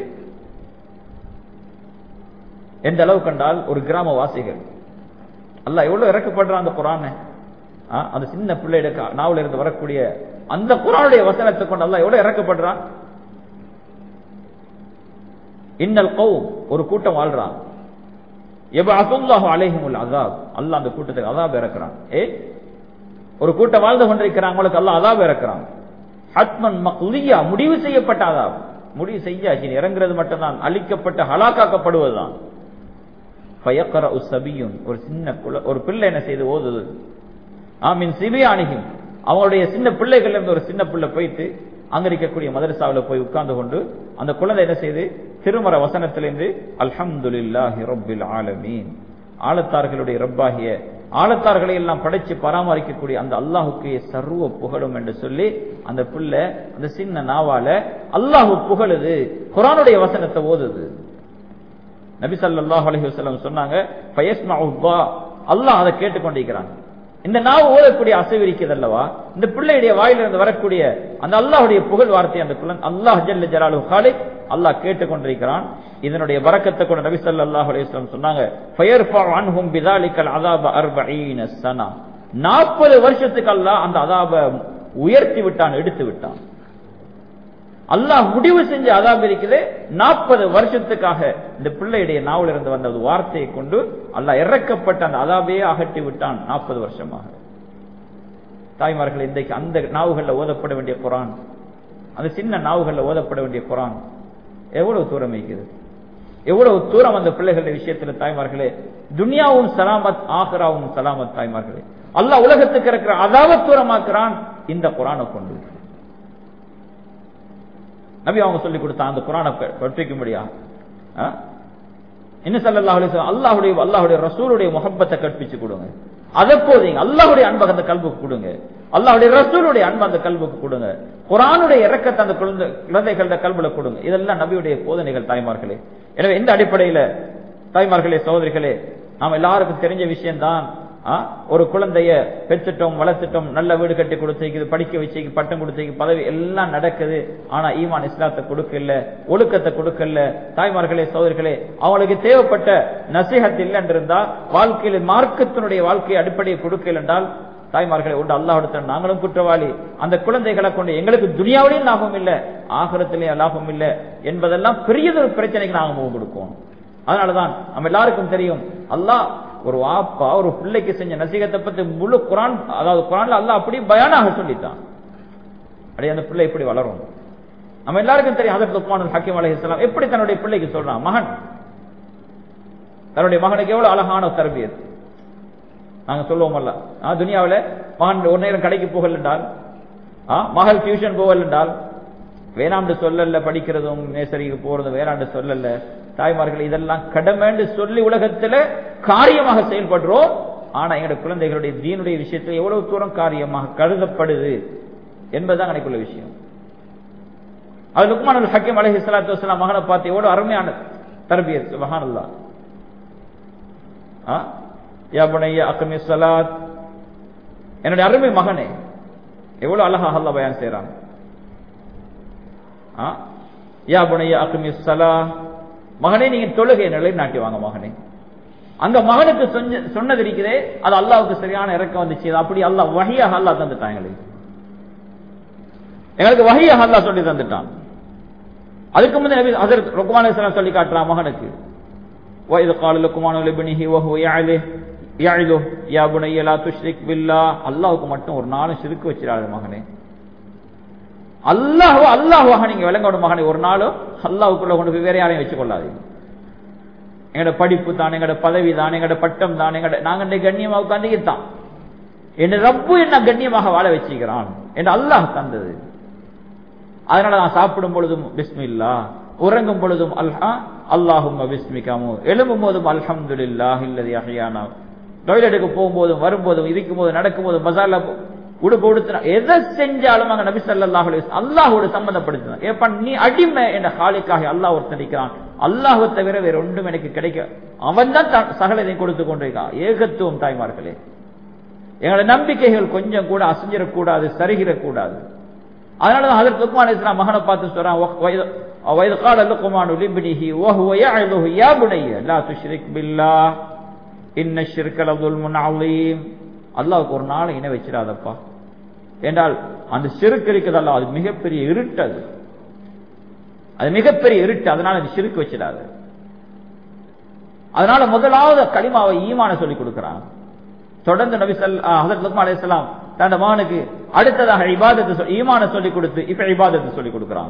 எந்த அளவு கண்டால் ஒரு கிராம வாசிகள் அல்ல எவ்வளவு இறக்கப்படுறான் அந்த குரான அந்த சின்ன பிள்ளையிட நாவல இருந்து வரக்கூடிய அந்த குரானுடைய வசனத்தை கொண்டு அல்ல எவ்வளவு இறக்கப்படுறான் இன்னல் கௌ ஒரு கூட்டம் வாழ்றான் எபாத்துல்லாஹு அலைஹிமுல் அதாப் அல்லாஹ் அந்த கூட்டத்துக்கு அதாப் இறக்குறான் ஏ ஒரு கூட்டம் வாழ்ந்து கொண்டிருக்கிறாங்க அவங்களுக்கு அல்லாஹ் அதாப் இறக்குறான் ஹத்மன் மக்லியா முடிவு செய்யப்பட்ட அதாப் முடிவு செய்யாச்சு இறங்குறது மட்டும்தான் அழிக்கப்பட்ட ஹலாக்காக்கப்படுவதுதான் பயக்கர சபியும் ஒரு சின்ன குல ஒரு பிள்ளை என்ன செய்து ஓதுது ஆமின் சிபியானிகும் அவங்களுடைய சின்ன பிள்ளைகள்ல இருந்து ஒரு சின்ன பிள்ளை போயிட்டு அங்க இருக்கக்கூடிய மதரசாவில் போய் உட்கார்ந்து கொண்டு அந்த குழந்தை என்ன செய்து திருமர வசனத்திலிருந்து அல்ஹம்துலில்லாஹி ரப்பில் ஆலமீன் ஆழத்தார்களுடைய ரப்பாகிய ஆழத்தார்களை எல்லாம் படைச்சு பராமரிக்கக்கூடிய அந்த அல்லாஹுக்கு சர்வ புகழும் என்று சொல்லி அந்த பிள்ளை அந்த சின்ன நாவால அல்லாஹு புகழுது குரானுடைய வசனத்தை ஓதுது நபி ஸல்லல்லாஹு அலைஹி வஸல்லம் சொன்னாங்க ஃபயஸ்மஉ அல்லாஹ் அதை கேட்டுக்கொண்டிருக்கிறான் இந்த நாவு ஓதக்கூடிய அசைவு இருக்கிறது அல்லவா இந்த பிள்ளையுடைய வாயிலிருந்து வரக்கூடிய அந்த அல்லாஹுடைய புகழ் வார்த்தை அந்த குழந்தை அல்லாஹ் ஜல்ல ஜலாலு ஹாலிக் அல்லாஹ் கேட்டுக்கொண்டிருக்கிறான் இதனுடைய வரக்கத்தை கூட நபி ஸல்லல்லாஹு அலைஹி வஸல்லம் சொன்னாங்க ஃபயர்ஃபா அன்ஹும் பிதாலிகல் அஸாப 40 சனா 40 வருஷத்துக்கு அல்லாஹ் அந்த அதாப உயர்த்தி விட்டான் எடுத்து விட்டான் அல்லாஹ் முடிவு செஞ்ச அதாப் இருக்குது நாற்பது வருஷத்துக்காக இந்த பிள்ளையுடைய நாவல் இருந்து வந்த ஒரு வார்த்தையை கொண்டு அல்லாஹ் இறக்கப்பட்ட அந்த அதாபையே அகற்றி விட்டான் நாற்பது வருஷமாக தாய்மார்கள் இன்றைக்கு அந்த நாவுகள்ல ஓதப்பட வேண்டிய குரான் அந்த சின்ன நாவுகள்ல ஓதப்பட வேண்டிய குரான் எவ்வளவு தூரம் வைக்குது எவ்வளவு தூரம் அந்த பிள்ளைகளுடைய விஷயத்துல தாய்மார்களே துனியாவும் சலாமத் ஆஹராவும் சலாமத் தாய்மார்களே அல்லாஹ் உலகத்துக்கு இருக்கிற அதாவத் தூரமாக்குறான் இந்த குரானை கொண்டு நபி அவங்க சொல்லி கொடுத்தா அந்த குரானை படிக்க முடியா இன்னும் சல்லல்லாஹு அலைஹி வஸல்லம் அல்லாஹ்வுடைய அல்லாஹ்வுடைய ரசூலுடைய முஹப்பத்தை கற்பிச்சு கொடுங்க அதை போதீங்க அல்லாஹ்வுடைய அன்பை அந்த கல்புக்கு கொடுங்க அல்லாஹ்வுடைய ரசூலுடைய அன்பை அந்த கல்புக்கு கொடுங்க குரானுடைய இறக்கத்தை அந்த குழந்தை குழந்தைகளோட கல்புல கொடுங்க இதெல்லாம் நபியுடைய போதனைகள் தாய்மார்களே எனவே இந்த அடிப்படையில தாய்மார்களே சகோதரிகளே நாம் எல்லாருக்கும் தெரிஞ்ச விஷயம்தான் ஒரு குழந்தைய பெற்றுட்டோம் வளர்த்துட்டோம் நல்ல வீடு கட்டி கொடுத்து படிக்க வச்சு பட்டம் கொடுத்து பதவி எல்லாம் நடக்குது ஆனா ஈமான் இஸ்லாத்தை கொடுக்கல ஒழுக்கத்தை கொடுக்கல தாய்மார்களே சோதர்களே அவங்களுக்கு தேவைப்பட்ட நசிஹத் இல்லை என்றிருந்தா வாழ்க்கையில மார்க்கத்தினுடைய வாழ்க்கையை அடிப்படையை கொடுக்கல என்றால் தாய்மார்களை உண்டு அல்லாஹ் நாங்களும் குற்றவாளி அந்த குழந்தைகளை கொண்டு எங்களுக்கு துனியாவிலையும் லாபம் இல்லை ஆகரத்திலேயும் லாபம் இல்லை என்பதெல்லாம் பெரியதொரு பிரச்சனைக்கு நாங்கள் முகம் கொடுப்போம் அதனாலதான் நம்ம எல்லாருக்கும் தெரியும் அல்லாஹ் ஒரு வாப்பா ஒரு பிள்ளைக்கு செஞ்ச நசீகத்தை பத்தி முழு குரான் அதாவது குரான்ல அல்ல அப்படி பயானாக சொல்லித்தான் அப்படியே அந்த பிள்ளை எப்படி வளரும் நம்ம எல்லாருக்கும் தெரியும் அதற்கு உப்மான் ஹக்கீம் அலி இஸ்லாம் எப்படி தன்னுடைய பிள்ளைக்கு சொல்றான் மகன் தன்னுடைய மகனுக்கு எவ்வளவு அழகான தரபியது நாங்க சொல்லுவோமல்ல துனியாவில் மகன் ஒரு நேரம் கடைக்கு போகல் என்றால் மகள் டியூஷன் போகல் என்றால் வேணாண்டு சொல்லல படிக்கிறதும் நேசரிக்கு போறதும் வேணாண்டு சொல்லல தாய்மார்கள் இதெல்லாம் கடமைன்னு சொல்லி உலகத்துல காரியமாக செயல்படுறோம் ஆனா எங்களுடைய குழந்தைகளுடைய தீனுடைய விஷயத்துல எவ்வளவு தூரம் காரியமாக கருதப்படுது என்பதுதான் எனக்குள்ள விஷயம் அது லுக்மான் ஹக்கீம் அலஹி சலாத்து வலாம் மகனை பார்த்து எவ்வளவு அருமையான தரபியர் மகானல்லா அக்கமி சலாத் என்னுடைய அருமை மகனே எவ்வளவு அழகாக அல்லா பயன் செய்யறாங்க யா புனைய அக்கமி சலா மகனே நீங்க தொழுகை நிலை நாட்டி வாங்க மகனே அந்த மகனுக்கு சொன்னது இருக்குதே அது அல்லாவுக்கு சரியான இறக்கம் வந்துச்சு அப்படி அல்லாஹ் வகையாக அல்லா தந்துட்டான் எங்களுக்கு எங்களுக்கு வகையாக அல்லா சொல்லி தந்துட்டான் அதுக்கு முந்தைய அதற்கு ருக்குமான சொல்லி காட்டுறான் மகனுக்கு وإذ قال لقمان لابنه وهو يعظه يعظه يا بني لا تشرك بالله அல்லாஹ்வுக்கு மட்டும் ஒரு நாளும் ஷிர்க் வச்சிராத மகனே அல்லாஹ் அல்லாஹ்வாக நீங்க விளங்கோட மகனை ஒரு நாளும் அல்லாஹ்வுக்குள்ள கொண்டு போய் வேற யாரையும் வச்சு கொள்ளாதீங்க எங்கட படிப்பு தான் எங்கட பதவி தான் எங்கட பட்டம் தான் எங்கட நாங்க கண்ணியமா உட்காந்து தான் என் ரப்பு என்ன கண்ணியமாக வாழ வச்சுக்கிறான் என்று அல்லாஹ் தந்தது அதனால நான் சாப்பிடும் பொழுதும் பிஸ்மில்லா உறங்கும் பொழுதும் அல்ஹா அல்லாஹும் விஸ்மிகாமு எழும்பும் போதும் அல்ஹம்துலில்லாஹ் இல்லதி அஹ்யானா டாய்லெட்டுக்கு போகும்போதும் வரும்போதும் இருக்கும் போது நடக்கும் போது மசாலா உடுப்பு உடுத்தினா எதை செஞ்சாலும் அங்க நபி சல்லாஹ் அல்லாஹோடு சம்பந்தப்படுத்தினான் ஏப்பா நீ அடிமை என்ற காலிக்காக அல்லாஹ் ஒருத்தரிக்கிறான் அல்லாஹை தவிர வேற ஒன்றும் எனக்கு கிடைக்க அவன் தான் சகலதை கொடுத்து கொண்டிருக்கான் ஏகத்துவம் தாய்மார்களே எங்களோட நம்பிக்கைகள் கொஞ்சம் கூட அசைஞ்சிடக்கூடாது சரிகிடக்கூடாது அதனாலதான் அதற்கு லுக்மான் இஸ்லாம் மகனை பார்த்து சொல்றான் وإذ قال لقمان لابنه وهو يعظه يا بني لا تشرك بالله إن الشرك لظلم عظيم அல்லாவுக்கு ஒரு நாள் இணை வச்சிடாதப்பா என்றால் அந்த சிறுக்கு இருக்குதல்ல அது மிகப்பெரிய இருட்டு அது அது மிகப்பெரிய இருட்டு அதனால அது சிறுக்கு வச்சிடாது அதனால முதலாவது களிமாவை ஈமான சொல்லி கொடுக்கிறான் தொடர்ந்து நபி சல் ஹசரத் லுக்மா அலைஹிஸ்ஸலாம் தன் மகனுக்கு அடுத்ததாக இபாதத்தை ஈமான சொல்லி கொடுத்து இப்ப இபாதத்தை சொல்லி கொடுக்கிறான்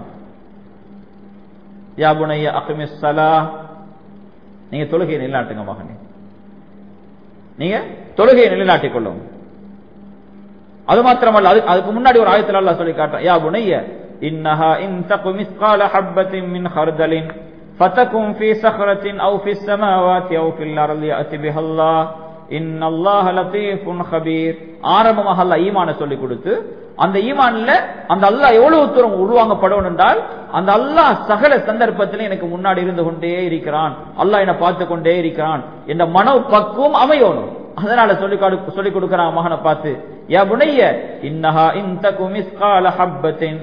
யா புனைய அக்மிஸ் ஸலா நீங்க தொழுகையை நிலைநாட்டுங்க மகனே நீங்க தொழுகையை நிலைநாட்டிக் கொள்ளும் அது மாத்திரமல்ல அது அதுக்கு முன்னாடி ஒரு ஆயத்தில் அல்லாஹ் சொல்லி காட்டுறான் யா புனைய இன்னஹா இன் தகு மிஸ்கால ஹப்பத்தின் மின் ஹர்தலின் فتكن في صخرة أو في السماوات أو في الأرض يأتي بها الله إن الله لطيف خبير ஆரம்பமாக அல்லாஹ் ஈமான சொல்லி கொடுத்து அந்த ஈமான்ல அந்த அல்லாஹ் எவ்வளவு தூரம் உருவாங்கப்படும் என்றால் அந்த அல்லாஹ் சகல சந்தர்ப்பத்திலும் எனக்கு முன்னாடி இருந்து கொண்டே இருக்கிறான் அல்லாஹ் என்னை பார்த்து கொண்டே இருக்கிறான் என்ற மன பக்குவம் அமையணும் அதனால சொல்லி கொடு- சொல்லி கொடுக்கிறான் மகனை பார்த்து யா புனைய இன்னஹா இன்தகு மிஸ்கால ஹப்பத்தின்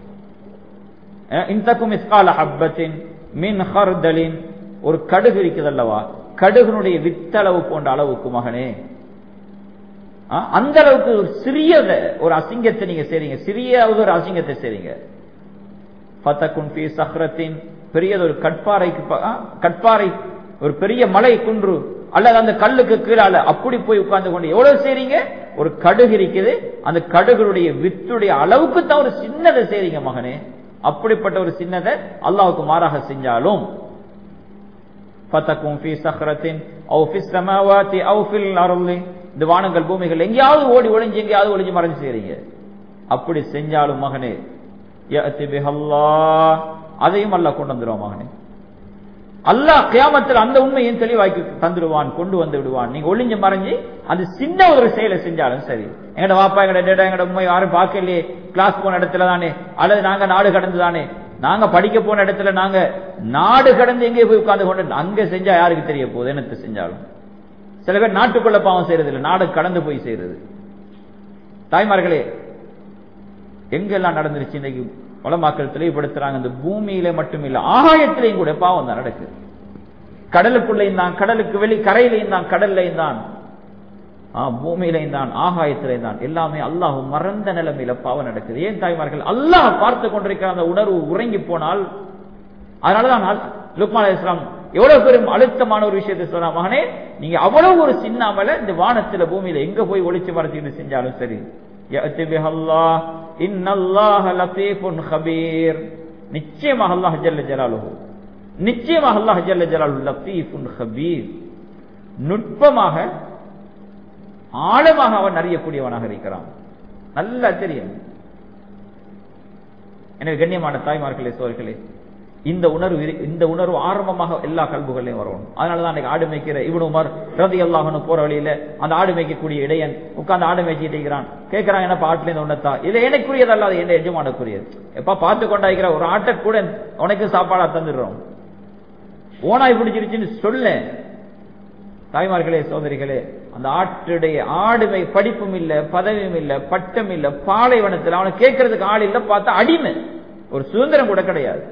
இன்தகு மிஸ்கால ஹப்பத்தின் மின் ஹர்தலின் ஒரு கடுகு இருக்குது அல்லவா கடுகுனுடைய வித்தளவு போன்ற அளவுக்கு மகனே ஆ, அந்த அளவுக்கு ஒரு சிறிய ஒரு அசிங்கத்தை நீங்க செய்றீங்க சிறியாவது ஒரு அசிங்கத்தை செய்றீங்க ஃபதகுன் ஃபீ சஹ்ரத்தின் பெரியதொரு கட்பாறைக்கு ப- ஆ, கட்பாறை ஒரு பெரிய மலை குன்று அல்லது அந்த கல்லுக்கு கீழால அப்படி போய் உட்கார்ந்து கொண்டு எவ்வளவு செய்றீங்க ஒரு கடுகு இருக்குது அந்த கடுகுடைய வித்துடைய அளவுக்கு தான் ஒரு சின்னதை செய்றீங்க மகனே அப்படிப்பட்ட ஒரு சின்னதை அல்லாஹ்வுக்கு மாறாக செஞ்சாலும் ஃபதகும் ஃபீ சஹ்ரத்தின் அவு ஃபிஸ் ஸமாவாத்தி அவு ஃபில் அர்லி இந்த வானங்கள் பூமிகள் எங்கேயாவது ஓடி ஒளிஞ்சு எங்கேயாவது ஒளிஞ்சு மறைஞ்சு செய்றீங்க அப்படி செஞ்சாலும் மகனே யஅதி பிஹல்லாஹ் அதையும் அல்லாஹ் கொண்டு வந்துருவான் மகனே அல்லாஹ் கியாமத்தில் அந்த உண்மையும் தெளிவாக்கி தந்துடுவான் கொண்டு வந்து விடுவான் நீங்க ஒளிஞ்சு மறைஞ்சு அந்த சின்ன ஒரு செயலை செஞ்சாலும் சரி எங்கட வாப்பா எங்கட டேடா எங்கட உண்மை யாரும் பார்க்கலையே கிளாஸ் போன இடத்துல தானே அல்லது நாங்க நாடு கடந்து தானே நாங்க படிக்க போன இடத்துல நாங்க நாடு கடந்து எங்கே போய் உட்கார்ந்து கொண்டு அங்க செஞ்சா யாருக்கு தெரிய போகுது என்னத்தை செஞ்சாலும் சில பேர் நாட்டுக்குள்ள பாவம் செய்யறது இல்லை நாடு கடந்து போய் செய்யறது தாய்மார்களே எங்கெல்லாம் நடந்துருச்சு இன்னைக்கு உலமாக்கள் தெளிவுபடுத்துறாங்க இந்த பூமியில மட்டும் இல்ல ஆகாயத்திலையும் கூட பாவம் தான் நடக்குது கடலுக்குள்ளையும் தான் கடலுக்கு வெளி கரையிலையும் தான் கடல்லையும் தான் ஆ, பூமியிலையும் தான் ஆகாயத்திலையும் தான் எல்லாமே அல்லாஹ் மறந்த நிலைமையில பாவம் நடக்குது ஏன் தாய்மார்கள் அல்லாஹ் பார்த்து கொண்டிருக்கிற அந்த உணர்வு உறங்கி போனால் அதனாலதான் அல்- லுக்மான் அலைஹிஸ் ஸலாம் எவ்வளவு பெரும் அழுத்தமான ஒரு விஷயத்தை சொன்னா மகனே நீங்க அவ்வளவு ஒரு சின்னாமல இந்த வானத்துல பூமியில எங்க போய் ஒளிச்சு மறைச்சிட்டு செஞ்சாலும் சரி يأتي بها الله إن الله لطيف خبير நிச்சயமாக அல்லாஹ் ஜல்ல ஜலாலுஹு நிச்சயமாக அல்லாஹ் ஜல்ல ஜலாலுஹு லத்தீஃபுன் ஹபீர் நுட்பமாக ஆழமாக அவன் அறியக்கூடியவனாக இருக்கிறான் நல்லா தெரியும் எனவே கண்ணியமான தாய்மார்களே சோர்களே இந்த உணர்வு இரு- இந்த உணர்வு ஆரம்பமாக எல்லா கல்புகளையும் வரணும் அதனாலதான் அன்னைக்கு ஆடு மேய்க்கிற இவனு உமர் ரதி அல்லாஹனு போற வழியில அந்த ஆடு மேய்க்கக்கூடிய இடையன் உட்கார்ந்து ஆடு மேய்ச்சிட்டு இருக்கிறான் கேட்கிறான் என்னப்பா ஆட்டுல இருந்து உன்னத்தா இது எனக்குரியது அல்ல அது என்ன எஜமானக்குரியது எப்ப பார்த்து கொண்டாய்க்கிற ஒரு ஆட்டை கூட உனக்கு சாப்பாடா தந்துடுறோம் ஓனாய் பிடிச்சிருச்சுன்னு சொல்ல தாய்மார்களே சோதரிகளே அந்த ஆட்டுடைய ஆடுமை படிப்பும் இல்ல பதவியும் இல்ல பட்டம் இல்ல பாலைவனத்தில் அவனை கேட்கறதுக்கு ஆள் இல்ல பார்த்தா அடிமை ஒரு சுதந்திரம் கூட கிடையாது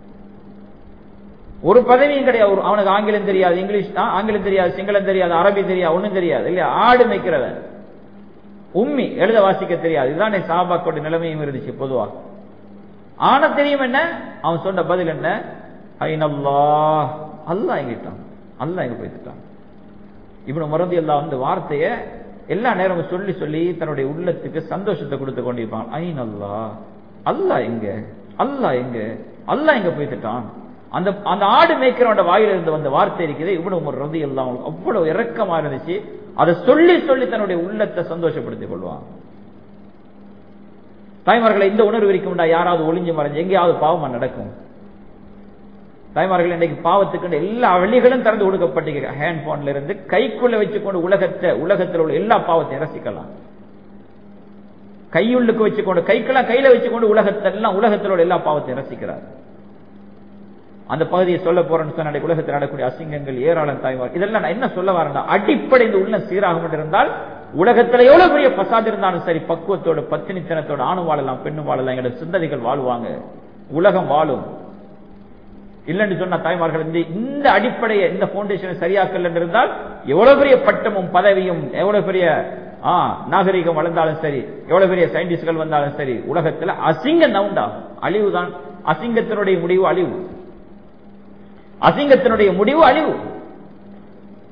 ஒரு பதவியும் கிடையாது ஒரு- அவனுக்கு ஆங்கிலம் தெரியாது இங்கிலீஷ் ஆ, ஆங்கிலம் தெரியாது சிங்களம் தெரியாது அரபி தெரியாது ஒண்ணும் தெரியாது இல்லையா ஆடு மேய்க்கிறவன் உம்மி எழுத வாசிக்க தெரியாது இதுதான் சாபாக்கோட நிலைமையும் இருந்துச்சு பொதுவா ஆன தெரியும் என்ன அவன் சொன்ன பதில் என்ன ஐநல்லா அல்லாஹ் எங்கிட்டான் அல்லாஹ் எங்க போய்த்துட்டான் இவனு மறந்து எல்லாம் வந்து வார்த்தைய எல்லா நேரமும் சொல்லி சொல்லி தன்னுடைய உள்ளத்துக்கு சந்தோஷத்தை கொடுத்து கொண்டிருப்பான் ஐநல்லா அல்லாஹ் எங்க அல்லாஹ் எங்க அல்லாஹ் எங்க போய்த்துட்டான் அந்த அந்த ஆடு மேய்க்கிறவனோட வாயில இருந்து வந்த வார்த்தை இருக்குது இவனு ஒரு ரதி எல்லாம் அவ்வளவு இறக்கமா இருந்துச்சு அதை சொல்லி சொல்லி தன்னுடைய உள்ளத்தை சந்தோஷப்படுத்திக் கொள்வான் தாய்மார்களை இந்த உணர்வு இருக்கும்டா யாராவது ஒளிஞ்சு மறைஞ்சு எங்கேயாவது பாவமா நடக்கும் தாய்மார்கள் இன்னைக்கு பாவத்துக்கு எல்லா வழிகளும் திறந்து கொடுக்கப்பட்டிருக்க ஹேண்ட் போன்ல இருந்து கைக்குள்ள வச்சுக்கொண்டு உலகத்தை உலகத்தில் உள்ள எல்லா பாவத்தையும் ரசிக்கலாம் கையுள்ளுக்கு வச்சுக்கொண்டு கைக்கெல்லாம் கையில வச்சுக்கொண்டு உலகத்தெல்லாம் உலகத்தில் உள்ள எல்லா பாவத்தையும் ரசிக்கிறார் அந்த பகுதியை சொல்ல போறேன்னு சொன்ன அன்றைக்கு உலகத்தில் நடக்கூடிய அசிங்கங்கள் ஏராளம் தாய்மார் இதெல்லாம் நான் என்ன சொல்ல வரேன்னா அடிப்படை இந்த உள்ள சீராகும் இருந்தால் உலகத்துல எவ்வளவு பெரிய பசாது இருந்தாலும் சரி பக்குவத்தோட பத்தினித்தனத்தோட ஆணும் வாழலாம் பெண்ணும் வாழலாம் எங்களோட சிந்தனைகள் வாழ்வாங்க உலகம் வாழும் இல்லைன்னு சொன்ன தாய்மார்கள் இந்த இந்த அடிப்படையை இந்த பவுண்டேஷனை சரியாக்கல் இருந்தால் எவ்வளவு பெரிய பட்டமும் பதவியும் எவ்வளவு பெரிய ஆ நாகரிகம் வளர்ந்தாலும் சரி எவ்வளவு பெரிய சயின்டிஸ்ட்கள் வந்தாலும் சரி உலகத்துல அசிங்கம் நவுண்டாகும் அழிவுதான் அசிங்கத்தினுடைய முடிவு அழிவு அசிங்கத்தினுடைய முடிவு அழிவு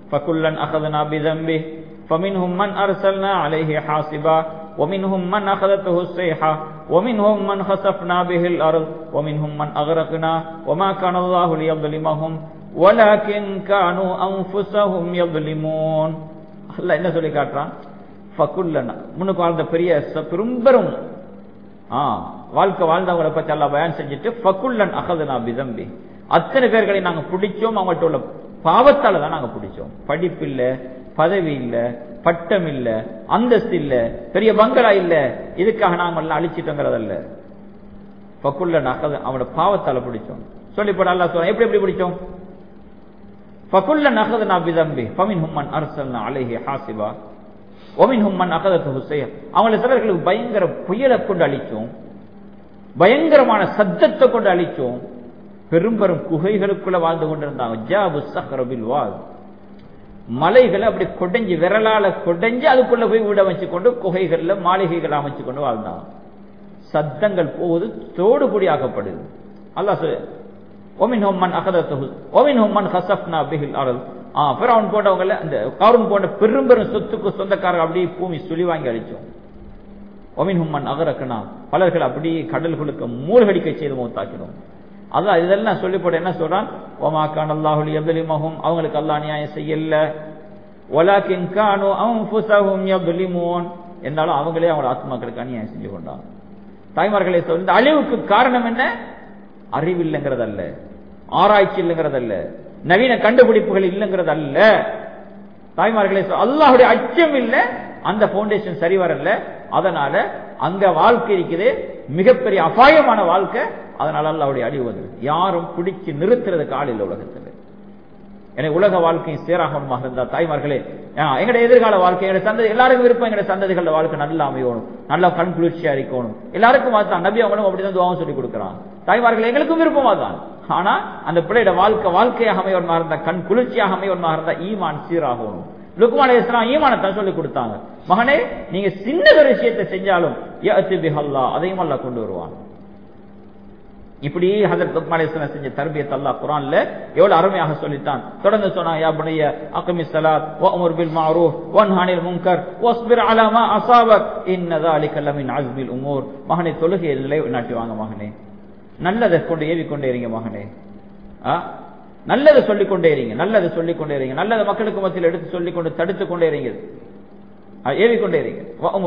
فكلا أخذنا بذنبه فمنهم من أرسلنا عليه حاصبا ومنهم من أخذته الصيحة ومنهم من خسفنا به الأرض ومنهم من أغرقنا وما كان الله ليظلمهم ولكن كانوا أنفسهم يظلمون الله என்ன சொல்லி காட்டுறான் ஃபகுல்லனா முன்னுக்கு வாழ்ந்த பெரிய பெரும்பெரும் ஆ வாழ்க்கை வாழ்ந்தவங்களை பத்தி எல்லாம் பயன் செஞ்சுட்டு ஃபகுல்லன் அகதுனா பிதம்பி அத்தனை பேர்களை நாங்க பிடிச்சோம் அவங்கள்ட்ட உள்ள பாவத்தால தான் நாங்க பிடிச்சோம் படிப்பு இல்ல பதவி இல்ல பட்டம் இல்ல அந்தஸ்து இல்ல பெரிய பங்களா இல்ல இதுக்காக நாங்க எல்லாம் அழிச்சிட்டோங்கிறதல்ல ஃபகுல்லன் அகது அவனோட பாவத்தால பிடிச்சோம் சொல்லி போட அல்லா சொல்ல எப்படி எப்படி பிடிச்சோம் ஃபகுல்லன் அகதுனா பிதம்பி ஃபமின் ஹும்மன் அர்சல்னா அலைஹி ஹாசிபா ஒமின் ஹும்மன் அகதத்து ஹுசையன் அவங்கள சிலர்களுக்கு பயங்கர புயலை கொண்டு அழிச்சோம் பயங்கரமான சத்தத்தை கொண்டு அழிச்சோம் பெரும் பெரும் குகைகளுக்குள்ள வாழ்ந்து கொண்டிருந்தாங்க ஜாபு சஹரபில் வாழ் மலைகளை அப்படி கொடைஞ்சு விரலால கொடைஞ்சு அதுக்குள்ள போய் வீட வச்சு கொண்டு குகைகள்ல மாளிகைகள் அமைச்சு கொண்டு வாழ்ந்தாங்க சத்தங்கள் போவது தோடு பொடியாக்கப்படுது அல்லா சொல்லு ஒமின் ஹோம்மன் அகதத்து ஒமின் ஹோம்மன் ஹசப்னா பிஹில் அருள் பிறவன் போன்றவங்கள அந்த கவுரன் போன்ற பெரும் பெரும் சொத்துக்கு சொந்தக்காரர் அப்படியே பூமி சுழி வாங்கி அழிச்சோம் ஒமின் ஹும்மன் அகரக்கனா பலர்கள் அப்படியே கடல்களுக்கு மூழ்கடிக்க செய்து மூத்தாக்கினோம் அதான் இதெல்லாம் சொல்லி போட என்ன சொல்றான் ஓமாக்கான் அல்லாஹுலி எவ்வளிமகும் அவங்களுக்கு அல்லா நியாயம் செய்யல ஒலாக்கின் கானு அவுஃபுசஹும் யப்லிமூன் என்றாலும் அவங்களே அவங்களோட ஆத்மாக்களுக்கு அநியாயம் செஞ்சு கொண்டாங்க தாய்மார்களே சொல்ல இந்த அழிவுக்கு காரணம் என்ன அறிவில்லைங்கிறதல்ல ஆராய்ச்சி இல்லைங்கிறதல்ல நவீன கண்டுபிடிப்புகள் இல்லைங்கிறது அல்ல தாய்மார்களே அல்லாஹுடைய அச்சம் இல்ல அந்த பவுண்டேஷன் சரி வரல அதனால அங்க வாழ்க்கை இருக்குது மிகப்பெரிய அபாயமான வாழ்க்கை அதனால அல்லாவுடைய அழிவு வந்து யாரும் பிடிச்சு நிறுத்துறதுக்கு ஆள் இல்லை உலகத்தில் எனக்கு உலக வாழ்க்கையும் சீராகமாக இருந்தா தாய்மார்களே எங்களுடைய எதிர்கால வாழ்க்கை எங்களுடைய சந்ததி எல்லாருக்கும் விருப்பம் எங்களுடைய சந்ததிகளோட வாழ்க்கை நல்லா அமையணும் நல்லா கண் குளிர்ச்சியா இருக்கணும் எல்லாருக்கும் தான் நபி அவங்களும் அப்படிதான் துவாவும் சொல்லி கொடுக்குறான் தாய்மார்கள் எங்களுக்கும் விருப்பமா தான் ஆனா அந்த பிள்ளையோட வாழ்க்கை வாழ்க்கையாக அமையவன்மா இருந்தா கண் குளிர்ச்சியாக அமையவன்மா இருந்தா ஈமான் சீராகணும் லுக்மான் இஸ்லாம் ஈமானத்தான் சொல்லி கொடுத்தாங்க மகனே நீங்க சின்ன ஒரு விஷயத்தை செஞ்சாலும் அதையும் அல்லா கொண்டு வருவான் இப்படி ஹசரத் லுக்மான் இஸ்லாம் செஞ்ச தர்பியத் அல்லா குரான்ல எவ்வளவு அருமையாக சொல்லித்தான் தொடர்ந்து சொன்னா யா புனைய அக்கமி சலாத் வஅமுர் பில் மஅரூஃப் வன்ஹானில் முன்கர் வஸ்பிர் அலா மா அஸாபக் இன்ன ذلك لمن عزم الامور மகனே தொழுகையை நிலை நாட்டி வாங்க மகனே நல்லதை கொண்டு ஏவிக்கொண்டே இருங்க மகனே நல்லதை சொல்லிக் கொண்டே இருங்க நல்லதை சொல்லிக் கொண்டே இருங்க நல்லதை மக்களுக்கு மத்தியில் எடுத்து சொல்லிக் கொண்டு தடுத்து கொண்டே இருங்க ஏவிக்கொண்டே இருங்க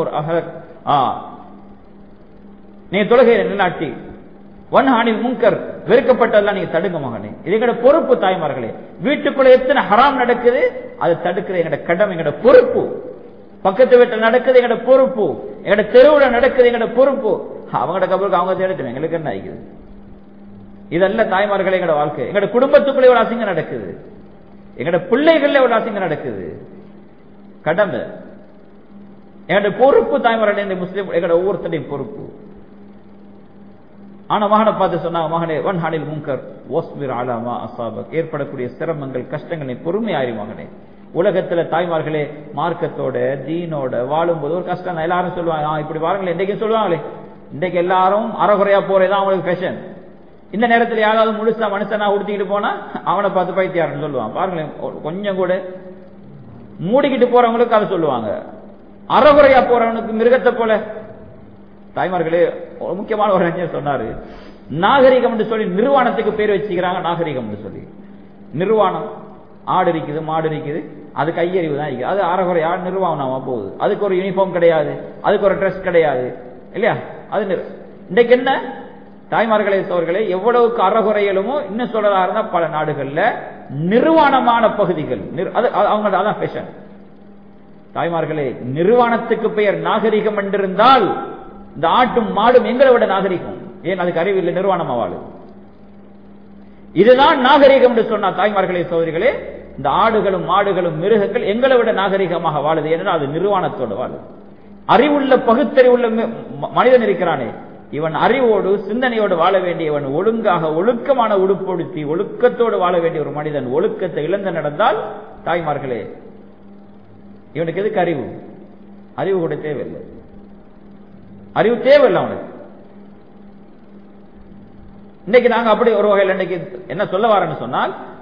நீங்க தொழுகையை நிலைநாட்டி ஒன் ஹானில் முங்கர் வெறுக்கப்பட்டதெல்லாம் நீங்க தடுங்க மகனே இது எங்கட பொறுப்பு தாய்மார்களே வீட்டுக்குள்ள எத்தனை ஹராம் நடக்குது அதை தடுக்கிற எங்கட கடமை எங்கட பொறுப்பு பக்கத்து வீட்டில் நடக்குது எங்கட பொறுப்பு எங்கட தெருவுல நடக்குது எங்கட பொறுப்பு அவங்களோட கபருக்கு அவங்க தேடட்டும் எங்களுக்கு என்ன ஆகிக்குது இதல்ல தாய்மார்களே எங்கட வாழ்க்கை எங்கட குடும்பத்துக்குள்ளே ஒரு அசிங்கம் நடக்குது எங்கட பிள்ளைகள்ல ஒரு அசிங்கம் நடக்குது கடமை எங்கட பொறுப்பு தாய்மார்களே முஸ்லீம் எங்கட ஒவ்வொருத்தரையும் பொறுப்பு ஆனா மகனை பார்த்து சொன்னா மகனே ஒன் ஹானில் முங்கர் ஓஸ்மிர் ஆலாமா அசாபக் ஏற்படக்கூடிய சிரமங்கள் கஷ்டங்களை பொறுமையாயிரு மகனே உலகத்துல தாய்மார்களே மார்க்கத்தோட தீனோட வாழும்போது ஒரு கஷ்டம் தான் எல்லாரும் சொல்லுவாங்க இப்படி பாருங்களேன் இன்றைக்கு சொல்லுவாங்களே இன்றைக்கு எல்லாரும் அறகுறையா போறதுதான் அவங்களுக்கு ஃபேஷன் இந்த நேரத்தில் யாராவது முழுசா மனுஷனா உடுத்திக்கிட்டு போனா அவனை பார்த்து பைத்தியாருன்னு சொல்லுவான் பாருங்களேன் கொஞ்சம் கூட மூடிக்கிட்டு போறவங்களுக்கு அதை சொல்லுவாங்க அறகுறையா போறவனுக்கு மிருகத்தை போல தாய்மார்களே ஒரு முக்கியமான ஒரு அறிஞர் சொன்னாரு நாகரிகம் சொல்லி நிர்வாணத்துக்கு பேர் வச்சுக்கிறாங்க நாகரிகம் சொல்லி நிர்வாணம் ஆடு இருக்குது மாடு இருக்குது அது கையறிவு தான் இருக்குது அது அறகுறையா நிர்வாணமா போகுது அதுக்கு ஒரு யூனிஃபார்ம் கிடையாது அதுக்கு ஒரு ட்ரெஸ் கிடையாது இல்லையா அது இன்றைக்கு என்ன தாய்மார்களே சோர்களே எவ்வளவுக்கு அறகுறையலுமோ இன்னும் சொல்றதா இருந்தா பல நாடுகள்ல நிர்வாணமான பகுதிகள் அவங்க அதான் ஃபேஷன் தாய்மார்களே நிர்வாணத்துக்கு பெயர் நாகரிகம் என்றிருந்தால் இந்த ஆட்டும் மாடும் எங்களை விட நாகரிகம் ஏன் அதுக்கு அறிவில்லை நிர்வாணமா வாழு இதுதான் நாகரிகம் என்று சொன்னா தாய்மார்களே சோதரிகளே இந்த ஆடுகளும் மாடுகளும் மிருகங்கள் எங்களை விட நாகரிகமாக வாழுது ஏனென்றால் அது நிர்வாணத்தோடு வாழுது அறிவுள்ள பகுத்தறிவுள்ள மனிதன் இருக்கிறானே இவன் அறிவோடு சிந்தனையோடு வாழ வேண்டியவன் ஒழுங்காக ஒழுக்கமான உடுப்படுத்தி ஒழுக்கத்தோடு வாழ வேண்டிய ஒரு மனிதன் ஒழுக்கத்தை இழந்து நடந்தால் தாய்மார்களே இவனுக்கு எதுக்கு அறிவு அறிவு கூட தேவையில்லை அறிவு தேவையில்லை அவனுக்கு இன்னைக்கு நாங்க அப்படி ஒரு வகையில் இன்னைக்கு என்ன சொல்ல வரேன்னு சொன்னால்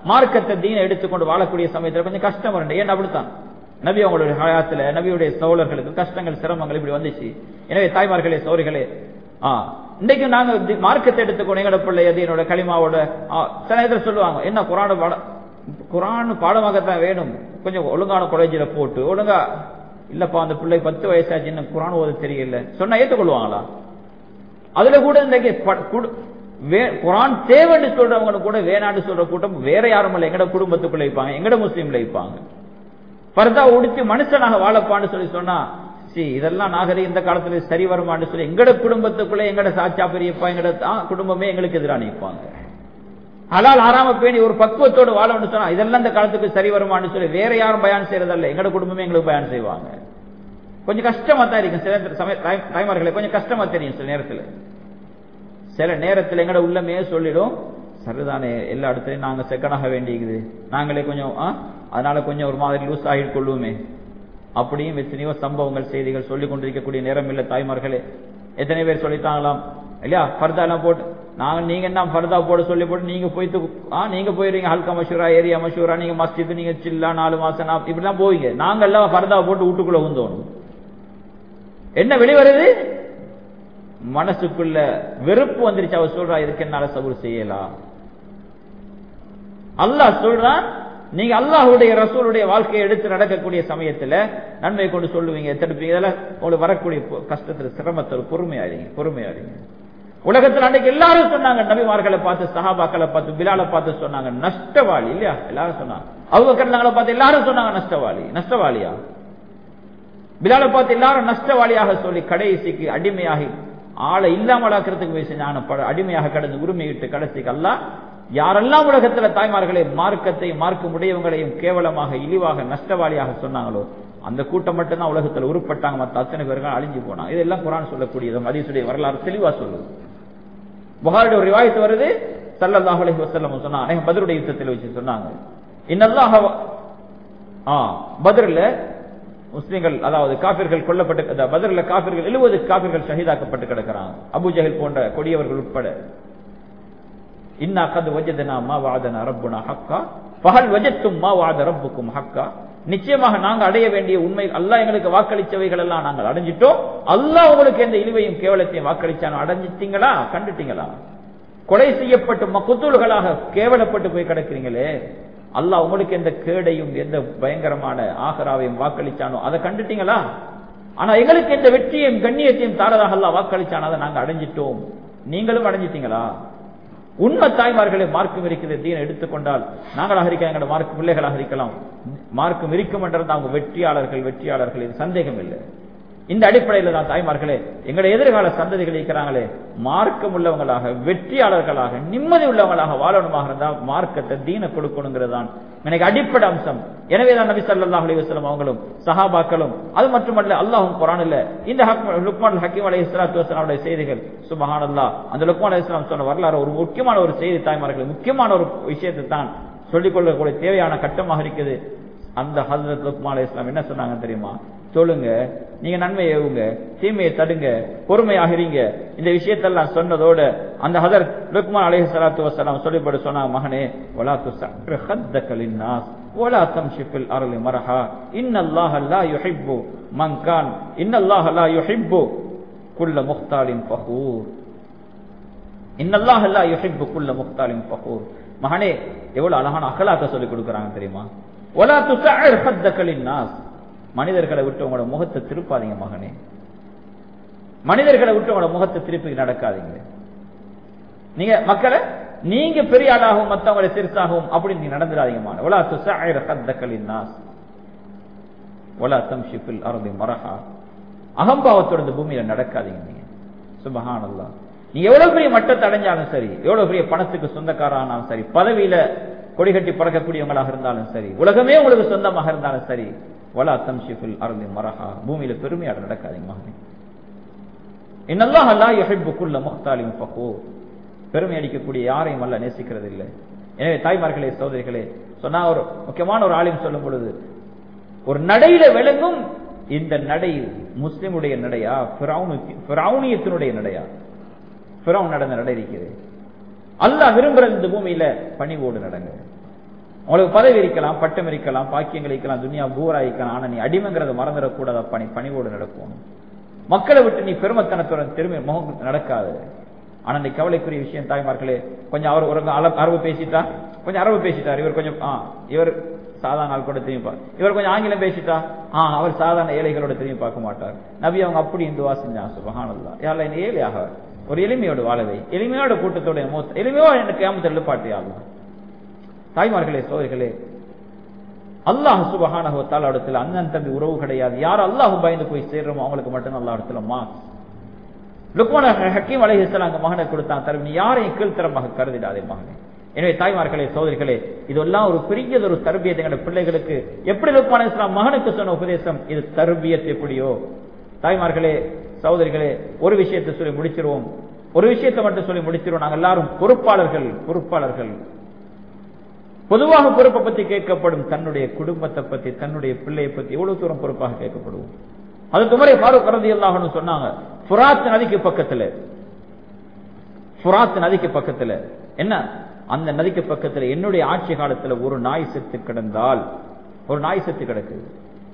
மார்க்கத்தை தீனை எடுத்துக்கொண்டு வாழக்கூடிய சமயத்துல கொஞ்சம் கஷ்டம் வரணும் ஏன் அப்படித்தான் நபி அவங்களுடைய ஹயாத்துல நபியுடைய சோழர்களுக்கு கஷ்டங்கள் சிரமங்கள் இப்படி வந்துச்சு எனவே தாய்மார்களே சோரிகளே ஆ இன்றைக்கு நாங்க தி- மார்க்கத்தை எடுத்துக்கொண்டு எங்களோட பிள்ளை என்னோட களிமாவோட ஆ, சில நேரத்தில் சொல்லுவாங்க என்ன குரான் பாட குரான் பாடமாகத்தான் வேணும் கொஞ்சம் ஒழுங்கான காலேஜில் போட்டு ஒழுங்கா இல்லப்பா அந்த பிள்ளை பத்து வயசாச்சு இன்னும் குரான் ஓத தெரியல சொன்னா ஏற்றுக்கொள்வாங்களா அதுல கூட இன்றைக்கு ப- குடு- வே- குரான் தேவைன்னு சொல்றவங்க கூட வேணான்னு சொல்ற கூட்டம் வேற யாரும் இல்லை எங்கட குடும்பத்துக்குள்ள இருப்பாங்க எங்கட முஸ்லீம்ல இருப்பாங்க பர்தா உடுத்தி மனுஷனாக வாழப்பான்னு சொல்லி சொன்னா சி இதெல்லாம் நாகரிக இந்த காலத்துல சரி வருமான்னு சொல்லி எங்கட குடும்பத்துக்குள்ள எங்கட சாச்சா பெரியப்பா எங்கட தா- குடும்பமே எங்களுக்கு எதிராக நிற்பாங்க ஹலால் ஆறாம பேணி ஒரு பக்குவத்தோடு வாழணும்னு சொன்னா இதெல்லாம் இந்த காலத்துக்கு சரி வருமான்னு சொல்லி வேற யாரும் பயான் செய்யறதல்ல எங்கட குடும்பமே எங்களுக்கு பயான் செய்வாங்க கொஞ்சம் கஷ்டமா தான் இருக்கும் சில நேரத்துல சமய தாய்- தாய்மார்களே கொஞ்சம் கஷ்டமா தெரியும் சில நேரத்துல சில நேரத்தில் எங்கட உள்ளமே சொல்லிடும் சரிதானே எல்லா இடத்துலயும் நாங்க செகண்டாக வேண்டியது நாங்களே கொஞ்சம் ஆ, அதனால கொஞ்சம் ஒரு மாதிரி லூஸ் ஆகிட்டு கொள்ளுவோமே அப்படியும் எத்தனையோ சம்பவங்கள் செய்திகள் சொல்லிக் கொண்டிருக்கக்கூடிய நேரம் இல்ல தாய்மார்களே எத்தனை பேர் சொல்லிட்டாங்களாம் இல்லையா ஃபர்தா எல்லாம் போட்டு நாங்க நீங்க என்ன ஃபர்தா போட சொல்லி போட்டு நீங்க போயிட்டு ஆ நீங்க போயிருவீங்க ஹல்கா மஷூரா ஏரியா மஷூரா நீங்க மஸ்ஜித் நீங்க சில்லா நாலு மாசம் நா- இப்படிலாம் போவீங்க நாங்க எல்லாம் ஃபர்தா போட்டு வீட்டுக்குள்ள உந்தோணும் என்ன வெளிவருது மனசுக்குள்ள வெறுப்பு வந்துருச்சு அவ சொல்றா இதுக்கு என்னால சபூர் செய்யலாம் அல்லாஹ் சொல்றான் நீங்க அல்லாஹ்வுடைய ரசூலுடைய வாழ்க்கையை எடுத்து நடக்கக்கூடிய சமயத்துல நன்மை கொண்டு சொல்லுவீங்க தடுப்பீங்க இதெல்லாம் உங்களுக்கு வரக்கூடிய பொ- கஷ்டத்துல சிரமத்தில் பொறுமையாறீங்க பொறுமையாறீங்க உலகத்துல அன்னைக்கு எல்லாரும் சொன்னாங்க நபிமார்களை பார்த்து சஹாபாக்களை பார்த்து பிலாலை பார்த்து சொன்னாங்க நஷ்டவாளி இல்லையா எல்லாரும் சொன்னாங்க அவங்க கருந்தாங்களை பார்த்து எல்லாரும் சொன்னாங்க நஷ்டவாளி நஷ்டவாளியா பிலாலை பார்த்து எல்லாரும் நஷ்டவாளியாக சொல்லி கடைசிக்கு அடிமையாகி ஆளை இல்லாமலாக்கிறதுக்கு போய் செஞ்சாங்க பட- அடிமையாக கடந்து உரிமையிட்டு கடைசிக்கு அல்லாஹ் யாரெல்லாம் உலகத்துல தாய்மார்களை மார்க்கத்தையும் மார்க்க உடையவங்களையும் கேவலமாக இழிவாக நஷ்டவாளியாக சொன்னாங்களோ அந்த கூட்டம் மட்டும்தான் உலகத்துல உருப்பட்டாங்க மத்த அத்தனை பேர்கள் அழிஞ்சு போனாங்க இதெல்லாம் குரான் சொல்லக்கூடியது ஹதீஸுடைய வரலாறு தெளிவா சொல்லுது புகாருடைய ஒரு ரிவாயத்து வருது ஸல்லல்லாஹு அலைஹி வஸல்லம் சொன்னாங்க பத்ருடைய யுத்தத்தில் வச்சு சொன்னாங்க இன்னல்லாஹ ஆ பத்ர்ல முஸ்லிம்கள் அதாவது காபிர்கள் கொல்லப்பட்டு அதாவது பத்ர்ல காபிர்கள் எழுபது காபிர்கள் ஷஹீதாக்கப்பட்டு கிடக்கிறாங்க அபூ ஜஹல் போன்ற கொடியவர்கள் உட்பட இன்னா கது வஜதனா மா வாதனா ரப்புனா ஹக்கா பகல் வஜத்தும் மா வாத ரப்புக்கும் ஹக்கா நிச்சயமாக நாங்க அடைய வேண்டிய உண்மை அல்லாஹ் எங்களுக்கு வாக்களிச்சவைகள் எல்லாம் நாங்கள் அடைஞ்சிட்டோம் அல்லாஹ் உங்களுக்கு எந்த இழிவையும் கேவலத்தையும் வாக்களிச்சானோ அடைஞ்சிட்டீங்களா கண்டுட்டீங்களா கொலை செய்யப்பட்டு மக்குத்தூள்களாக கேவலப்பட்டு போய் கிடக்கிறீங்களே அல்லாஹ் உங்களுக்கு எந்த கேடையும் எந்த பயங்கரமான ஆகராவையும் வாக்களிச்சானோ அதை கண்டுட்டீங்களா ஆனா எங்களுக்கு எந்த வெற்றியையும் கண்ணியத்தையும் தாரதாக அல்லாஹ் வாக்களிச்சானோ அதை நாங்க அடைஞ்சிட்டோம் நீங்களும் அடைஞ்சிட்டீங்களா உண்மை தாய்மார்களை மார்க்கம் இருக்கிற தீனை எடுத்துக்கொண்டால் நாங்களாக இருக்கலாம் எங்களோட மார்க் பிள்ளைகளாக இருக்கலாம் மார்க்கம் இருக்கும் என்றால் அவங்க வெற்றியாளர்கள் வெற்றியாளர்கள் இது சந்தேகம் இல்லை இந்த அடிப்படையில் தான் தாய்மார்களே எங்களுடைய எதிர்கால சந்ததிகள் இருக்கிறாங்களே மார்க்கம் உள்ளவங்களாக வெற்றியாளர்களாக நிம்மதி உள்ளவங்களாக வாழணுமாக இருந்தால் மார்க்கத்தை தீன கொடுக்கணுங்கிறது தான் எனக்கு அடிப்படை அம்சம் எனவே தான் நபி ஸல்லல்லாஹு அலைஹி வஸல்லம் அவங்களும் சஹாபாக்களும் அது மட்டுமல்ல அல்லாஹ்வும் குர்ஆனில் இந்த ஹக் லுக்மான் ஹக்கீம் அலைஹிஸ்ஸலாத்து வஸலாமுடைய செய்திகள் சுபஹானல்லாஹ் அந்த லுக்மான் அலைஹிஸ்ஸலாம் சொன்ன வரலாறு ஒரு முக்கியமான ஒரு செய்தி தாய்மார்கள் முக்கியமான ஒரு விஷயத்தை தான் சொல்லிக் கொள்ளக்கூடிய தேவையான கட்டமாக இருக்குது அந்த ஹசரத் லுக்மான் அலைஹிஸ்ஸலாம் என்ன சொன்னாங்க தெரியுமா சொல்லுங்க நீங்க நன்மை ஏவுங்க தீமையை தடுங்க பொறுமையாகிறீங்க இந்த விஷயத்தெல்லாம் சொன்னதோட அந்த ஹதர் லுக்மான் அலைஹி ஸலாத்து வஸலாம் சொல்லிப்படு சொன்னாங்க மகனே வலா துஸர் خدك للناس ولا تمشي في الارض مرحا ان الله لا يحب من كان ان الله لا يحب كل مختال فخور ان الله لا يحب كل مختال فخور மகனே எவ்வளவு அழகான அகலாக்க சொல்லி கொடுக்கறாங்க தெரியுமா ولا تسعر خدك للناس மனிதர்களை விட்டு உங்களோட முகத்தை திருப்பாதீங்க மகனே மனிதர்களை விட்டு உங்களோட முகத்தை திருப்பி நடக்காதீங்க நீங்க மக்களை நீங்க பெரிய ஆளாகவும் மத்தவங்களை சிறுசாகவும் அப்படி நீங்க நடந்துடாதீங்க மகனே ولا تسعر خدك للناس ولا تمشي في الارض مرحا அகம்பாவத்தோட இந்த பூமியில நடக்காதீங்க நீங்க சுபஹானல்லாஹ் நீ எவ்வளவு பெரிய மட்டத்தை அடைஞ்சாலும் சரி எவ்வளவு பெரிய பணத்துக்கு சொந்தக்காரானாலும் சரி பதவியில கொடி கட்டி பறக்கக்கூடியவங்களாக இருந்தாலும் சரி உலகமே உங்களுக்கு சொந்தமாக இருந்தாலும் சரி வலா தம்ஷிஃபில் அருளி மரஹா பூமியில பெருமையாட நடக்காதீங்க மகனே இன்னல்லாஹ் அல்லா யுஹிப்பு குல்ல முஹ்தாலின் ஃபகூர் பெருமை அடிக்கக்கூடிய யாரையும் அல்ல நேசிக்கிறது இல்லை எனவே தாய்மார்களே சகோதரிகளே சொன்னா ஒரு முக்கியமான ஒரு ஆலிம் சொல்லும் பொழுது ஒரு நடையில விளங்கும் இந்த நடை முஸ்லிமுடைய நடையா ஃபிரௌனுக்கு ஃபிரௌனியத்தினுடைய நடையா ஃபிரௌன் நடந்த நடை இருக்கிறது அல்லாஹ் விரும்புற இந்த பூமியில பணிவோடு நடங்க உங்களுக்கு பதவி இருக்கலாம் பட்டம் இருக்கலாம் பாக்கியங்கள் இருக்கலாம் துனியா பூரா இருக்கலாம் ஆனா நீ அடிமைங்கிறத மறந்துடக்கூடாது அப்பா நீ பணிவோடு நடக்கும் மக்களை விட்டு நீ பெருமத்தனத்துடன் திரும்பி முகம் நடக்காது ஆனா இந்த கவலைக்குரிய விஷயம் தாய்மார்களே கொஞ்சம் அவர் ஒரு அள- அரபு பேசிட்டா கொஞ்சம் அரபு பேசிட்டார் இவர் கொஞ்சம் ஆ இவர் சாதாரண ஆள் கூட திரும்பி பார்க்க இவர் கொஞ்சம் ஆங்கிலம் பேசிட்டா ஆ அவர் சாதாரண ஏழைகளோட திரும்பி பார்க்க மாட்டார் நபி அவங்க அப்படி இந்துவா செஞ்சாங்க சுபஹானல்லா யாரில் என்ன ஏழையாக ஒரு எளிமையோட வாழவை எளிமையோட கூட்டத்தோட மூத்த எளிமையோட எனக்கு கேமத்தில் எழுப்பாட்டி ஆகலாம் தாய்மார்களே சோதரிகளே அல்லாஹ் சுபஹானஹு வ இடத்துல அண்ணன் தம்பி உறவு கிடையாது யார் அல்லாஹ் பயந்து போய் சேர்றோமோ அவங்களுக்கு மட்டும் அல்லாஹ் இடத்துல மாஸ் லுக்மான ஹக்கீம் அலைஹிஸ்ஸலாம் அங்க மகனை கொடுத்தான் தரும் நீ யாரையும் கீழ்த்தரமாக கருதிடாதே மகனே எனவே தாய்மார்களே சோதரிகளே இதெல்லாம் ஒரு பெரியதொரு தர்பியத்தை எங்களுடைய பிள்ளைகளுக்கு எப்படி லுக்மான இஸ்லாம் மகனுக்கு சொன்ன உபதேசம் இது தர்பியத் எப்படியோ தாய்மார்களே சகோதரிகளே ஒரு விஷயத்தை சொல்லி முடிச்சிருவோம் ஒரு விஷயத்தை மட்டும் சொல்லி முடிச்சிருவோம் நாங்கள் எல்லாரும் பொறுப்பாளர்கள் பொறுப்பாளர்கள் பொதுவாக பொறுப்பை பத்தி கேட்கப்படும் தன்னுடைய குடும்பத்தை பத்தி தன்னுடைய பிள்ளையை பத்தி எவ்வளவு தூரம் பொறுப்பாக கேட்கப்படுவோம் அது துமரை ஃபாரூக் கரதி அல்லாஹ்னு சொன்னாங்க ஃபுராத் நதிக்கு பக்கத்துல ஃபுராத் நதிக்கு பக்கத்துல என்ன அந்த நதிக்கு பக்கத்துல என்னுடைய ஆட்சி காலத்துல ஒரு நாய் செத்து கிடந்தால் ஒரு நாய் செத்து கிடக்குது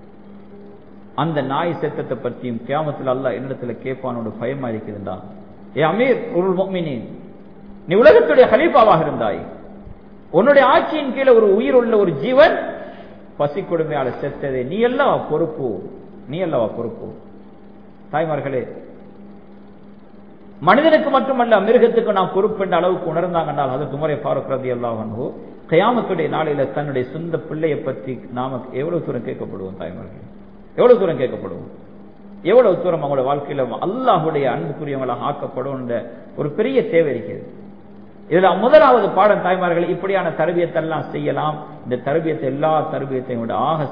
அந்த நாய் செத்தத்தை பற்றியும் கியாமத்தில் அல்லாஹ் என்னிடத்துல கேட்பானோட பயமா இருக்குதுண்டா ஏ அமீர் ஒரு மோமினின் நீ உலகத்துடைய ஹலீஃபாவாக இருந்தாய் உன்னுடைய ஆட்சியின் கீழே ஒரு உயிர் உள்ள ஒரு ஜீவன் பசி கொடுமையால செத்ததே நீ அல்லவா பொறுப்பு நீ அல்லவா பொறுப்பு தாய்மார்களே மனிதனுக்கு மட்டுமல்ல மிருகத்துக்கு நாம் பொறுப்பு என்ற அளவுக்கு உணர்ந்தாங்கன்னால் அது துமரை ஃபாரூக் ரதி அல்லாஹோ கயாமத்துடைய நாளையில தன்னுடைய சொந்த பிள்ளையை பற்றி நாம எவ்வளவு தூரம் கேட்கப்படுவோம் தாய்மார்களே எவ்வளவு தூரம் கேட்கப்படுவோம் எவ்வளவு தூரம் அவங்களோட வாழ்க்கையில அல்லாஹுடைய அன்புக்குரியவங்களாக ஆக்கப்படும் ஒரு பெரிய தேவை இருக்கிறது இதுல முதலாவது பாடம் தாய்மார்கள் இப்படியான தருவியத்தெல்லாம் செய்யலாம் இந்த தருவியத்தை எல்லா தருவியத்தையும் விட ஆக